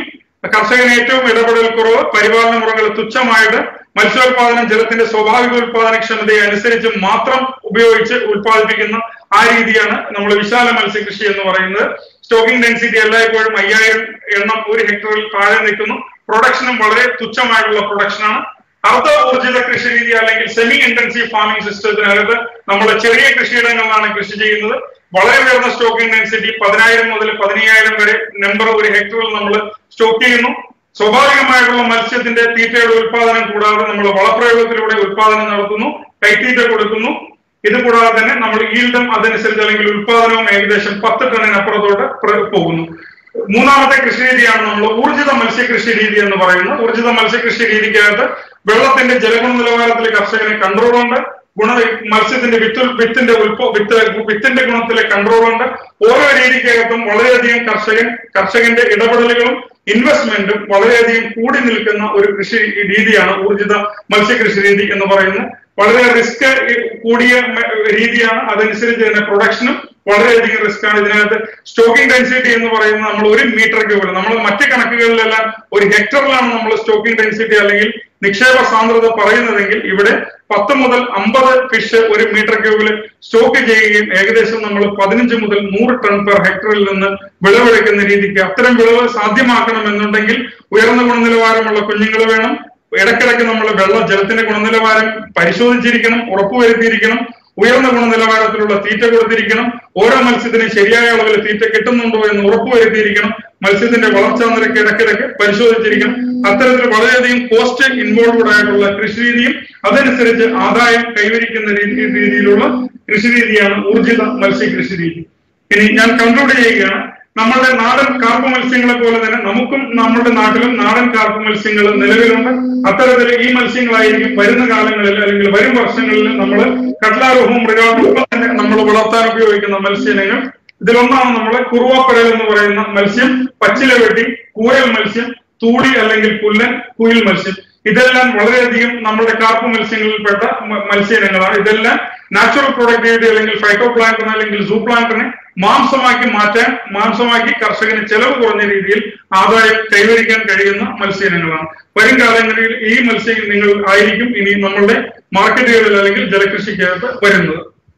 കർഷകന് ഏറ്റവും ഇടപെടൽ കുറവ് പരിപാലന മുറകൾ തുച്ഛമായത് മത്സ്യോത്പാദനം ജലത്തിന്റെ സ്വാഭാവിക ഉത്പാദനക്ഷമതയെ അനുസരിച്ച് മാത്രം ഉപയോഗിച്ച് ഉത്പാദിപ്പിക്കുന്ന ആ രീതിയാണ് നമ്മൾ വിശാല മത്സ്യകൃഷി എന്ന് പറയുന്നത് സ്റ്റോക്കിംഗ് ഡെൻസിറ്റി എല്ലായ്പ്പോഴും അയ്യായിരം എണ്ണം ഒരു ഹെക്ടറിൽ താഴെ നിൽക്കുന്നു പ്രൊഡക്ഷനും വളരെ തുച്ഛമായിട്ടുള്ള പ്രൊഡക്ഷനാണ് അർദ്ധ ഊർജിത കൃഷി രീതി അല്ലെങ്കിൽ സെമി ഇന്റൻസീവ് ഫാമിംഗ് സിസ്റ്റത്തിനകത്ത് നമ്മൾ ചെറിയ കൃഷിയിടങ്ങളിലാണ് കൃഷി ചെയ്യുന്നത് വളരെ ഉയർന്ന സ്റ്റോക്കിംഗ് ഡെൻസിറ്റി പതിനായിരം മുതൽ പതിനയ്യായിരം വരെ നമ്പർ ഒരു ഹെക്ടറിൽ നമ്മൾ സ്റ്റോക്ക് ചെയ്യുന്നു സ്വാഭാവികമായിട്ടുള്ള മത്സ്യത്തിന്റെ തീറ്റയുടെ ഉത്പാദനം കൂടാതെ നമ്മൾ വളപ്രയോഗത്തിലൂടെ ഉത്പാദനം നടത്തുന്നു കൈത്തീറ്റ കൊടുക്കുന്നു ഇത് കൂടാതെ തന്നെ നമ്മൾ ഈൽഡും അതനുസരിച്ച് അല്ലെങ്കിൽ ഉത്പാദനവും ഏകദേശം പത്ത് ടണ്ണിനപ്പുറത്തോട്ട് പ്ര- പോകുന്നു മൂന്നാമത്തെ കൃഷി രീതിയാണ് നമ്മൾ ഊർജിത മത്സ്യകൃഷി രീതി എന്ന് പറയുന്നത് ഊർജിത മത്സ്യകൃഷി രീതിക്കകത്ത് വെള്ളത്തിന്റെ ജലഗുണ നിലവാരത്തിലെ കർഷകന് കൺട്രോൾ ഉണ്ട് ഗുണ മത്സ്യത്തിന്റെ വിത്ത് വിത്തിന്റെ ഉൽപ്പ വിത്ത് വിത്തിന്റെ ഗുണത്തിലെ കൺട്രോൾ ഉണ്ട് ഓരോ രീതിക്കകത്തും വളരെയധികം കർഷകൻ കർഷകന്റെ ഇടപെടലുകളും ഇൻവെസ്റ്റ്മെന്റും വളരെയധികം കൂടി നിൽക്കുന്ന ഒരു കൃഷി രീതിയാണ് ഊർജിത മത്സ്യകൃഷി രീതി എന്ന് പറയുന്നത് വളരെ റിസ്ക് കൂടിയ മ- രീതിയാണ് അതനുസരിച്ച് തന്നെ പ്രൊഡക്ഷനും വളരെയധികം റിസ്ക് ആണ് ഇതിനകത്ത് സ്റ്റോക്കിംഗ് ഡെൻസിറ്റി എന്ന് പറയുന്നത് നമ്മൾ ഒരു മീറ്റർ ക്യൂബിൽ നമ്മൾ മറ്റ് കണക്കുകളിലെല്ലാം ഒരു ഹെക്ടറിലാണ് നമ്മൾ സ്റ്റോക്കിംഗ് ഡെൻസിറ്റി അല്ലെങ്കിൽ നിക്ഷേപ സാന്ദ്രത പറയുന്നതെങ്കിൽ ഇവിടെ പത്ത് മുതൽ അമ്പത് ഫിഷ് ഒരു മീറ്റർ ക്യൂബിൽ സ്റ്റോക്ക് ചെയ്യുകയും ഏകദേശം നമ്മൾ പതിനഞ്ച് മുതൽ നൂറ് ടൺ പെർ ഹെക്ടറിൽ നിന്ന് വിളവെടുക്കുന്ന രീതിക്ക് അത്തരം വിളവ് സാധ്യമാക്കണമെന്നുണ്ടെങ്കിൽ ഉയർന്ന ഗുണനിലവാരമുള്ള കുഞ്ഞുങ്ങൾ വേണം ഇടയ്ക്കിടയ്ക്ക് നമ്മൾ വെള്ളം ജലത്തിന്റെ ഗുണനിലവാരം പരിശോധിച്ചിരിക്കണം ഉറപ്പുവരുത്തിയിരിക്കണം ഉയർന്ന ഗുണനിലവാരത്തിലുള്ള തീറ്റ കൊടുത്തിരിക്കണം ഓരോ മത്സ്യത്തിനും ശരിയായ അളവിൽ തീറ്റ കിട്ടുന്നുണ്ടോ എന്ന് ഉറപ്പുവരുത്തിയിരിക്കണം മത്സ്യത്തിന്റെ വളർച്ചാ നിരക്ക് ഇടയ്ക്കിടയ്ക്ക് പരിശോധിച്ചിരിക്കണം അത്തരത്തിൽ വളരെയധികം കോസ്റ്റ് ഇൻവോൾവ്ഡ് ആയിട്ടുള്ള കൃഷി രീതിയും അതനുസരിച്ച് ആദായം കൈവരിക്കുന്ന രീതി രീതിയിലുള്ള കൃഷി രീതിയാണ് ഊർജിത മത്സ്യകൃഷി രീതി ഇനി ഞാൻ കൺക്ലൂഡ് ചെയ്യുകയാണ് നമ്മളുടെ നാടൻ കാർപ്പ് മത്സ്യങ്ങളെ പോലെ തന്നെ നമുക്കും നമ്മുടെ നാട്ടിലും നാടൻ കാർപ്പ് മത്സ്യങ്ങൾ നിലവിലുണ്ട് അത്തരത്തിൽ ഈ മത്സ്യങ്ങളായിരിക്കും വരുന്ന കാലങ്ങളിൽ അല്ലെങ്കിൽ വരും വർഷങ്ങളിൽ നമ്മൾ കട്ലാരോഹവും മൃഗാരോഹവും തന്നെ നമ്മൾ വളർത്താൻ ഉപയോഗിക്കുന്ന മത്സ്യങ്ങൾ ഇതിലൊന്നാണ് നമ്മളെ കുറുവാപ്പരൽ എന്ന് പറയുന്ന മത്സ്യം പച്ചില വെട്ടി കൂരൽ മത്സ്യം തൂടി അല്ലെങ്കിൽ പുല്ലൻ കുയിൽ മത്സ്യം ഇതെല്ലാം വളരെയധികം നമ്മുടെ കാർപ്പ് മത്സ്യങ്ങളിൽപ്പെട്ട മ- മത്സ്യയിനങ്ങളാണ് ഇതെല്ലാം നാച്ചുറൽ പ്രൊഡക്ടിവിറ്റി അല്ലെങ്കിൽ ഫൈറ്റോ പ്ലാന്റൺ അല്ലെങ്കിൽ സൂ പ്ലാന്റനെ മാംസമാക്കി മാറ്റാൻ മാംസമാക്കി കർഷകന് ചെലവ് കുറഞ്ഞ രീതിയിൽ ആദായം കൈവരിക്കാൻ കഴിയുന്ന മത്സ്യയിനങ്ങളാണ് വരും കാലങ്ങളിൽ ഈ മത്സ്യം നിങ്ങൾ ആയിരിക്കും ഇനി നമ്മളുടെ മാർക്കറ്റുകളിൽ അല്ലെങ്കിൽ ജലകൃഷിക്കകത്ത് വരുന്നത്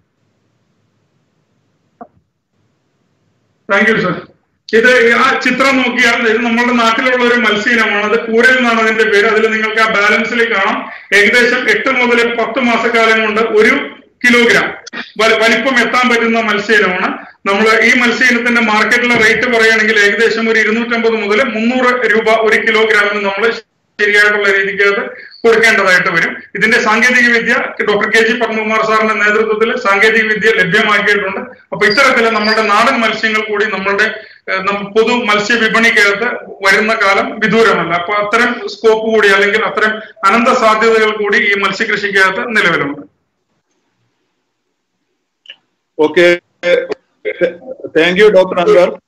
താങ്ക് യു സർ ഇത് ആ ചിത്രം നോക്കിയാൽ ഇത് നമ്മുടെ നാട്ടിലുള്ള ഒരു മത്സ്യയിനമാണ് അത് കൂരൽ എന്നാണ് അതിന്റെ പേര് അതിൽ നിങ്ങൾക്ക് ആ ബാലൻസിൽ കാണാം ഏകദേശം എട്ട് മുതൽ പത്ത് മാസക്കാലം കൊണ്ട് ഒരു കിലോഗ്രാം വ- വലിപ്പം എത്താൻ പറ്റുന്ന മത്സ്യയിനമാണ് നമ്മൾ ഈ മത്സ്യയിനത്തിന്റെ മാർക്കറ്റിലെ റേറ്റ് പറയുകയാണെങ്കിൽ ഏകദേശം ഒരു ഇരുന്നൂറ്റമ്പത് മുതൽ മുന്നൂറ് രൂപ ഒരു കിലോഗ്രാമിന് നമ്മൾ ശരിയായിട്ടുള്ള രീതിക്കകത്ത് കൊടുക്കേണ്ടതായിട്ട് വരും ഇതിന്റെ സാങ്കേതിക വിദ്യ ഡോക്ടർ കെ ജി പത്മകുമാർ സാറിന്റെ നേതൃത്വത്തിൽ സാങ്കേതിക വിദ്യ ലഭ്യമാക്കിയിട്ടുണ്ട് അപ്പൊ ഇത്തരത്തില് നമ്മളുടെ നാടൻ മത്സ്യങ്ങൾ കൂടി നമ്മളുടെ ഏഹ്, നം- പൊതു മത്സ്യ വിപണിക്കകത്ത് വരുന്ന കാലം വിദൂരമല്ല അപ്പൊ അത്തരം സ്കോപ്പ് കൂടി അല്ലെങ്കിൽ അത്തരം അനന്ത സാധ്യതകൾ കൂടി ഈ മത്സ്യകൃഷിക്കകത്ത് നിലവിലുണ്ട് okay thank you doctor Anwar